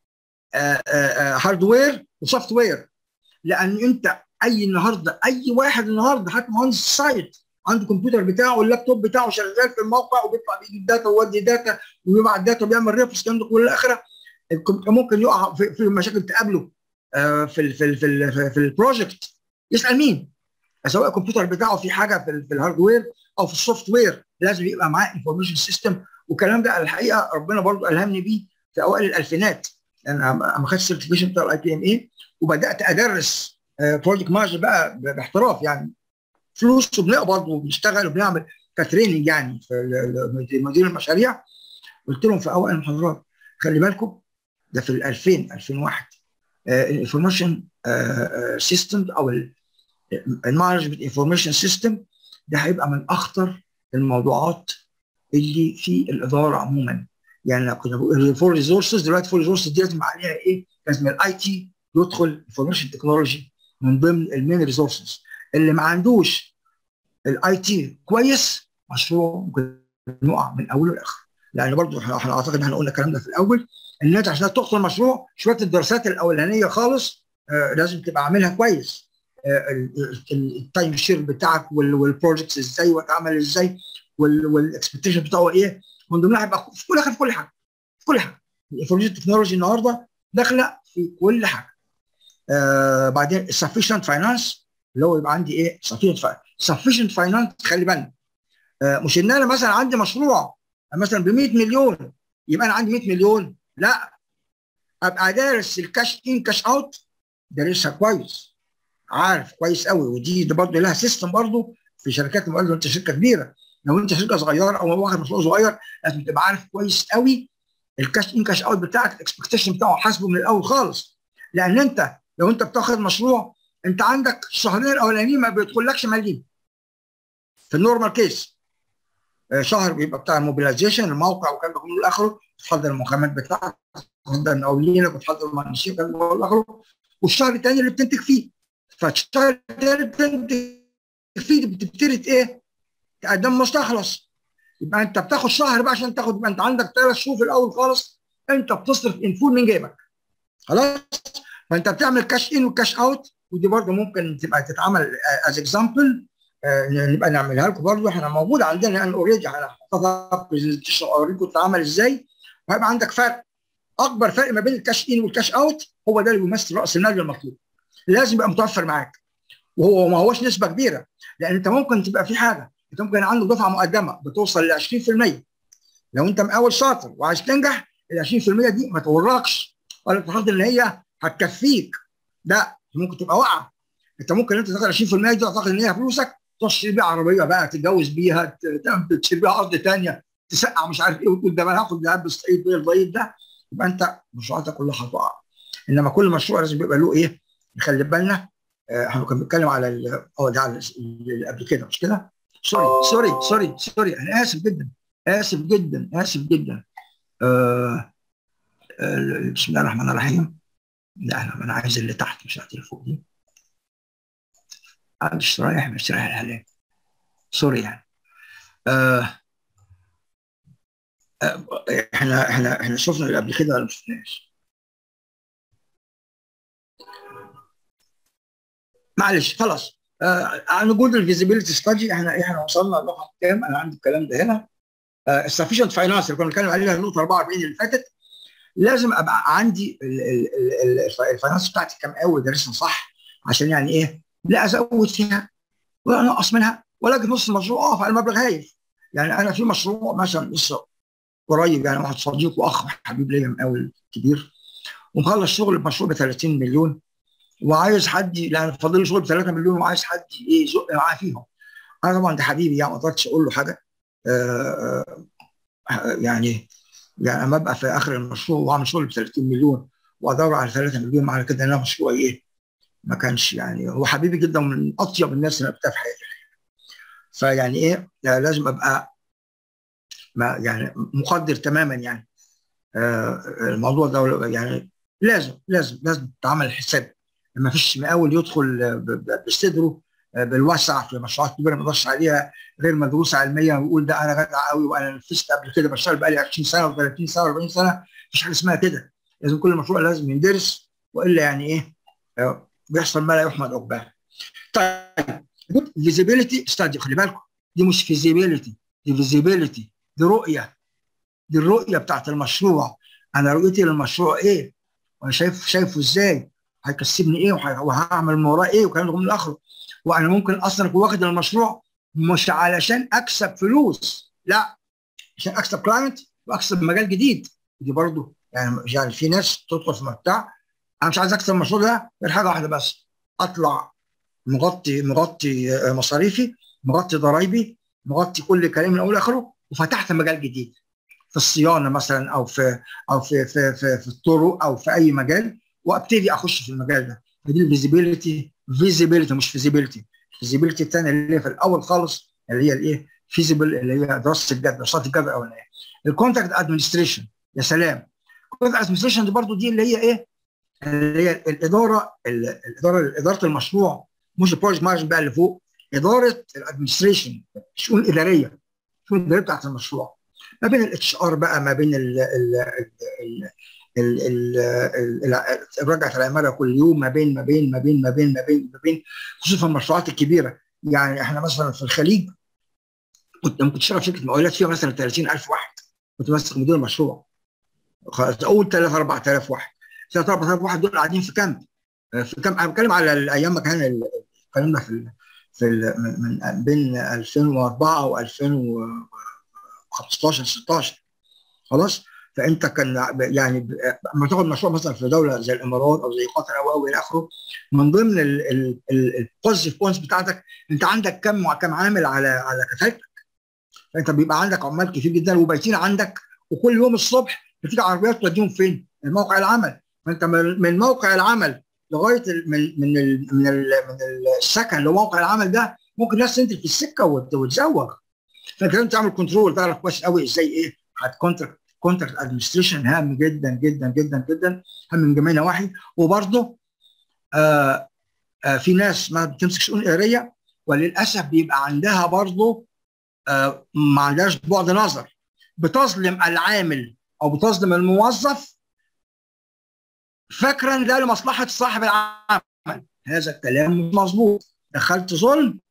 هاردوير وسوفت وير لان انت اي النهارده اي واحد النهارده حتى مهندس السايت عنده الكمبيوتر بتاعه اللابتوب بتاعه شغال في الموقع وبيطلع بيجيب داتا ويودي داتا ويبعت داتا وبيعمل ريفرنس الكلام ده كله الاخره ممكن يقع في, في مشاكل تقابله في ال في ال في, ال في البروجكت يسال مين؟ سواء الكمبيوتر بتاعه في حاجه في, في الهاردوير او في السوفت وير لازم يبقى معاه انفورميشن سيستم والكلام ده الحقيقه ربنا برضو الهمني بيه في اوائل الالفينات انا لما خدت السيرتيفيكيشن بتاع الاي بي ام اي وبدات ادرس بروجكت مانجر بقى باحتراف يعني فلوس وبنقبض وبنشتغل وبنعمل كتريننج يعني في مدير المشاريع قلت لهم في اوائل المحاضرات خلي بالكم ده في ال 2000 2001 الانفورميشن سيستم او المانجمنت انفورميشن سيستم ده هيبقى من اخطر الموضوعات اللي في الاداره عموما يعني كنا بنقول فور ريسورسز دلوقتي فور ريسورسز دي لازم عليها ايه؟ لازم الاي تي يدخل انفورميشن تكنولوجي من ضمن المين ريسورسز اللي ما عندوش الاي تي كويس مشروع ممكن يقع من اوله لاخره لان برضه احنا اعتقد ان احنا قلنا الكلام ده في الاول ان انت عشان تدخل مشروع شويه الدراسات الاولانيه خالص آه لازم تبقى عاملها كويس آه التايم شير بتاعك والبروجكتس ازاي واتعمل ازاي والاكسبكتيشن بتاعه ايه من ضمنها هيبقى في كل حاجه في كل حاجه في كل حاجه الانفورميشن تكنولوجي النهارده داخله في كل حاجه آه بعدين sufficient فاينانس اللي هو يبقى عندي ايه sufficient فاينانس خلي بالك آه مش ان انا مثلا عندي مشروع مثلا ب 100 مليون يبقى انا عندي 100 مليون لا ابقى دارس الكاش ان كاش اوت دارسها كويس عارف كويس قوي ودي ده برضه لها سيستم برضه في شركات المقاولات انت شركه كبيره لو انت شركه صغيره او واخد مشروع صغير لازم تبقى عارف كويس قوي الكاش ان كاش اوت بتاعك الاكسبكتيشن بتاعه حاسبه من الاول خالص لان انت لو انت بتاخد مشروع انت عندك الشهرين الاولانيين ما بيدخلكش مليم في النورمال كيس شهر بيبقى بتاع الموبيلايزيشن الموقع وكان ده كله اخره تحضر المخامات بتاعتك تحضر المقاولينك وتحضر المهندسين وكان ده اخره والشهر الثاني اللي بتنتج فيه فالشهر الثاني اللي بتنتج فيه بتبتدي ايه؟ تقدم مستخلص يبقى انت بتاخد شهر بقى عشان تاخد يبقى انت عندك ثلاث شهور في الاول خالص انت بتصرف انفول من جيبك خلاص فانت بتعمل كاش ان وكاش اوت ودي برضه ممكن تبقى تتعمل از اكزامبل نبقى نعملها لكم برضه احنا موجوده عندنا يعني اوريدي هنحطها برزنتيشن اوريكم تتعمل ازاي وهيبقى عندك فرق اكبر فرق ما بين الكاش ان والكاش اوت هو ده اللي بيمثل راس المال المطلوب لازم يبقى متوفر معاك وهو ما هوش نسبه كبيره لان انت ممكن تبقى في حاجه انت ممكن عندك دفعه مقدمه بتوصل ل 20% لو انت مقاول شاطر وعايز تنجح ال 20% دي ما تغركش ولا تعتقد ان هي هتكفيك لا ممكن تبقى واقعه انت ممكن انت تاخد 20% دي تعتقد ان هي فلوسك تشتري بيها عربيه بقى تتجوز بيها تشتري بيها ارض ثانيه تسقع مش عارف ايه وتقول ده انا هاخد ذهب بالصعيد بيه الضيق ده يبقى انت مشروعاتك كلها هتقع انما كل مشروع لازم يبقى له ايه نخلي بالنا احنا كنا بنتكلم على اه ده اللي قبل كده مش كده؟ سوري سوري سوري سوري انا اسف جدا اسف جدا اسف جدا آه آه بسم الله الرحمن الرحيم لا انا انا عايز اللي تحت مش اللي فوق دي مش رايح مش رايح عليه سوري يعني آه آه احنا احنا احنا شفنا اللي قبل كده ولا ما شفناش معلش خلاص آه عن وجود الفيزيبيليتي ستادي احنا احنا وصلنا لنقطه كام انا عندي الكلام ده هنا السفيشنت فاينانس اللي كنا بنتكلم عليها النقطه 44 اللي فاتت لازم ابقى عندي الفاينانس بتاعتي كام قوي دارسها صح عشان يعني ايه لا ازود فيها ولا انقص منها ولا اجي نص المشروع اقف على مبلغ هايف يعني انا في مشروع مثلا لسه قريب يعني واحد صديق واخ حبيب ليا مقاول كبير ومخلص شغل بمشروع ب 30 مليون وعايز حد لان فاضل له شغل ب 3 مليون وعايز حد ايه يزق معاه فيهم انا طبعا ده حبيبي يعني ما قدرتش اقول له حاجه آه يعني يعني اما ابقى في اخر المشروع واعمل شغل ب 30 مليون وادور على 3 مليون معنى كده ان انا مشروع ايه ما كانش يعني هو حبيبي جدا ومن اطيب الناس اللي قابلتها في حياتي فيعني ايه لازم ابقى ما يعني مقدر تماما يعني آه الموضوع ده يعني لازم لازم لازم تعمل حساب ما فيش مقاول يدخل بصدره بالوسع في مشروعات كبيره ما يقدرش عليها غير مدروسه علميا ويقول ده انا جدع قوي وانا نفذت قبل كده بشتغل بقى لي 20 سنه و30 سنه و40 سنه مفيش حاجه اسمها كده لازم كل مشروع لازم يندرس والا يعني ايه بيحصل ما لا يحمد عقباه. طيب فيزيبيليتي ستادي خلي بالكم دي مش فيزيبيليتي دي فيزيبيليتي دي رؤيه دي الرؤيه بتاعت المشروع انا رؤيتي للمشروع ايه؟ وانا شايف شايفه ازاي؟ هيكسبني ايه وهعمل من وراه ايه وكلام ده من الاخر وانا ممكن اصلا اكون واخد المشروع مش علشان اكسب فلوس لا عشان اكسب كلاينت واكسب مجال جديد دي برضه يعني يعني في ناس تدخل في مبتاع انا مش عايز اكسب المشروع ده غير حاجه واحده بس اطلع مغطي مغطي مصاريفي مغطي ضرايبي مغطي كل كلام من اول لاخره وفتحت مجال جديد في الصيانه مثلا او في او في في في, في الطرق او في اي مجال وابتدي اخش في المجال ده فدي الفيزيبيليتي فيزيبيليتي مش فيزيبيليتي الفيزيبيليتي الثانيه اللي هي في الاول خالص اللي هي الايه فيزيبل اللي هي دراسه الجد دراسات الجد الاولانيه الكونتاكت ادمنستريشن يا سلام الكونتاكت ادمنستريشن دي برضو دي اللي هي ايه اللي هي الاداره الاداره اداره المشروع مش البروجكت مانجمنت بقى اللي فوق اداره الادمنستريشن الشؤون الاداريه الشؤون الاداريه بتاعت المشروع ما بين الاتش ار بقى ما بين ال ال ال ال ال ال رجعه العماله كل يوم ما بين ما بين ما بين ما بين ما بين ما بين خصوصا المشروعات الكبيره يعني احنا مثلا في الخليج كنت ممكن تشتغل في شركه مقاولات فيها مثلا 30000 واحد كنت ماسك مدير مشروع خلاص اول 3 4000 واحد 3 4000 واحد دول قاعدين في كامب في كامب انا بتكلم على الايام ما كان الكلام ده في في من بين 2004 و 2015 16 خلاص فانت كان يعني لما تاخد مشروع مثلا في دوله زي الامارات او زي قطر او او الى اخره من ضمن البوزيتيف بوينتس بتاعتك انت عندك كم كم عامل على على كفاءتك فانت بيبقى عندك عمال كتير جدا وبايتين عندك وكل يوم الصبح بتيجي عربيات توديهم فين؟ موقع العمل فانت من موقع العمل لغايه من من من من السكن لموقع العمل ده ممكن ناس تنزل في السكه وتزوغ فانت لازم تعمل كنترول تعرف كويس قوي ازاي ايه هتكونتراكت كونتراكت ادمنستريشن هام جدا جدا جدا جدا هام من جميع النواحي وبرضه آه آه في ناس ما بتمسك شؤون اداريه وللاسف بيبقى عندها برضه آه ما عندهاش بعد نظر بتظلم العامل او بتظلم الموظف فكرا ده لمصلحه صاحب العمل هذا الكلام مش مظبوط دخلت ظلم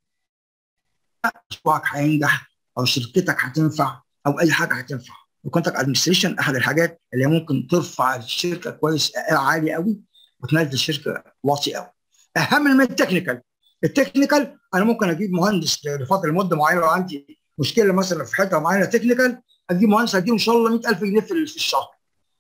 مشروعك هينجح او شركتك هتنفع او اي حاجه هتنفع الكونتاكت ادمنستريشن احد الحاجات اللي ممكن ترفع الشركه كويس عالي قوي وتنزل الشركه واطي قوي اهم من التكنيكال التكنيكال انا ممكن اجيب مهندس لفتره لمده معينه لو عندي مشكله مثلا في حته معينه تكنيكال اجيب مهندس اديله ان شاء الله 100000 جنيه في الشهر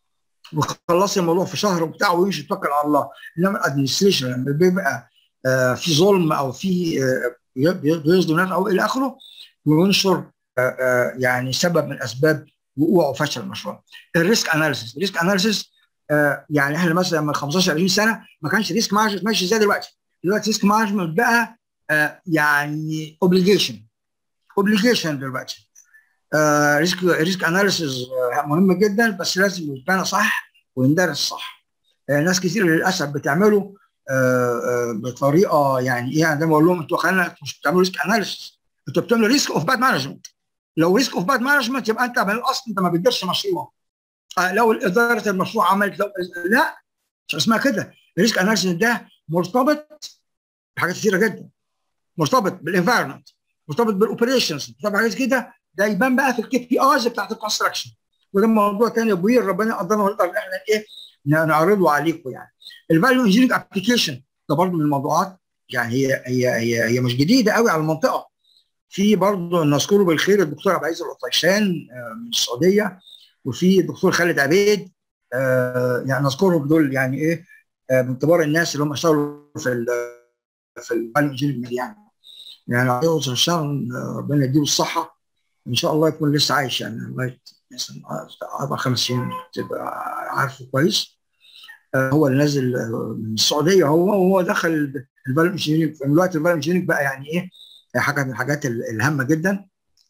وخلصي الموضوع في شهر وبتاع ويمشي يتوكل على الله انما الادمنستريشن لما بيبقى آه في ظلم او في آه بيظلم ناس او الى اخره وينشر آه آه يعني سبب من اسباب وقوع وفشل المشروع. الريسك اناليسيس، الريسك اناليسيس آه يعني احنا مثلا من 15 20 سنه ما كانش ريسك مانجمنت ماشي زي دلوقتي. دلوقتي ريسك مانجمنت بقى آه يعني اوبليجيشن اوبليجيشن دلوقتي. آه ريسك ريسك اناليسيس آه مهم جدا بس لازم يتبنى صح ويندرس صح. آه ناس كتير للاسف بتعمله آه آه بطريقه يعني ايه زي ما بقول لهم انتوا خلينا مش بتعملوا ريسك اناليسيس انتوا بتعملوا ريسك اوف باد مانجمنت. لو ريسك اوف باد مانجمنت يبقى انت من الاصل انت ما بتديرش مشروع. آه لو اداره المشروع عملت لو لا مش اسمها كده الريسك اناليسيس ده مرتبط بحاجات كثيره جدا. مرتبط بالانفايرمنت مرتبط بالاوبريشنز مرتبط بحاجات كده ده يبان بقى في الكي بي ايز بتاعت الكونستراكشن وده موضوع ثاني كبير ربنا قدرنا ونقدر احنا ايه نعرضه عليكم يعني الفاليو انجينيرنج ابلكيشن ده برضه من الموضوعات يعني هي هي هي هي مش جديده قوي على المنطقه في برضه نذكره بالخير الدكتور عبد العزيز القطيشان من السعوديه وفي الدكتور خالد عبيد يعني نذكرهم دول يعني ايه من كبار الناس اللي هم اشتغلوا في ال في الفاليو انجينيرنج يعني يعني عليه الشان ربنا يديله الصحه ان شاء الله يكون لسه عايش يعني لغايه مثلا اربع خمس سنين تبقى عارفه كويس هو اللي نازل من السعوديه هو وهو دخل الفاليو انجينيرنج في الوقت الفاليو انجينيرنج بقى يعني ايه حاجه من الحاجات الهامه جدا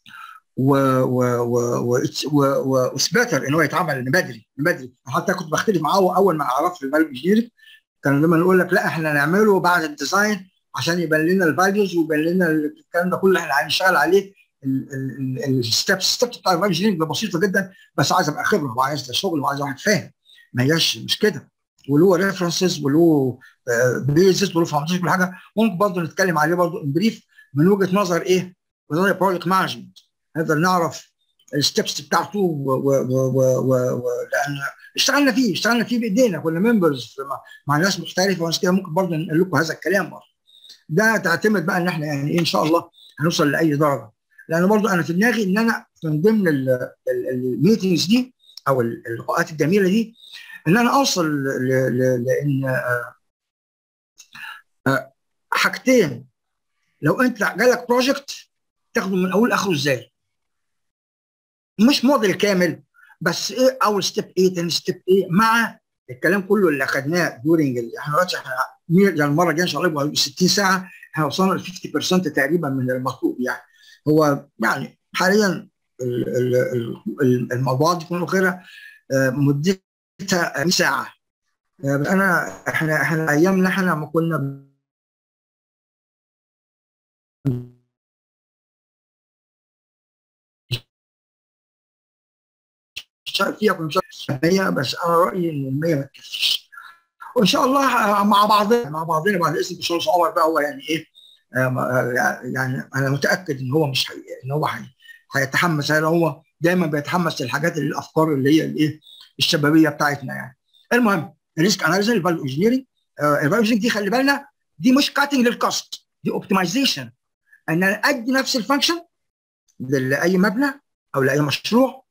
و و و و وسباتر ان هو يتعمل من بدري من بدري حتى كنت بختلف معاه اول ما عرفت الفاليو انجينيرنج كان لما نقول لك لا احنا نعمله بعد الديزاين عشان يبان لنا الفاليوز ويبان لنا الكلام ده كله احنا هنشتغل عليه الستبس ستيبس بتاع الفاليو انجينيرنج بسيطه جدا بس عايز ابقى خبره وعايز شغل وعايز واحد فاهم ما هياش مش كده وله ريفرنسز وله بيزس وله فاونديشن كل حاجه ممكن برضه نتكلم عليه برضه ان بريف من وجهه نظر ايه؟ من نظر بروجكت مانجمنت نقدر نعرف الستبس بتاعته و و و و و لان اشتغلنا فيه اشتغلنا فيه بايدينا كنا ممبرز مع ناس مختلفه وناس كده ممكن برضه نقول لكم هذا الكلام برضه ده تعتمد بقى ان احنا يعني ايه ان شاء الله هنوصل لاي درجه لان برضه انا في دماغي ان انا من ضمن الميتنجز دي او اللقاءات الجميله دي ان انا اوصل لان حاجتين لو انت جالك بروجكت تاخده من اول لاخره ازاي مش موديل كامل بس ايه اول ستيب ايه تاني ستيب ايه مع الكلام كله اللي اخذناه دورنج احنا دلوقتي احنا يعني المره الجايه ان شاء الله يبقى 60 ساعه احنا وصلنا ل 50% تقريبا من المطلوب يعني هو يعني حاليا الموضوعات دي كلها اخرها مدتها ساعه انا احنا احنا ايامنا احنا لما كنا نشتغل فيها كنا نشتغل 100 بس انا رايي ان ال 100 ما تكفيش وان شاء الله مع بعضنا مع بعضنا بعد اذن باشمهندس عمر بقى هو يعني ايه يعني انا متاكد ان هو مش حي... ان هو حي... هيتحمس يعني هو دايما بيتحمس للحاجات اللي الافكار اللي هي الايه الشبابيه بتاعتنا يعني المهم الريسك اناليسيس الفاليو انجينيرنج الفاليو انجينيرنج دي خلي بالنا دي مش كاتنج للكاست دي اوبتمايزيشن ان انا ادي نفس الفانكشن لاي مبنى او لاي مشروع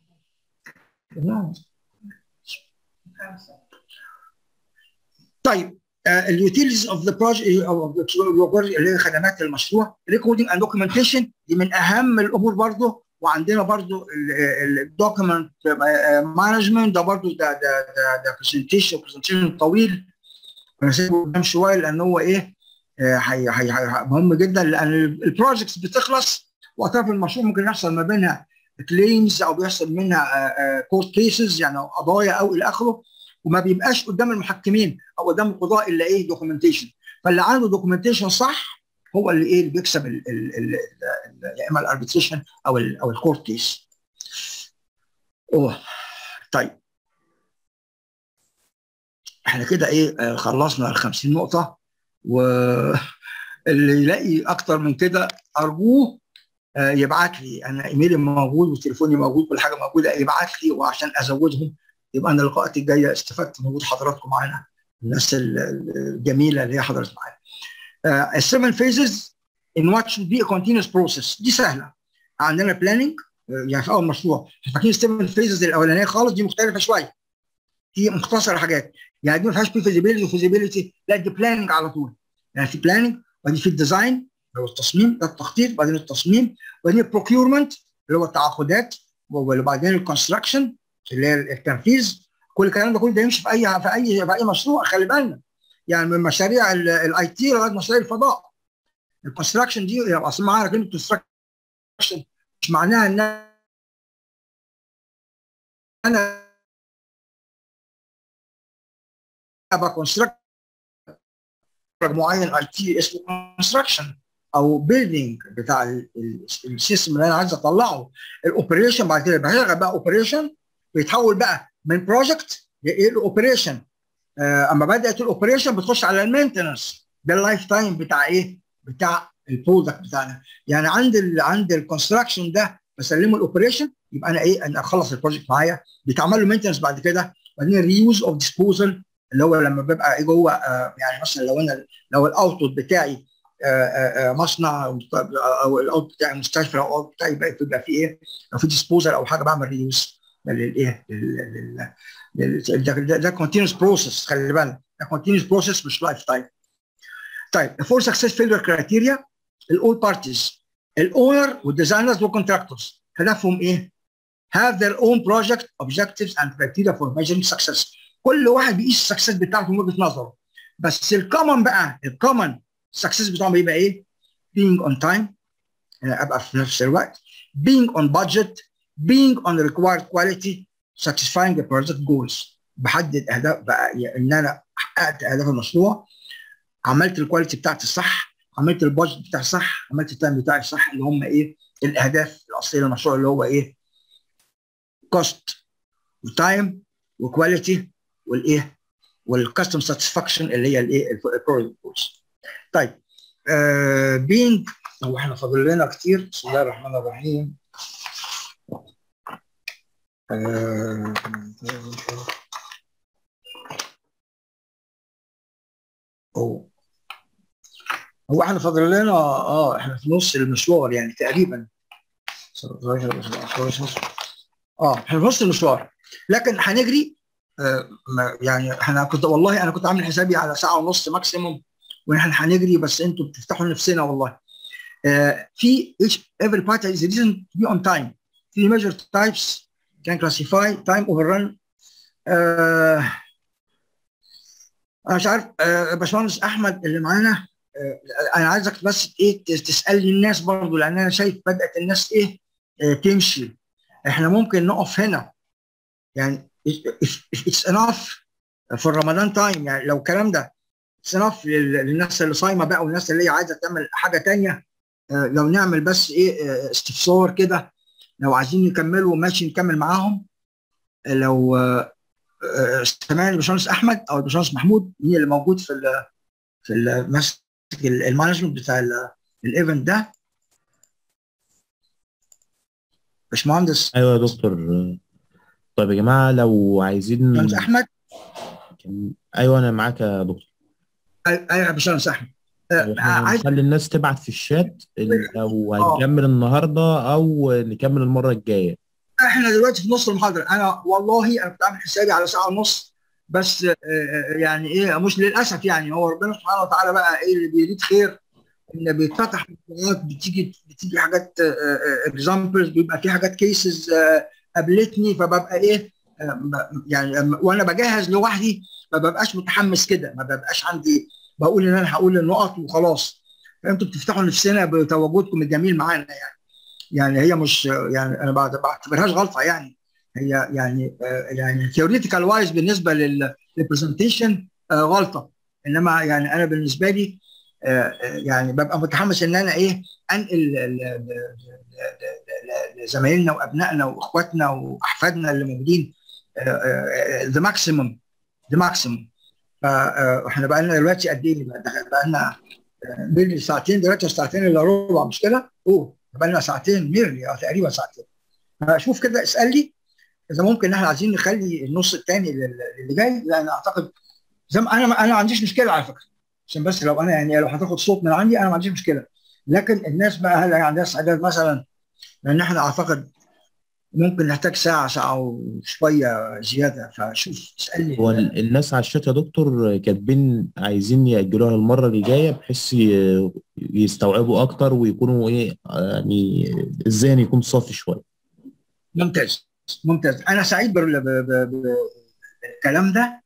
طيب اليوتيليتيز اوف ذا بروجكت اللي هي خدمات المشروع ريكوردنج اند دوكيومنتيشن دي من اهم الامور برضه وعندنا برضه الدوكيمنت مانجمنت ده برضه ده ده ده ده برزنتيشن برزنتيشن طويل هنسيبه قدام شويه لان هو ايه هي هي مهم جدا لان البروجكتس بتخلص وقتها في المشروع ممكن يحصل ما بينها كليمز او بيحصل منها كورت كيسز يعني قضايا او الى اخره وما بيبقاش قدام المحكمين او قدام القضاء الا ايه دوكيومنتيشن فاللي عنده دوكيومنتيشن صح هو اللي ايه اللي بيكسب ال ال ال يا اما الاربيتريشن او ال او الكورت كيس اوه طيب احنا كده ايه خلصنا ال 50 نقطه واللي يلاقي اكتر من كده ارجوه يبعت لي انا ايميلي موجود وتليفوني موجود كل حاجه موجوده يبعت لي وعشان ازودهم يبقى انا اللقاءات الجايه استفدت من وجود حضراتكم معانا الناس الجميله اللي هي حضرت معانا. السيفن فيزز ان وات should be a continuous process دي سهله عندنا بلاننج يعني في اول مشروع فاكرين السيفن فيزز الاولانيه خالص دي مختلفه شويه دي مختصره حاجات يعني دي ما فيهاش في فيزيبيليتي وفيزيبيليتي لا دي بلاننج على طول يعني في بلاننج وبعدين في الديزاين اللي هو التصميم ده التخطيط وبعدين التصميم وبعدين البروكيورمنت اللي هو التعاقدات وبعدين الكونستراكشن اللي هي التنفيذ كل الكلام ده كله ده يمشي في اي في اي في اي مشروع خلي بالنا يعني من مشاريع الاي تي لغايه مشاريع الفضاء الكونستراكشن دي يعني اصل معانا كلمه كونستراكشن مش معناها ان انا ابقى كونستراكت معين اي تي اسمه كونستراكشن او بيلدينج بتاع السيستم اللي انا عايز اطلعه الاوبريشن بعد كده بشغل بقى اوبريشن بيتحول بقى من بروجكت لاوبريشن آه اما بدات الاوبريشن بتخش على المينتنس ده اللايف تايم بتاع ايه؟ بتاع البرودكت بتاعنا يعني عند ال عند الكونستراكشن ده بسلمه الاوبريشن يبقى انا ايه انا اخلص البروجكت معايا بيتعمل له مينتنس بعد كده وبعدين ريوز اوف ديسبوزل اللي هو لما بيبقى ايه جوه آه يعني مثلا لو انا لو الاوتبوت بتاعي آآ آآ مصنع او الاوت بتاعي مستشفى او الاوت بتاعي بيبقى فيه ايه لو في ديسبوزل او حاجه بعمل ريوز للايه ده كونتينوس بروسيس خلي بالك ده كونتينوس بروسيس مش لايف تايم طيب فور سكسس فيلر كرايتيريا الاول بارتيز الاونر والديزاينرز والكونتراكتورز هدفهم ايه؟ have their own project objectives and criteria for measuring success كل واحد بيقيس السكسس بتاعته من وجهه نظره بس الكومن بقى الكومن السكسس بتاعهم بيبقى ايه؟ being on time ابقى في نفس الوقت being on budget being on the required quality satisfying the project goals بحدد اهداف بقى ان انا حققت اهداف المشروع عملت الكواليتي بتاعتي صح عملت البادجت بتاعي صح عملت التايم بتاعي صح اللي هم ايه الاهداف الاصليه للمشروع اللي هو ايه كوست وتايم وكواليتي والايه والكاستم ساتسفاكشن اللي هي الايه البروجكت جولز طيب آه بينج هو احنا فاضل لنا كتير بسم الله الرحمن الرحيم آه أوه. هو احنا فاضل لنا اه احنا في نص المشوار يعني تقريبا اه احنا في نص المشوار لكن هنجري آه يعني احنا كنت والله انا كنت عامل حسابي على ساعه ونص ماكسيموم ونحن هنجري بس انتوا بتفتحوا نفسنا والله آه في each every part is reason to be on time في measure types can classify time overrun آه انا مش عارف آه باشمهندس احمد اللي معانا آه انا عايزك بس ايه تسال الناس برضو لان انا شايف بدات الناس ايه آه تمشي احنا ممكن نقف هنا يعني اتس انف في رمضان تايم يعني لو الكلام ده اتس انف للناس اللي صايمه بقى والناس اللي هي عايزه تعمل حاجه تانية آه لو نعمل بس ايه استفسار كده لو عايزين نكملوا ماشي نكمل معاهم لو سمعني الباشمهندس احمد او الباشمهندس محمود مين اللي موجود في ال في ال ماسك المانجمنت بتاع الايفنت ده باشمهندس ايوه يا دكتور طيب يا جماعه لو عايزين باشمهندس احمد ايوه انا معاك يا دكتور ايوه يا باشمهندس احمد احنا هنخلي الناس تبعت في الشات لو هنكمل النهارده او نكمل المره الجايه احنا دلوقتي في نص المحاضره انا والله انا كنت عامل حسابي على ساعه ونص بس يعني ايه مش للاسف يعني هو ربنا سبحانه وتعالى بقى ايه اللي بيريد خير ان بيتفتح موضوعات بتيجي بتيجي حاجات اكزامبلز بيبقى في حاجات كيسز قابلتني فببقى ايه يعني وانا بجهز لوحدي ما ببقاش متحمس كده ما ببقاش عندي بقول ان انا هقول النقط وخلاص فانتوا بتفتحوا نفسنا بتواجدكم الجميل معانا يعني يعني هي مش يعني انا ما بعتبرهاش غلطه يعني هي يعني يعني ثيوريتيكال وايز بالنسبه للبرزنتيشن غلطه انما يعني انا بالنسبه لي يعني ببقى متحمس ان انا ايه انقل لزمايلنا وابنائنا واخواتنا واحفادنا اللي موجودين ذا ماكسيمم ذا ماكسيمم فاحنا بقى لنا دلوقتي قد ايه؟ بقى لنا ميرلي ساعتين دلوقتي ساعتين الا ربع مش كده؟ اوه بقى لنا ساعتين ميرلي او تقريبا ساعتين فشوف كده اسال لي اذا ممكن احنا عايزين نخلي النص الثاني اللي جاي لان اعتقد زي ما انا انا ما عنديش مشكله على فكره عشان بس لو انا يعني لو هتاخد صوت من عندي انا ما عنديش مشكله لكن الناس بقى هل عندها استعداد مثلا لان احنا اعتقد ممكن نحتاج ساعه ساعه وشويه زياده فشوف اسالني هو الناس على الشات يا دكتور كاتبين عايزين ياجلوها المره اللي جايه بحيث يستوعبوا اكتر ويكونوا ايه يعني الذهن يكون صافي شويه ممتاز ممتاز انا سعيد بالكلام ده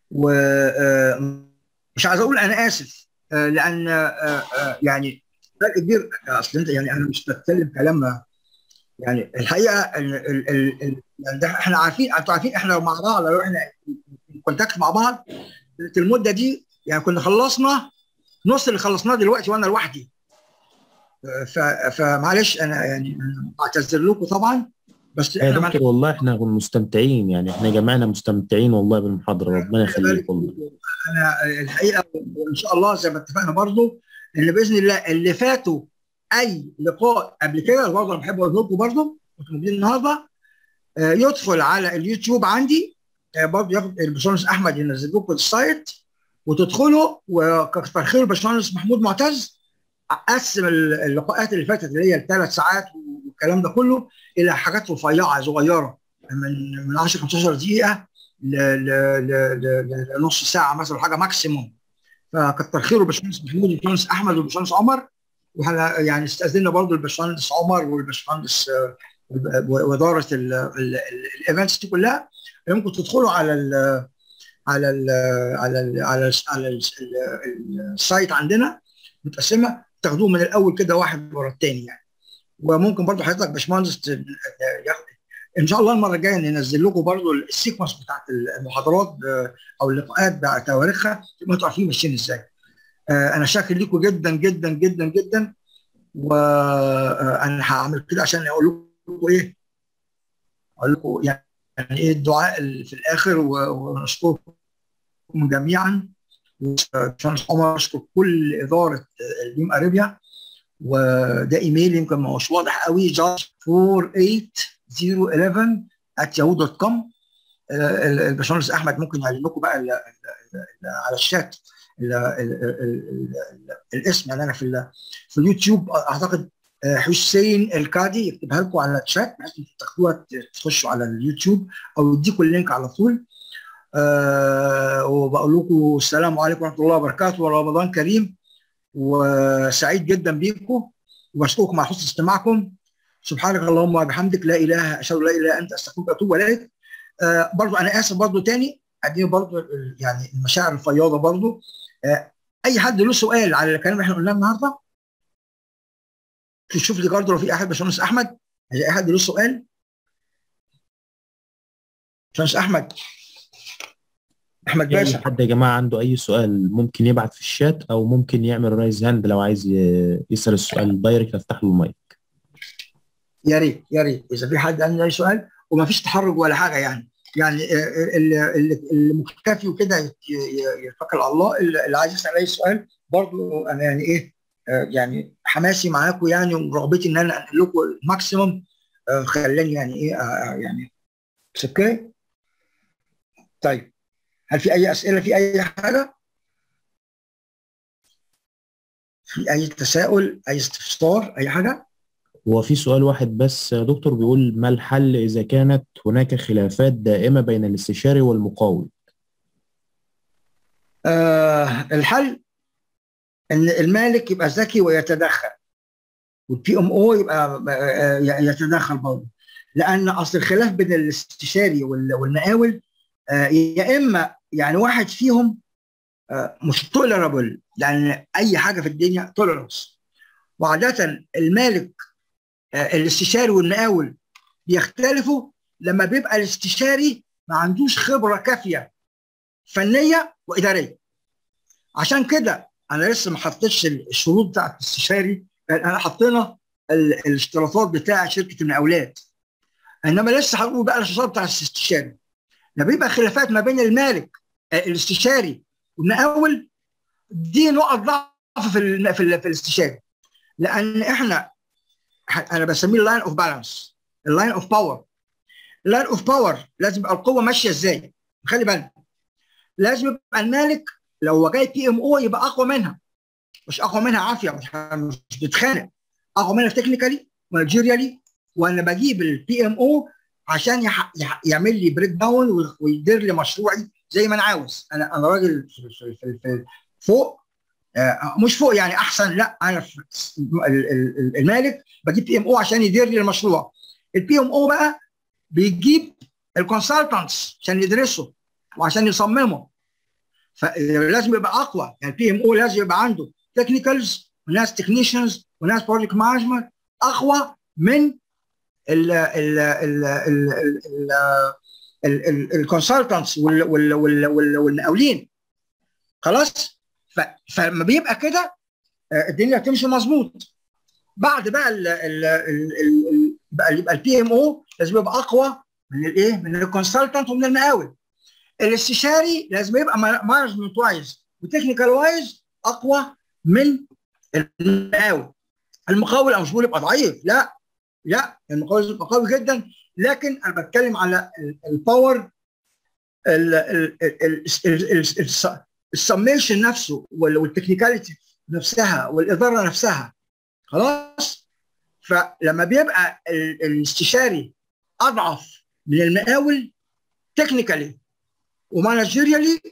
ومش عايز اقول انا اسف لان يعني فرق كبير اصل انت يعني انا مش بتكلم كلام يعني الحقيقه ال ال ال ال احنا عارفين انتوا عارفين احنا لو مع بعض لو احنا كونتاكت مع بعض المده دي يعني كنا خلصنا نص اللي خلصناه دلوقتي وانا لوحدي فمعلش انا يعني بعتذر لكم طبعا بس يا دكتور والله احنا مستمتعين يعني احنا جماعنا مستمتعين والله بالمحاضره ربنا يخليك والله انا الحقيقه وان شاء الله زي ما اتفقنا برضه ان باذن الله اللي فاتوا اي لقاء قبل كده برضه انا بحب اقول لكم برضه كنتوا موجودين النهارده آه يدخل على اليوتيوب عندي آه برضه ياخد الباشمهندس احمد ينزل لكم السايت وتدخلوا وكتر خير الباشمهندس محمود معتز قسم اللقاءات اللي فاتت اللي هي الثلاث ساعات والكلام ده كله الى حاجات رفيعه صغيره من من 10 15 دقيقه لنص ساعه مثلا حاجه ماكسيموم فكتر خيره الباشمهندس محمود والباشمهندس احمد والباشمهندس عمر واحنا يعني استاذنا برضه الباشمهندس عمر والباشمهندس واداره الايفنتس دي كلها ممكن تدخلوا على ال على ال على ال على ال على السايت عندنا متقسمه تاخدوه من الاول كده واحد ورا الثاني يعني وممكن برضه حضرتك باشمهندس ياخد ان شاء الله المره الجايه ننزل لكم برضه السيكونس بتاعت المحاضرات او اللقاءات بتواريخها تبقوا انتوا عارفين ماشيين ازاي. انا شاكر لكم جدا جدا جدا جدا وانا هعمل كده عشان اقول لكم ايه اقول لكم يعني ايه الدعاء في الاخر ونشكركم جميعا باشمهندس عمر اشكر كل اداره البيم اريبيا وده ايميل يمكن ما هوش واضح قوي جاج 48011 at yahoo دوت كوم الباشمهندس احمد ممكن يعلن لكم بقى ال ال ال على الشات ال الاسم يعني انا في في اليوتيوب اعتقد حسين الكادي يكتبها لكم على الشات بحيث انتوا تاخدوها تخشوا على اليوتيوب او يديكم اللينك على طول أه وبقول لكم السلام عليكم ورحمه الله وبركاته ورمضان كريم وسعيد جدا بيكم وبشكركم على حسن استماعكم سبحانك اللهم وبحمدك لا اله اشهد لا اله الا انت استغفرك واتوب اليك آه برضو انا اسف برضو تاني اديني برضو يعني المشاعر الفياضه برضو آه اي حد له سؤال على الكلام اللي احنا قلناه النهارده تشوف لي برضه لو في احد باشمهندس احمد اي حد له سؤال باشمهندس احمد احمد باشا اي حد يا جماعه عنده اي سؤال ممكن يبعت في الشات او ممكن يعمل رايز هاند لو عايز يسال السؤال دايركت افتح له المايك يا ريت يا ريت اذا في حد عنده اي سؤال وما فيش تحرج ولا حاجه يعني يعني آه، اللي اللي- اللي مكتفي وكده يت- ي- يتوكل على الله اللي اللي عايز يسال اي سؤال برضو انا يعني ايه آه، يعني حماسي معاكم يعني ورغبتي ان انا انقل لكم الماكسيمم آه، خلاني يعني ايه آه، آه، يعني اوكي طيب هل في اي اسئله في اي حاجه؟ في اي تساؤل اي استفسار اي حاجه؟ هو في سؤال واحد بس يا دكتور بيقول ما الحل إذا كانت هناك خلافات دائمة بين الاستشاري والمقاول آه الحل ان المالك يبقى ذكي ويتدخل والبي ام او يبقى آه، يتدخل برضه لان اصل الخلاف بين الاستشاري وال- والمقاول آه، يا اما يعني واحد فيهم آه، مش تولربل لان اي حاجه في الدنيا تولرنس وعاده المالك آه، الاستشاري والمقاول بيختلفوا لما بيبقى الاستشاري ما عندوش خبره كافيه فنيه واداريه عشان كده انا لسه ما حطيتش الشروط بتاعت الاستشاري لأن انا حطينا ال- الاشتراطات بتاع شركه المقاولات انما لسه هنقول بقى الاشتراطات بتاع الاستشاري لما بيبقى خلافات ما بين المالك آه، الاستشاري والمقاول دي نقط ضعف في ال في, ال في الاستشاري لان احنا ح- انا بسميه اللاين اوف بالانس اللاين اوف باور اللاين اوف باور لازم يبقى القوه ماشيه ازاي خلي بالك لازم يبقى المالك لو هو جاي بي ام او يبقى اقوى منها مش اقوى منها عافيه مش مش بتتخانق اقوى منها تكنيكالي مانجيريالي وانا بجيب البي ام او عشان يح... يح... يعمل لي بريك داون وي- ويدير لي مشروعي زي ما انا عاوز انا انا راجل في, في, في, في فوق آه مش فوق يعني احسن لا انا في ال- ال- ال- المالك بجيب بي ام او عشان يدير لي المشروع البي ام او بقى بيجيب الكونسلتنتس عشان يدرسوا وعشان يصمموا فلازم يبقى اقوى يعني البي ام او لازم يبقى عنده تكنيكالز وناس تكنيشنز وناس بروجكت مانجمنت اقوى من ال ال ال ال ال الكونسلتنتس والمقاولين خلاص ف- فلما بيبقى كده آه، الدنيا تمشي مظبوط بعد بقى ال ال ال ال بقى يبقى البي ام او لازم يبقى اقوى من الايه من الكونسلتنت ومن المقاول الاستشاري لازم يبقى مانجمنت وايز وتكنيكال وايز اقوى من المقاول المقاول انا مش بقول يبقى ضعيف لا لا المقاول لازم يبقى قوي جدا لكن انا بتكلم على ال- الباور ال- ال- ال- ال- ال- ال- الس- السميشن نفسه وال- والتكنيكاليتي نفسها والاداره نفسها خلاص فلما بيبقى ال- الاستشاري اضعف من المقاول تكنيكالي ومانجيريالي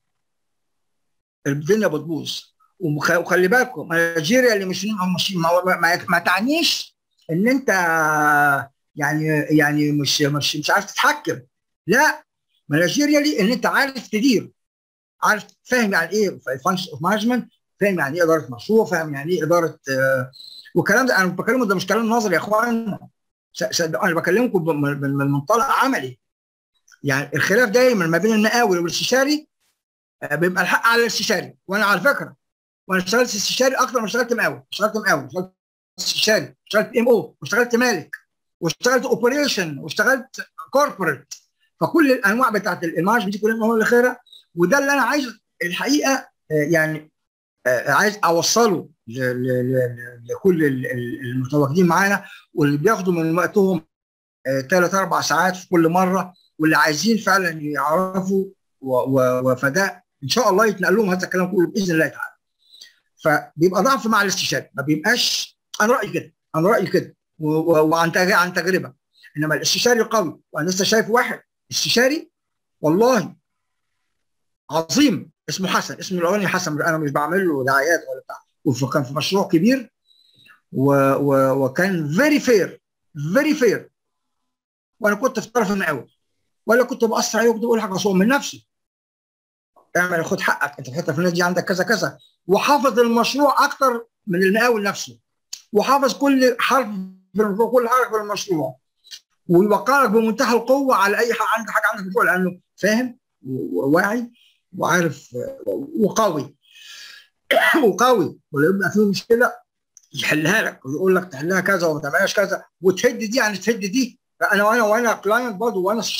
الدنيا بتبوظ ومخ- وخلي بالكم مانجيريالي مش مش ما, ما, ما تعنيش ان انت يعني يعني مش مش مش عارف تتحكم لا مانجيريالي ان انت عارف تدير عارف فاهم يعني ايه فانكشن اوف مانجمنت فاهم يعني ايه اداره مشروع فاهم يعني ايه اداره آه والكلام ده انا بكلمه ده مش كلام نظري يا اخوان س- صدقوا انا بكلمكم من من- من منطلق عملي يعني الخلاف دايما ما بين المقاول والاستشاري آه، بيبقى الحق على الاستشاري وانا على فكره وانا اشتغلت استشاري اكتر ما اشتغلت مقاول اشتغلت مقاول اشتغلت استشاري اشتغلت ام او واشتغلت مالك واشتغلت اوبريشن واشتغلت كوربوريت فكل الانواع بتاعت المانجمنت دي كلها من اول لاخرها وده اللي انا عايز الحقيقه آه، يعني آه، عايز اوصله ل- ل- ل- لكل ال- ال- المتواجدين معانا واللي بياخدوا من وقتهم ثلاث اربع ساعات في كل مره واللي عايزين فعلا يعرفوا و- و- فده ان شاء الله يتنقل لهم هذا الكلام كله باذن الله تعالى. فبيبقى ضعف مع الاستشاري ما بيبقاش انا رايي كده انا رايي كده و- و- وعن تج- عن تجربه انما الاستشاري قوي وانا لسه شايف واحد استشاري والله عظيم اسمه حسن اسمه الاولاني حسن انا مش بعمل له دعايات ولا بتاع وكان في مشروع كبير و و وكان فيري فير فيري فير وانا كنت في الطرف المقاول ولا كنت بأثر عليه وكنت بقول حاجه صوم من نفسي اعمل خد حقك انت في الحته الفلانيه دي عندك كذا كذا وحافظ المشروع اكتر من المقاول نفسه وحافظ كل حرف في المشروع كل حرف في المشروع ويوقعك بمنتهى القوه على اي حاجه عندك حاجه عندك في المشروع لانه فاهم وواعي وعارف وقوي وقوي ولو يبقى فيه مشكله يحلها لك ويقول لك تحلها كذا وما تعملهاش كذا وتهد دي يعني تهد دي انا وانا وانا كلاينت برضه وانا استشاري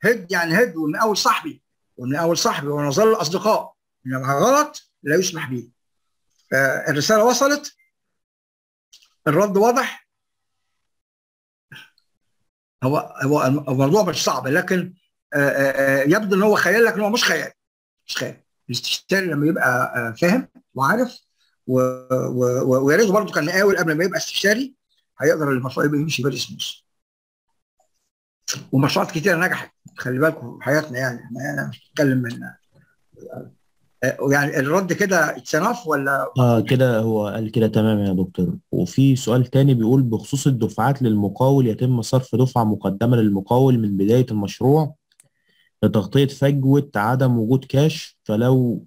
هد يعني هد ومن اول صاحبي ومن اول صاحبي ونظل اصدقاء انما غلط لا يسمح به الرساله وصلت الرد واضح هو هو الموضوع مش صعب لكن يبدو ان هو خيال لكن هو مش خيال مش خيال الاستشاري لما يبقى فاهم وعارف ويا ريت برضه كان مقاول قبل ما يبقى استشاري هيقدر المشروع يبقى يمشي فيري سموث ومشروعات كتيره نجحت خلي بالكم في حياتنا يعني احنا مش بنتكلم من يعني الرد كده اتسنف ولا اه كده هو قال كده تمام يا دكتور وفي سؤال تاني بيقول بخصوص الدفعات للمقاول يتم صرف دفعة مقدمة للمقاول من بداية المشروع لتغطية فجوة عدم وجود كاش فلو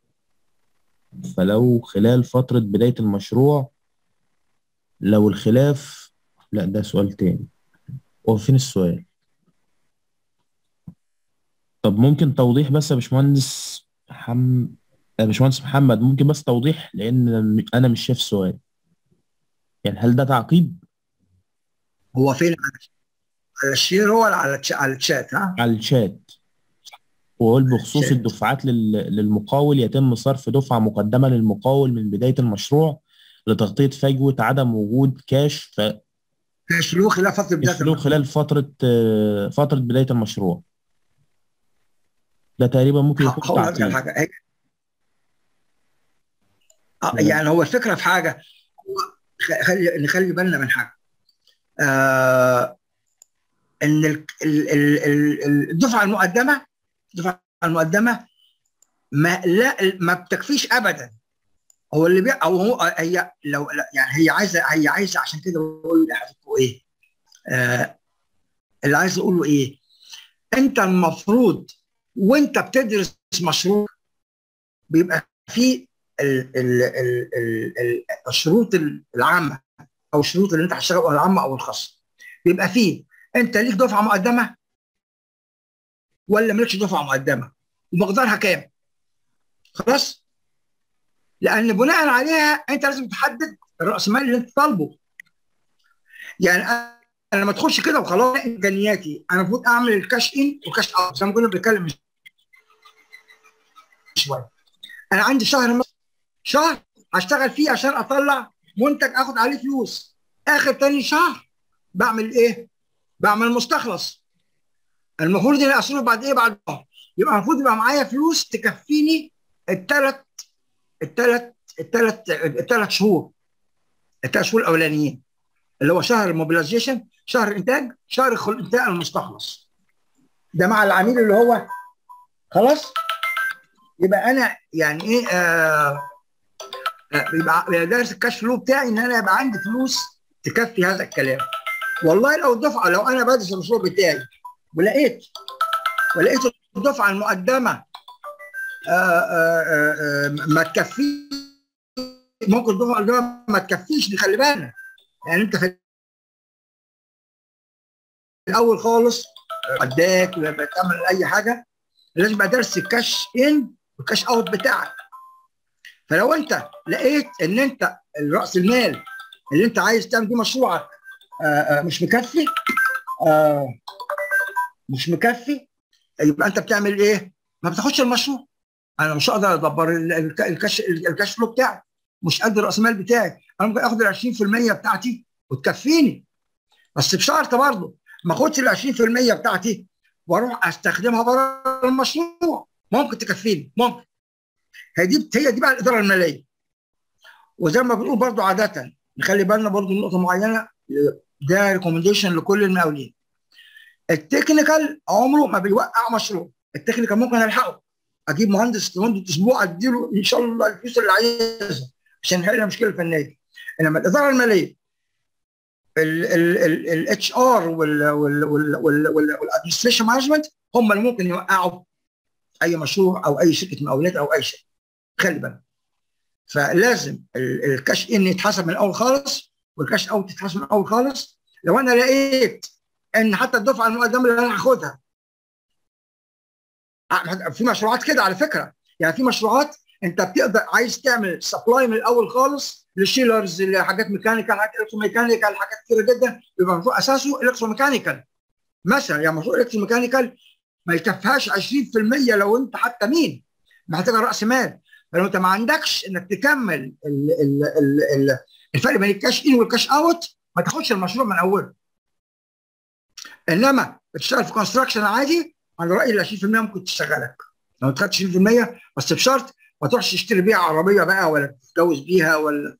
فلو خلال فترة بداية المشروع لو الخلاف لا ده سؤال تاني هو فين السؤال طب ممكن توضيح بس يا باشمهندس حم... يا باشمهندس محمد ممكن بس توضيح لان انا مش شايف سؤال يعني هل ده تعقيب هو فين على الشير هو ولا على على الشات ها على الشات وقول بخصوص الشات. الدفعات لل... للمقاول يتم صرف دفعة مقدمة للمقاول من بداية المشروع لتغطية فجوة عدم وجود كاش ف... كاش له خلاف فتره بدايه يخلوه خلال فترة آه، فترة بداية المشروع ده تقريبا ممكن يكون هقول لك على تعقيب حاجه هي- آه، تمام. يعني هو الفكره في حاجه هو خ- خلي نخلي بالنا من حاجه آه ان ال- ال- ال- ال- الدفعه المقدمه الدفعه المقدمه ما لا ما بتكفيش ابدا هو اللي بي او هو هي لو لا يعني هي عايزه هي عايزه عشان كده بقول لحضرتك ايه آه اللي عايز اقوله ايه انت المفروض وانت بتدرس مشروع بيبقى فيه ال ال ال ال ال الشروط العامه او الشروط اللي انت هتشتغل العامه او الخاصه بيبقى فيه انت ليك دفعه مقدمه ولا مالكش دفعه مقدمه ومقدارها كام خلاص لان بناء عليها انت لازم تحدد الراس مال اللي انت طالبه يعني انا ما ادخلش كده وخلاص امكانياتي انا المفروض اعمل الكاش ان والكاش اوت زي ما كنا بنتكلم من شويه انا عندي شهر مثلا شهر هشتغل فيه عشان اطلع منتج اخد عليه فلوس اخر تاني شهر بعمل ايه؟ بعمل مستخلص المفروض اني اصرف بعد ايه؟ بعد شهر يبقى المفروض يبقى معايا فلوس تكفيني الثلاث الثلاث الثلاث الثلاث شهور الثلاث شهور الاولانيين اللي هو شهر الموبيلايزيشن شهر الانتاج شهر الانتاج المستخلص ده مع العميل اللي هو خلاص يبقى انا يعني ايه آه آه، يبقى دارس الكاش فلو بتاعي ان انا يبقى عندي فلوس تكفي هذا الكلام والله لو الدفعه لو انا بدرس المشروع بتاعي ولقيت ولقيت الدفعه المقدمه آه آه آه آه ما تكفيش ممكن الدفعه المقدمه ما تكفيش دي خلي بالك يعني انت في الاول خالص اداك لما تعمل اي حاجه لازم يبقى درس الكاش ان والكاش اوت بتاعك فلو انت لقيت ان انت راس المال اللي انت عايز تعمل بيه مشروعك آه، آه، مش مكفي آه، مش مكفي يبقى انت بتعمل ايه؟ ما بتاخدش المشروع انا مش هقدر ادبر ال- ال- الكاش الكاش فلو بتاعي مش قد راس المال بتاعي انا ممكن اخد ال 20% بتاعتي وتكفيني بس بشرط برضه ما اخدش ال 20% بتاعتي واروح استخدمها بره المشروع ممكن تكفيني ممكن هي دي هي دي بقى الاداره الماليه وزي ما بنقول برضو عاده نخلي بالنا برضو من نقطه معينه ده ريكومنديشن لكل المقاولين التكنيكال عمره ما بيوقع مشروع التكنيكال ممكن الحقه اجيب مهندس لمده اسبوع اديله ان شاء الله الفلوس اللي عايزها عشان نحل المشكله الفنيه انما الاداره الماليه الاتش ار والادمنستريشن مانجمنت هم اللي ممكن يوقعوا اي مشروع او اي شركه مقاولات او اي شيء خلي بالك فلازم ال- الكاش ان يتحسب من الاول خالص والكاش اوت يتحسب من الاول خالص لو انا لقيت ان حتى الدفعه المقدمه اللي انا هاخدها ع- في مشروعات كده على فكره يعني في مشروعات انت بتقدر عايز تعمل سبلاي من الاول خالص للشيلرز لحاجات ميكانيكال حاجات الكترو ميكانيكال حاجات كتيره جدا بيبقى مشروع اساسه الكترو ميكانيكال مثلا يعني مشروع الكترو ميكانيكال ما يكفيهاش 20% لو انت حتى مين محتاجه راس مال فلو انت ما عندكش انك تكمل ال ال ال ال الفرق بين الكاش ان والكاش اوت ما تاخدش المشروع من اوله انما بتشتغل في كونستراكشن عادي على رايي ال 20% ممكن تشتغلك لو ما خدتش 20% بس بشرط ما تروحش تشتري بيها عربيه بقى ولا تتجوز بيها ولا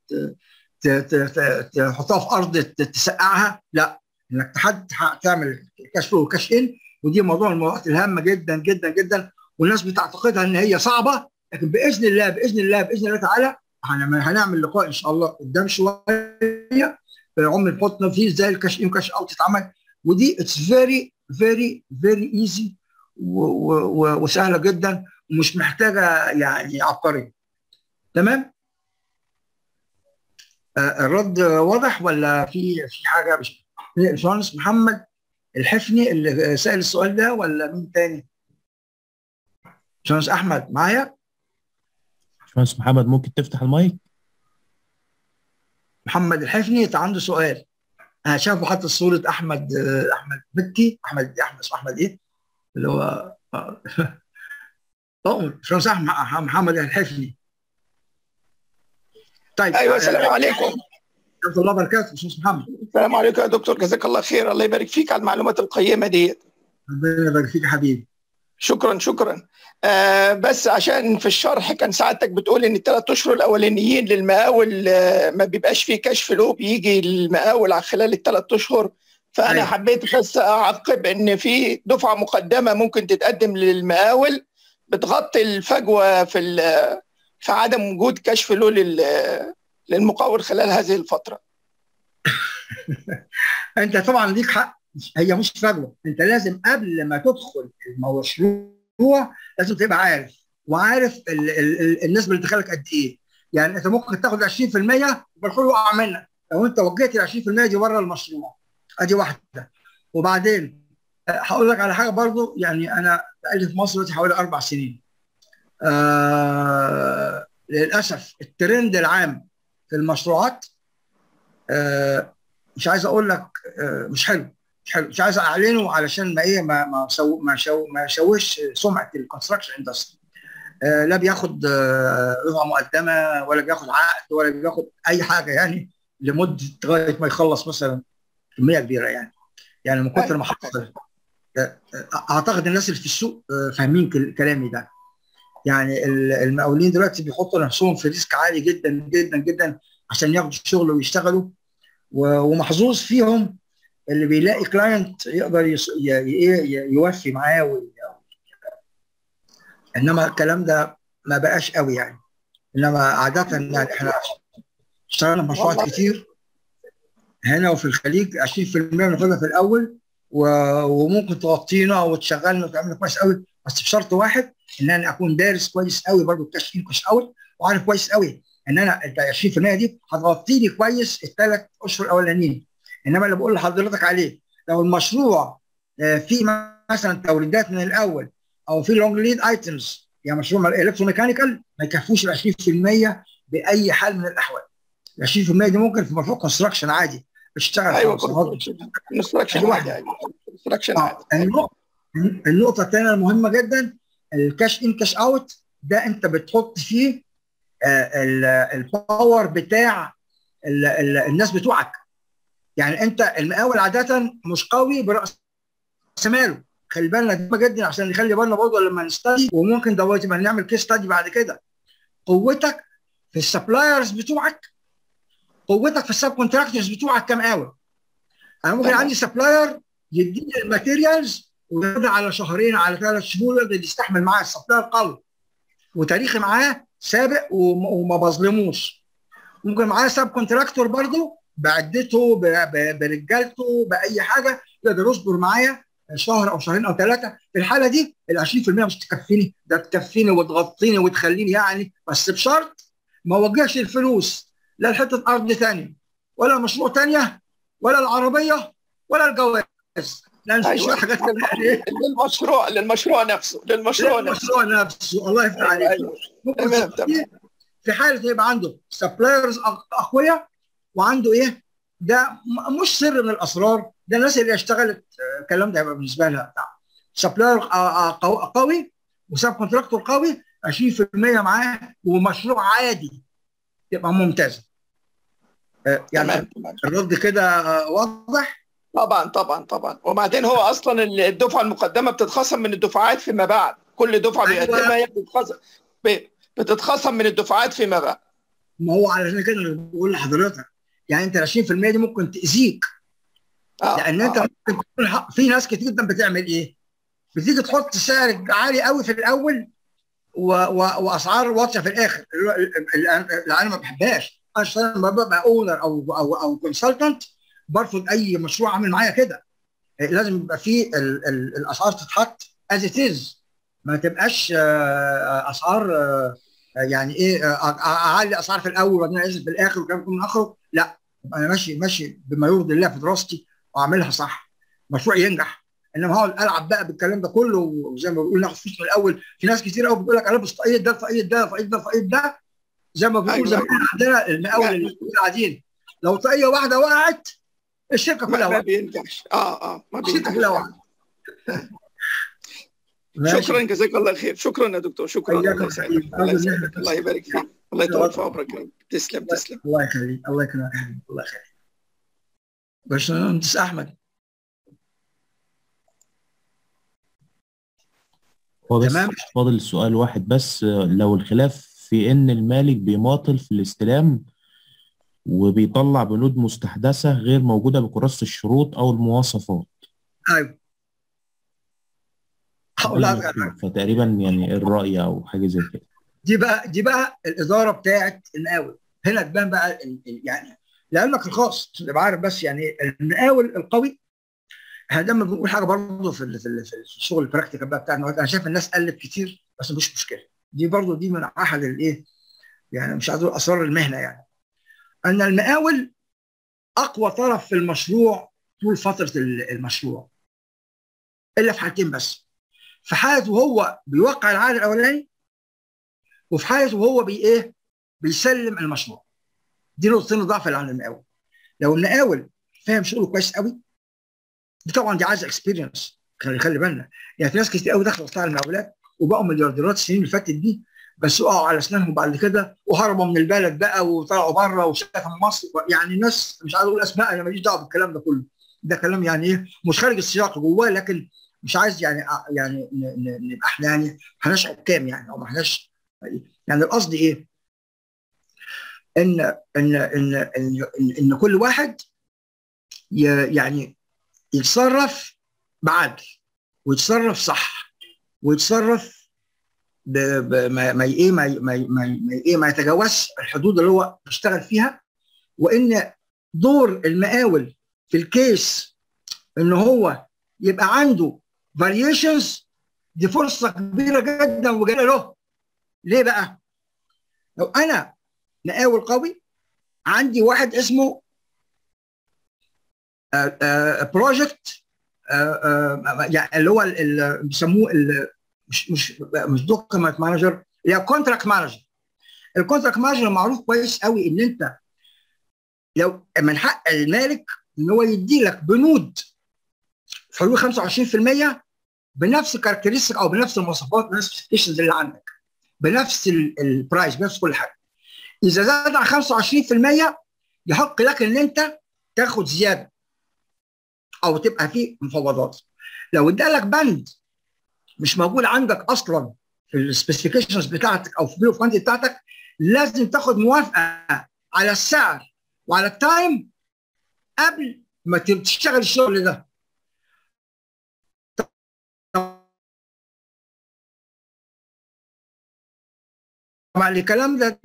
تحطها في ارض تسقعها لا انك تحد تعمل كاش فلو وكاش ان ودي موضوع من الموضوعات الهامه جدا جدا جدا والناس بتعتقدها ان هي صعبه لكن باذن الله باذن الله باذن الله تعالى هنعمل لقاء ان شاء الله قدام شويه عمر نحط فيه ازاي الكاش ان وكاش اوت تتعمل ودي اتس فيري فيري فيري ايزي وسهله جدا ومش محتاجه يعني عبقريه تمام آه الرد واضح ولا في في حاجه مش باشمهندس محمد الحفني اللي سال السؤال ده ولا مين تاني؟ باشمهندس احمد معايا؟ باشمهندس محمد ممكن تفتح المايك؟ محمد الحفني عنده سؤال انا شافه حتى صوره احمد احمد مكي احمد احمد اسمه احمد ايه؟ اللي هو اه باشمهندس محمد الحفني طيب ايوه السلام عليكم ورحمه الله وبركاته باشمهندس محمد السلام عليكم يا دكتور جزاك الله خير الله يبارك فيك على المعلومات القيمه دي ربنا يبارك فيك يا حبيبي شكرا شكرا آه بس عشان في الشرح كان سعادتك بتقول ان الثلاث اشهر الاولانيين للمقاول آه ما بيبقاش فيه كاش فلو بيجي المقاول على خلال الثلاث اشهر فانا أيوة. حبيت بس اعقب ان في دفعه مقدمه ممكن تتقدم للمقاول بتغطي الفجوه في في عدم وجود كاش فلو للمقاول خلال هذه الفتره انت طبعا ليك حق هي مش فجوه انت لازم قبل ما تدخل المشروع لازم تبقى عارف وعارف ال ال ال النسبه اللي دخلك قد ايه يعني انت ممكن تاخد 20% والمشروع يقع منك لو انت وجهت ال 20% دي بره المشروع ادي واحده وبعدين هقول لك على حاجه برضو يعني انا بقالي في مصر دلوقتي حوالي اربع سنين آه للاسف الترند العام في المشروعات آه مش عايز اقول لك آه مش حلو مش حلو مش عايز اعلنه علشان ما ايه ما ما سو ما شو ما يشوش سمعه الكونستراكشن اندستري آه لا بياخد رضا آه مقدمه ولا بياخد عقد ولا بياخد اي حاجه يعني لمده لغايه ما يخلص مثلا كميه كبيره يعني يعني من كتر ما حصل اعتقد الناس اللي في السوق فاهمين كلامي ده يعني المقاولين دلوقتي بيحطوا نفسهم في ريسك عالي جدا جدا جدا عشان ياخدوا الشغل ويشتغلوا ومحظوظ فيهم اللي بيلاقي كلاينت يقدر يوفي معاه انما الكلام ده ما بقاش قوي يعني انما عاده يعني احنا اشتغلنا مشروعات كتير هنا وفي الخليج 20% بناخدها في الاول وممكن تغطينا وتشغلنا وتعملنا كويس قوي بس بشرط واحد ان انا اكون دارس كويس قوي برضه الكاش ان كاش اوت وعارف كويس قوي ان انا ال 20% دي هتغطي لي كويس الثلاث اشهر الاولانيين انما اللي بقول لحضرتك عليه لو المشروع فيه مثلا توريدات من الاول او في لونج ليد ايتمز يعني مشروع الكتروميكانيكال ما يكفوش ال 20% باي حال من الاحوال ال 20% دي ممكن في مشروع كونستراكشن عادي اشتغل ايوه كونستراكشن عادي كونستراكشن عادي النقطه الثانيه المهمه جدا الكاش ان كاش اوت ده انت بتحط فيه الباور بتاع ال ال الناس بتوعك يعني انت المقاول عاده مش قوي براس ماله خلي بالنا ده جدا عشان نخلي بالنا برضه لما نستدي وممكن دلوقتي ما نعمل كيس ستادي بعد كده قوتك في السبلايرز بتوعك قوتك في السب كونتراكتورز بتوعك كمقاول انا ممكن عندي سبلاير يديني الماتيريالز ويقدر على شهرين على ثلاث شهور يقدر يستحمل معاه السبلاير قوي وتاريخي معاه سابق وما بظلموش ممكن معاه سب كونتراكتور برضه بعدته برجالته باي حاجه يقدر يصبر معايا شهر او شهرين او ثلاثه في الحاله دي ال 20% مش تكفيني ده تكفيني وتغطيني وتخليني يعني بس بشرط ما اوجهش الفلوس لا لحته ارض ثانيه ولا مشروع ثانيه ولا العربيه ولا الجواز لان أيوة. حاجات للمشروع للمشروع نفسه للمشروع نفسه للمشروع نفسه الله يفتح عليك أيوة. تمام تمام في حاله يبقى عنده سبلايرز اقوياء وعنده ايه ده مش سر من الاسرار ده الناس اللي اشتغلت الكلام ده هيبقى بالنسبه لها سبلاير قوي وسب كونتراكتور قوي 20% معاه ومشروع عادي يبقى ممتازه آه، يعني تمام تمام الرد كده آه، واضح طبعا طبعا طبعا وبعدين هو اصلا الدفعه المقدمه بتتخصم من الدفعات فيما بعد كل دفعه أيوة. بيقدمها هي بتتخصم ب- بتتخصم من الدفعات فيما بعد ما هو علشان كده اللي بقول لحضرتك يعني انت ال 20% دي ممكن تاذيك آه. لان انت آه. ممكن تكون ح- في ناس كتير جدا بتعمل ايه؟ بتيجي تحط سعر عالي قوي في الاول و... و... واسعار واطيه في الاخر اللي اللي- اللي انا ما بحبهاش انا شخصياً لما ببقى اونر او او او كونسلتنت برفض اي مشروع عامل معايا كده إيه، لازم يبقى فيه ال... ال... الاسعار تتحط از ات از ما تبقاش آه، اسعار آه، يعني ايه آه، اعلي اسعار في الاول وبعدين انزل في الاخر وكلام يكون من اخره لا انا ماشي ماشي بما يرضي الله في دراستي واعملها صح مشروع ينجح انما هقعد العب بقى بالكلام ده كله وزي ما بقول ناخد فلوس من الاول في ناس كتير قوي بتقول لك انا بستقيد ده فقيد ده فقيد ده فقيد ده زي ما بيقول أيوة. زمان عندنا المقاول اللي قاعدين لو طاقيه واحده وقعت الشركه ما, كلها ما وقعت بينجحش اه اه ما الشركه كلها بينجحش وقعت ماشي. شكرا جزاك الله خير شكرا يا دكتور شكرا حياك الله الله. يسعدك الله يسعدك الله يبارك فيك الله يطول في عمرك يا رب. تسلم تسلم الله يخليك الله يكرمك يا حبيبي الله يخليك باشمهندس احمد هو بس تمام. فاضل سؤال واحد بس آه، لو الخلاف في إن المالك بيماطل في الاستلام وبيطلع بنود مستحدثة غير موجودة بكراسة الشروط أو المواصفات ايوه هقول ده لك على حاجة. المكتوب. فتقريبا يعني إيه الرأي أو حاجة زي كده دي بقى دي بقى الاداره بتاعت المقاول هنا تبان بقى ال- ال- يعني لعلمك الخاص عشان تبقى عارف بس يعني إيه، المقاول القوي احنا دايما بنقول حاجه برضه في ال- في ال- في الشغل البراكتيكال بقى بتاعنا انا شايف الناس قلت كتير بس مش مشكله دي برضه دي من احد الايه يعني مش عايز اقول اسرار المهنه يعني ان المقاول اقوى طرف في المشروع طول فتره ال- المشروع الا في حالتين بس في حاله وهو بيوقع العقد الاولاني وفي حاله وهو بي ايه بيسلم المشروع دي نقطتين ضعف اللي عند المقاول لو المقاول فاهم شغله كويس قوي دي طبعا دي عايزه اكسبيرينس خلي خلي بالنا يعني في ناس كتير قوي دخلوا قطاع المقاولات وبقوا مليارديرات السنين اللي فاتت دي بس وقعوا على اسنانهم بعد كده وهربوا من البلد بقى وطلعوا بره وشافوا مصر يعني ناس مش عايز اقول اسماء انا ماليش دعوه بالكلام ده كله ده كلام يعني ايه مش خارج السياق جواه لكن مش عايز يعني يعني ن- ن- نبقى احنا يعني ما احناش حكام يعني او ما احناش يعني القصد ايه؟ ان ان ان ان, إن, إن كل واحد ي- يعني يتصرف بعدل ويتصرف صح ويتصرف ب ب ما ما ايه ما ما ما ما ايه ما يتجاوزش الحدود اللي هو بيشتغل فيها وان دور المقاول في الكيس ان هو يبقى عنده فاريشنز دي فرصه كبيره جدا وجايه له ليه بقى؟ لو انا مقاول قوي عندي واحد اسمه بروجكت يعني اللي هو ال- ال- بيسموه ال- مش مش مش دوكيمنت مانجر اللي هي كونتراكت مانجر الكونتراكت مانجر معروف كويس قوي ان انت لو من حق المالك ان هو يدي لك بنود في حدود 25% بنفس الكاركترستيك او بنفس المواصفات بنفس السبيشنز اللي عندك بنفس ال- البرايس بنفس كل حاجه اذا زاد عن 25% يحق لك ان انت تاخد زياده او تبقى في مفاوضات لو ادالك بند مش موجود عندك اصلا في السبيسيفيكيشنز بتاعتك او في البيل اوف بتاعتك لازم تاخد موافقه على السعر وعلى التايم قبل ما تشتغل الشغل ده طبعا الكلام ده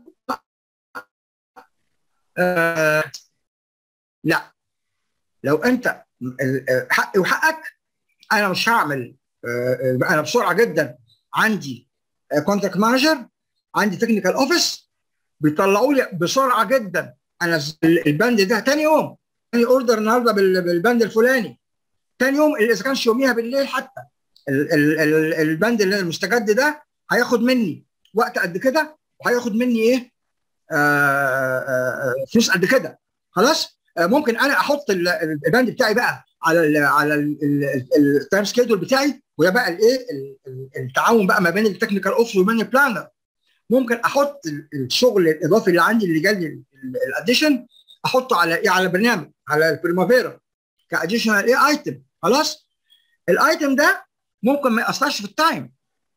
آه لا لو انت حقي وحقك انا مش هعمل آه انا بسرعه جدا عندي كونتاكت مانجر عندي تكنيكال اوفيس بيطلعوا لي بسرعه جدا انا البند ده تاني يوم تاني اوردر النهارده بالبند الفلاني تاني يوم اذا كانش يوميها بالليل حتى البند اللي المستجد ده هياخد مني وقت قد كده وهياخد مني ايه آه آه فلوس قد كده خلاص آه ممكن انا احط البند بتاعي بقى على ال على التايم سكيدول بتاعي وهي بقى الايه التعاون بقى ما بين التكنيكال اوفيس وبين البلانر ممكن احط الشغل الاضافي اللي عندي اللي جاي الاديشن احطه على ايه على برنامج على البريمافيرا كاديشنال ايه ايتم خلاص الايتم ده ممكن ما ياثرش في التايم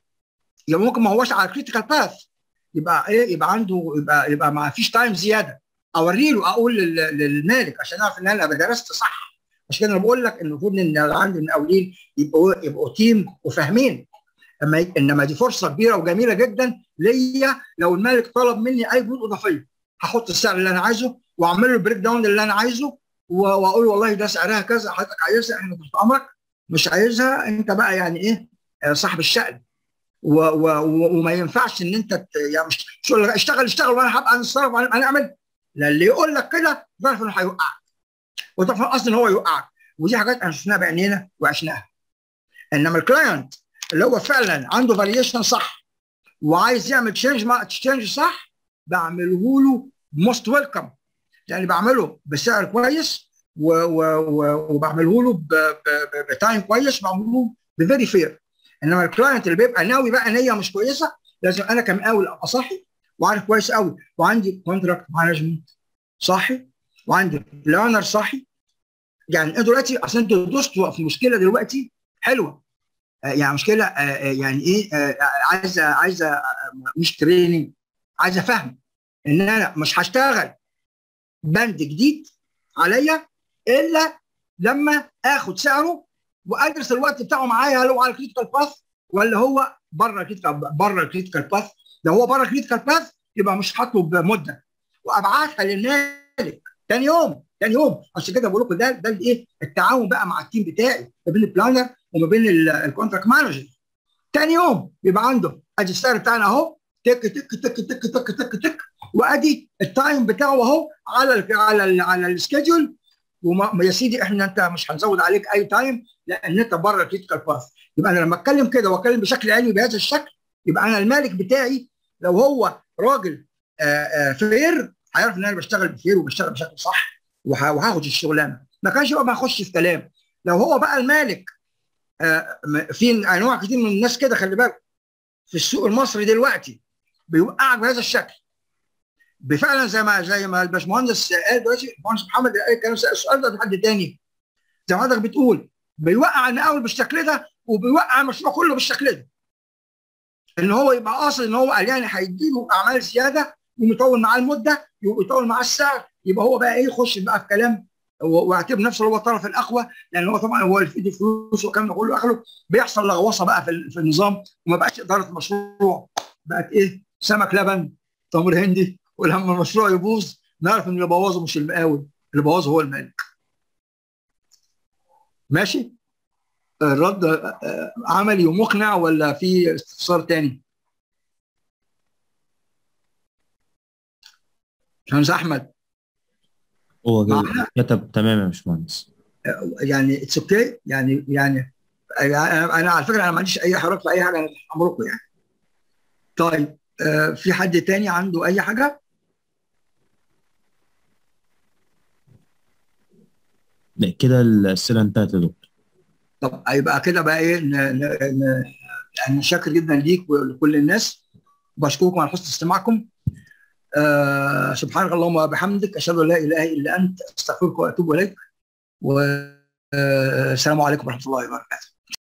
يعني ممكن ما هوش على الكريتيكال باث يبقى ايه يبقى عنده يبقى يبقى ما فيش تايم زياده اوري له اقول للمالك عشان اعرف ان انا درست صح عشان كده انا بقول لك ان المفروض ان اللي عندي المقاولين يبقوا يبقوا تيم وفاهمين اما انما دي فرصه كبيره وجميله جدا ليا لو المالك طلب مني اي بنود اضافيه هحط السعر اللي انا عايزه واعمل له البريك داون اللي انا عايزه واقول والله ده سعرها كذا حضرتك عايزها احنا تحت امرك مش عايزها انت بقى يعني ايه صاحب الشأن و و وما ينفعش ان انت يعني مش شغل اشتغل اشتغل وانا هبقى اتصرف انا اعمل لا اللي يقول لك كده تعرف انه هيوقعك وتعرف اصلا ان هو يوقعك ودي حاجات احنا شفناها بعينينا وعشناها انما الكلاينت اللي هو فعلا عنده فاريشن صح وعايز يعمل تشينج ما تشينج صح بعمله له موست ويلكم يعني بعمله بسعر كويس و و و وبعمله له بتايم كويس بعمله له بفيري فير انما الكلاينت اللي بيبقى ناوي بقى نيه مش كويسه لازم انا كمقاول ابقى صاحي وعارف كويس قوي وعندي كونتراكت مانجمنت صاحي وعندي بلانر صاحي يعني انتوا دلوقتي اصل انتوا دوستوا في مشكله دلوقتي حلوه يعني مشكله يعني ايه عايزه عايزه مش تريننج عايزه فهم ان انا مش هشتغل بند جديد عليا الا لما اخد سعره وادرس الوقت بتاعه معايا هل هو على الكريتيكال باث ولا هو بره الكريتيكال بره الكريتيكال باث لو هو بره الكريتيكال باث يبقى مش هطلب مده وابعتها للمالك تاني يوم تاني يوم عشان كده بقول لكم ده ده الايه التعاون بقى مع التيم بتاعي ما بين البلانر وما بين الكونتراكت مانجر تاني يوم بيبقى عنده ادي السعر بتاعنا اهو تك تك تك تك تك تك تك وادي التايم بتاعه اهو على ال على ال على السكيدول وما يا سيدي احنا انت مش هنزود عليك اي تايم لان انت بره الكريتيكال باث يبقى انا لما اتكلم كده واتكلم بشكل علمي بهذا الشكل يبقى انا المالك بتاعي لو هو راجل آآ آآ فير هيعرف ان انا بشتغل بفير وبشتغل بشكل صح وهاخد الشغلانه ما كانش يبقى ما اخش في كلام لو هو بقى المالك في انواع كتير من الناس كده خلي بالك في السوق المصري دلوقتي بيوقعك بهذا الشكل بفعلا زي ما زي ما الباشمهندس قال دلوقتي الباشمهندس محمد قال كان السؤال ده لحد تاني زي ما حضرتك بتقول بيوقع المقاول بالشكل ده وبيوقع المشروع كله بالشكل ده ان هو يبقى قاصد ان هو قال يعني هيديله اعمال زياده ومطول معاه المده ويطول معاه السعر يبقى هو بقى ايه يخش بقى في كلام واعتبر نفسه هو الطرف الاقوى لان هو طبعا هو اللي في ايده فلوس والكلام ده كله اخره بيحصل لغوصه بقى في, في النظام وما بقاش اداره المشروع بقت ايه سمك لبن تمر هندي ولما المشروع يبوظ نعرف ان اللي بوظه مش المقاول اللي بوظه هو المالك ماشي الرد عملي ومقنع ولا في استفسار تاني باشمهندس احمد هو كتب تمام يا باشمهندس يعني اتس اوكي okay. يعني يعني انا على فكره انا ما عنديش اي حرج في اي حاجه انا امركم يعني طيب آه في حد تاني عنده اي حاجه لا كده الاسئله انتهت يا دكتور طب هيبقى كده بقى ايه انا شاكر جدا ليك ولكل الناس بشكركم على حسن استماعكم آه سبحانك اللهم وبحمدك اشهد ان لا اله الا انت استغفرك واتوب اليك والسلام عليكم ورحمه الله وبركاته